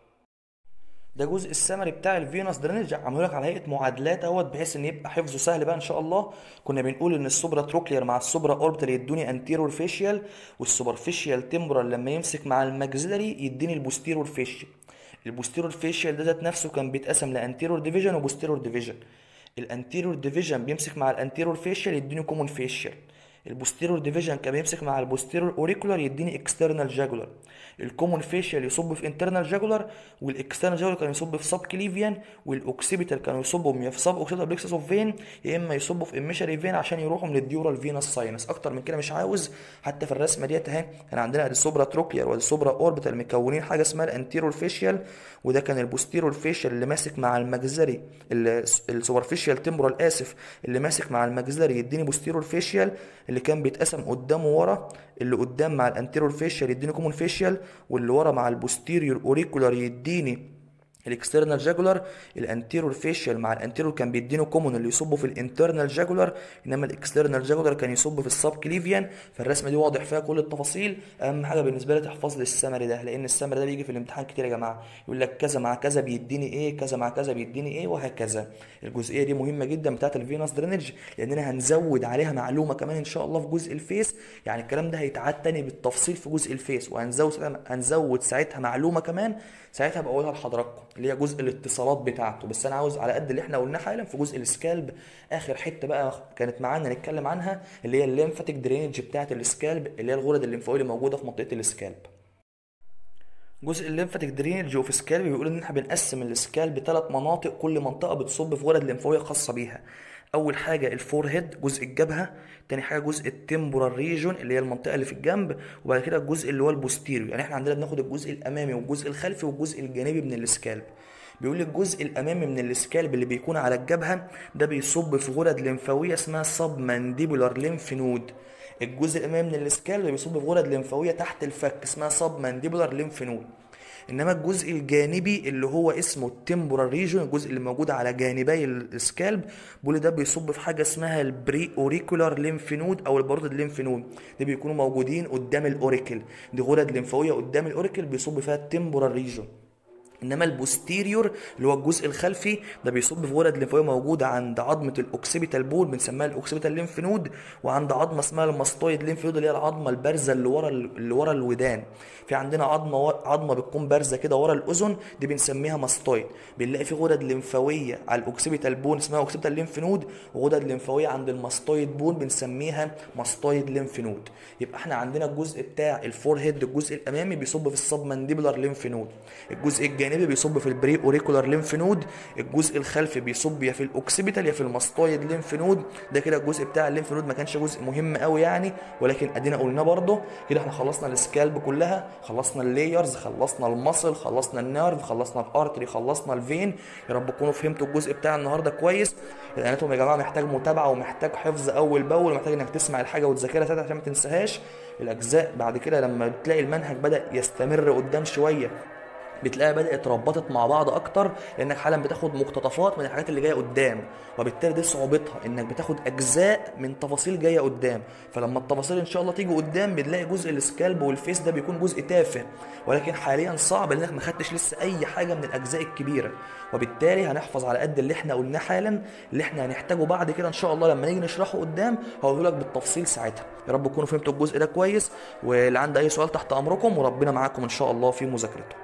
ده جزء السمري بتاع الفينوس درينج عملوا لك على هيئه معادلات اهوت بحيث ان يبقى حفظه سهل بقى ان شاء الله كنا بنقول ان السوبرا تروكلير مع السوبرا اوربيتال يدوني انتيرور فيشيال والسوبرفيشيال تمبرال لما يمسك مع الماكسيلاري يديني البوستيرور فيشيال البوستيرور فيشيال ده ذات نفسه كان بيتقسم لانتيرور ديفيجن وبوستيرور ديفيجن الانتيرور ديفيجن بيمسك مع الانتيرور فيشيال يديني كومون فيشيال البوستيرور ديفيجن كان بيمسك مع البوستيرور اوريكولار يديني اكسترنال جاجولار الكومون فيشيال يصب في انترنال جاجولار والاكسترنال جاجولار كان يصب في سب كليفيان والاوكسيبيتال كانوا يصبوا يا في سب اوكسيتال بليكسس اوف فين يا اما يصبوا في اميشري فين عشان يروحوا من الديورال فينس ساينس اكتر من كده مش عاوز حتى في الرسمه ديت اهي كان عندنا ادي السوبرا تروكلير وادي السوبرا اوربيتال مكونين حاجه اسمها الانتيرور فيشيال وده كان البوستيرور فيشيال اللي ماسك مع الماكسيلاري السوبرفيشيال تمبرال اسف اللي ماسك مع الماكسيلاري يديني بوستيرور فيشيال اللي كان بيتقسم قدام وورا اللي قدام مع الانتيرور فيشيال يديني كومون فيشيال واللي ورا مع البوستيريور اوريكولار يديني الاكسترنال جاجولار الانتيرور فيشيال مع الانتيرور كان بيدينه كومون اللي يصبوا في الانترنال جاجولار انما الاكسترنال جاجولار كان يصب في السب كليفيان فالرسمه دي واضح فيها كل التفاصيل اهم حاجه بالنسبه لي تحفظ لي السمري ده لان السمري ده بيجي في الامتحان كتير يا جماعه يقول لك كذا مع كذا بيديني ايه كذا مع كذا بيديني ايه وهكذا الجزئيه دي مهمه جدا بتاعه الفينوس درينج لاننا هنزود عليها معلومه كمان ان شاء الله في جزء الفيس يعني الكلام ده هيتعاد تاني بالتفصيل في جزء الفيس وهنزود هنزود ساعتها معلومه كمان ساعتها بقولها لحضراتكم اللي هي جزء الاتصالات بتاعته بس انا عاوز على قد اللي احنا قلناه حالا في جزء السكالب اخر حته بقى كانت معانا نتكلم عنها اللي هي الليمفاتيك درينج بتاعه السكالب اللي هي الغدد الليمفاويه اللي موجوده في منطقه السكالب جزء الليمفاتيك درينج وفي سكالب بيقول ان احنا بنقسم السكالب ثلاث مناطق كل منطقه بتصب في غدد ليمفاويه خاصه بيها اول حاجه الفور هيد جزء الجبهه تاني حاجه جزء التمبورال ريجون اللي هي المنطقه اللي في الجنب وبعد كده الجزء اللي هو البوستيريو يعني احنا عندنا بناخد الجزء الامامي والجزء الخلفي والجزء الجانبي من السكالب بيقول لك الجزء الامامي من السكالب اللي بيكون على الجبهه ده بيصب في غدد لمفاويه اسمها سب مانديبولار ليمف نود الجزء الامامي من السكالب بيصب في غدد لمفاويه تحت الفك اسمها سب مانديبولار ليمف نود انما الجزء الجانبي اللي هو اسمه التمبورال ريجون الجزء اللي موجود على جانبي السكالب بيقول ده بيصب في حاجه اسمها البري اوريكولار ليمف نود او البارود ليمف نود دي بيكونوا موجودين قدام الاوريكل دي غدد لمفاويه قدام الاوريكل بيصب فيها التمبورال ريجون انما البوستيريور اللي هو الجزء الخلفي ده بيصب في غدد لمفاويه موجوده عند عظمه الاوكسيبيتال بول بنسميها الاوكسيبيتال ليمف نود وعند عظمه اسمها الماستويد ليمف نود اللي هي العظمه البارزه اللي ورا اللي ورا الودان في عندنا عظمه عظمه بتكون بارزه كده ورا الاذن دي بنسميها ماستويد بنلاقي في غدد لمفاويه على الاوكسيبيتال بون اسمها اوكسيبيتال ليمف نود وغدد لمفاويه عند الماستويد بون بنسميها ماستويد ليمف نود يبقى احنا عندنا الجزء بتاع الفور هيد الجزء الامامي بيصب في السب مانديبولار ليمف نود الجزء الجانبي الجانبي بيصب في البري اوريكولار ليمف نود الجزء الخلفي بيصب يا في الاوكسيبيتال يا في الماستويد ليمف نود ده كده الجزء بتاع الليمف نود ما كانش جزء مهم قوي يعني ولكن ادينا قلنا برضه كده احنا خلصنا السكالب كلها خلصنا اللايرز خلصنا المصل خلصنا النيرف خلصنا الارتري خلصنا الفين يا رب تكونوا فهمتوا الجزء بتاع النهارده كويس الاناتوم يا جماعه محتاج متابعه ومحتاج حفظ اول باول ومحتاج انك تسمع الحاجه وتذاكرها ساعتها عشان ما تنساهاش الاجزاء بعد كده لما تلاقي المنهج بدا يستمر قدام شويه بتلاقيها بدات ربطت مع بعض اكتر لانك حالا بتاخد مقتطفات من الحاجات اللي جايه قدام وبالتالي دي صعوبتها انك بتاخد اجزاء من تفاصيل جايه قدام فلما التفاصيل ان شاء الله تيجي قدام بنلاقي جزء السكالب والفيس ده بيكون جزء تافه ولكن حاليا صعب لانك ما خدتش لسه اي حاجه من الاجزاء الكبيره وبالتالي هنحفظ على قد اللي احنا قلناه حالا اللي احنا هنحتاجه بعد كده ان شاء الله لما نيجي نشرحه قدام هقول لك بالتفصيل ساعتها يا رب تكونوا فهمتوا الجزء ده كويس واللي عنده اي سؤال تحت امركم وربنا معاكم ان شاء الله في مذاكرته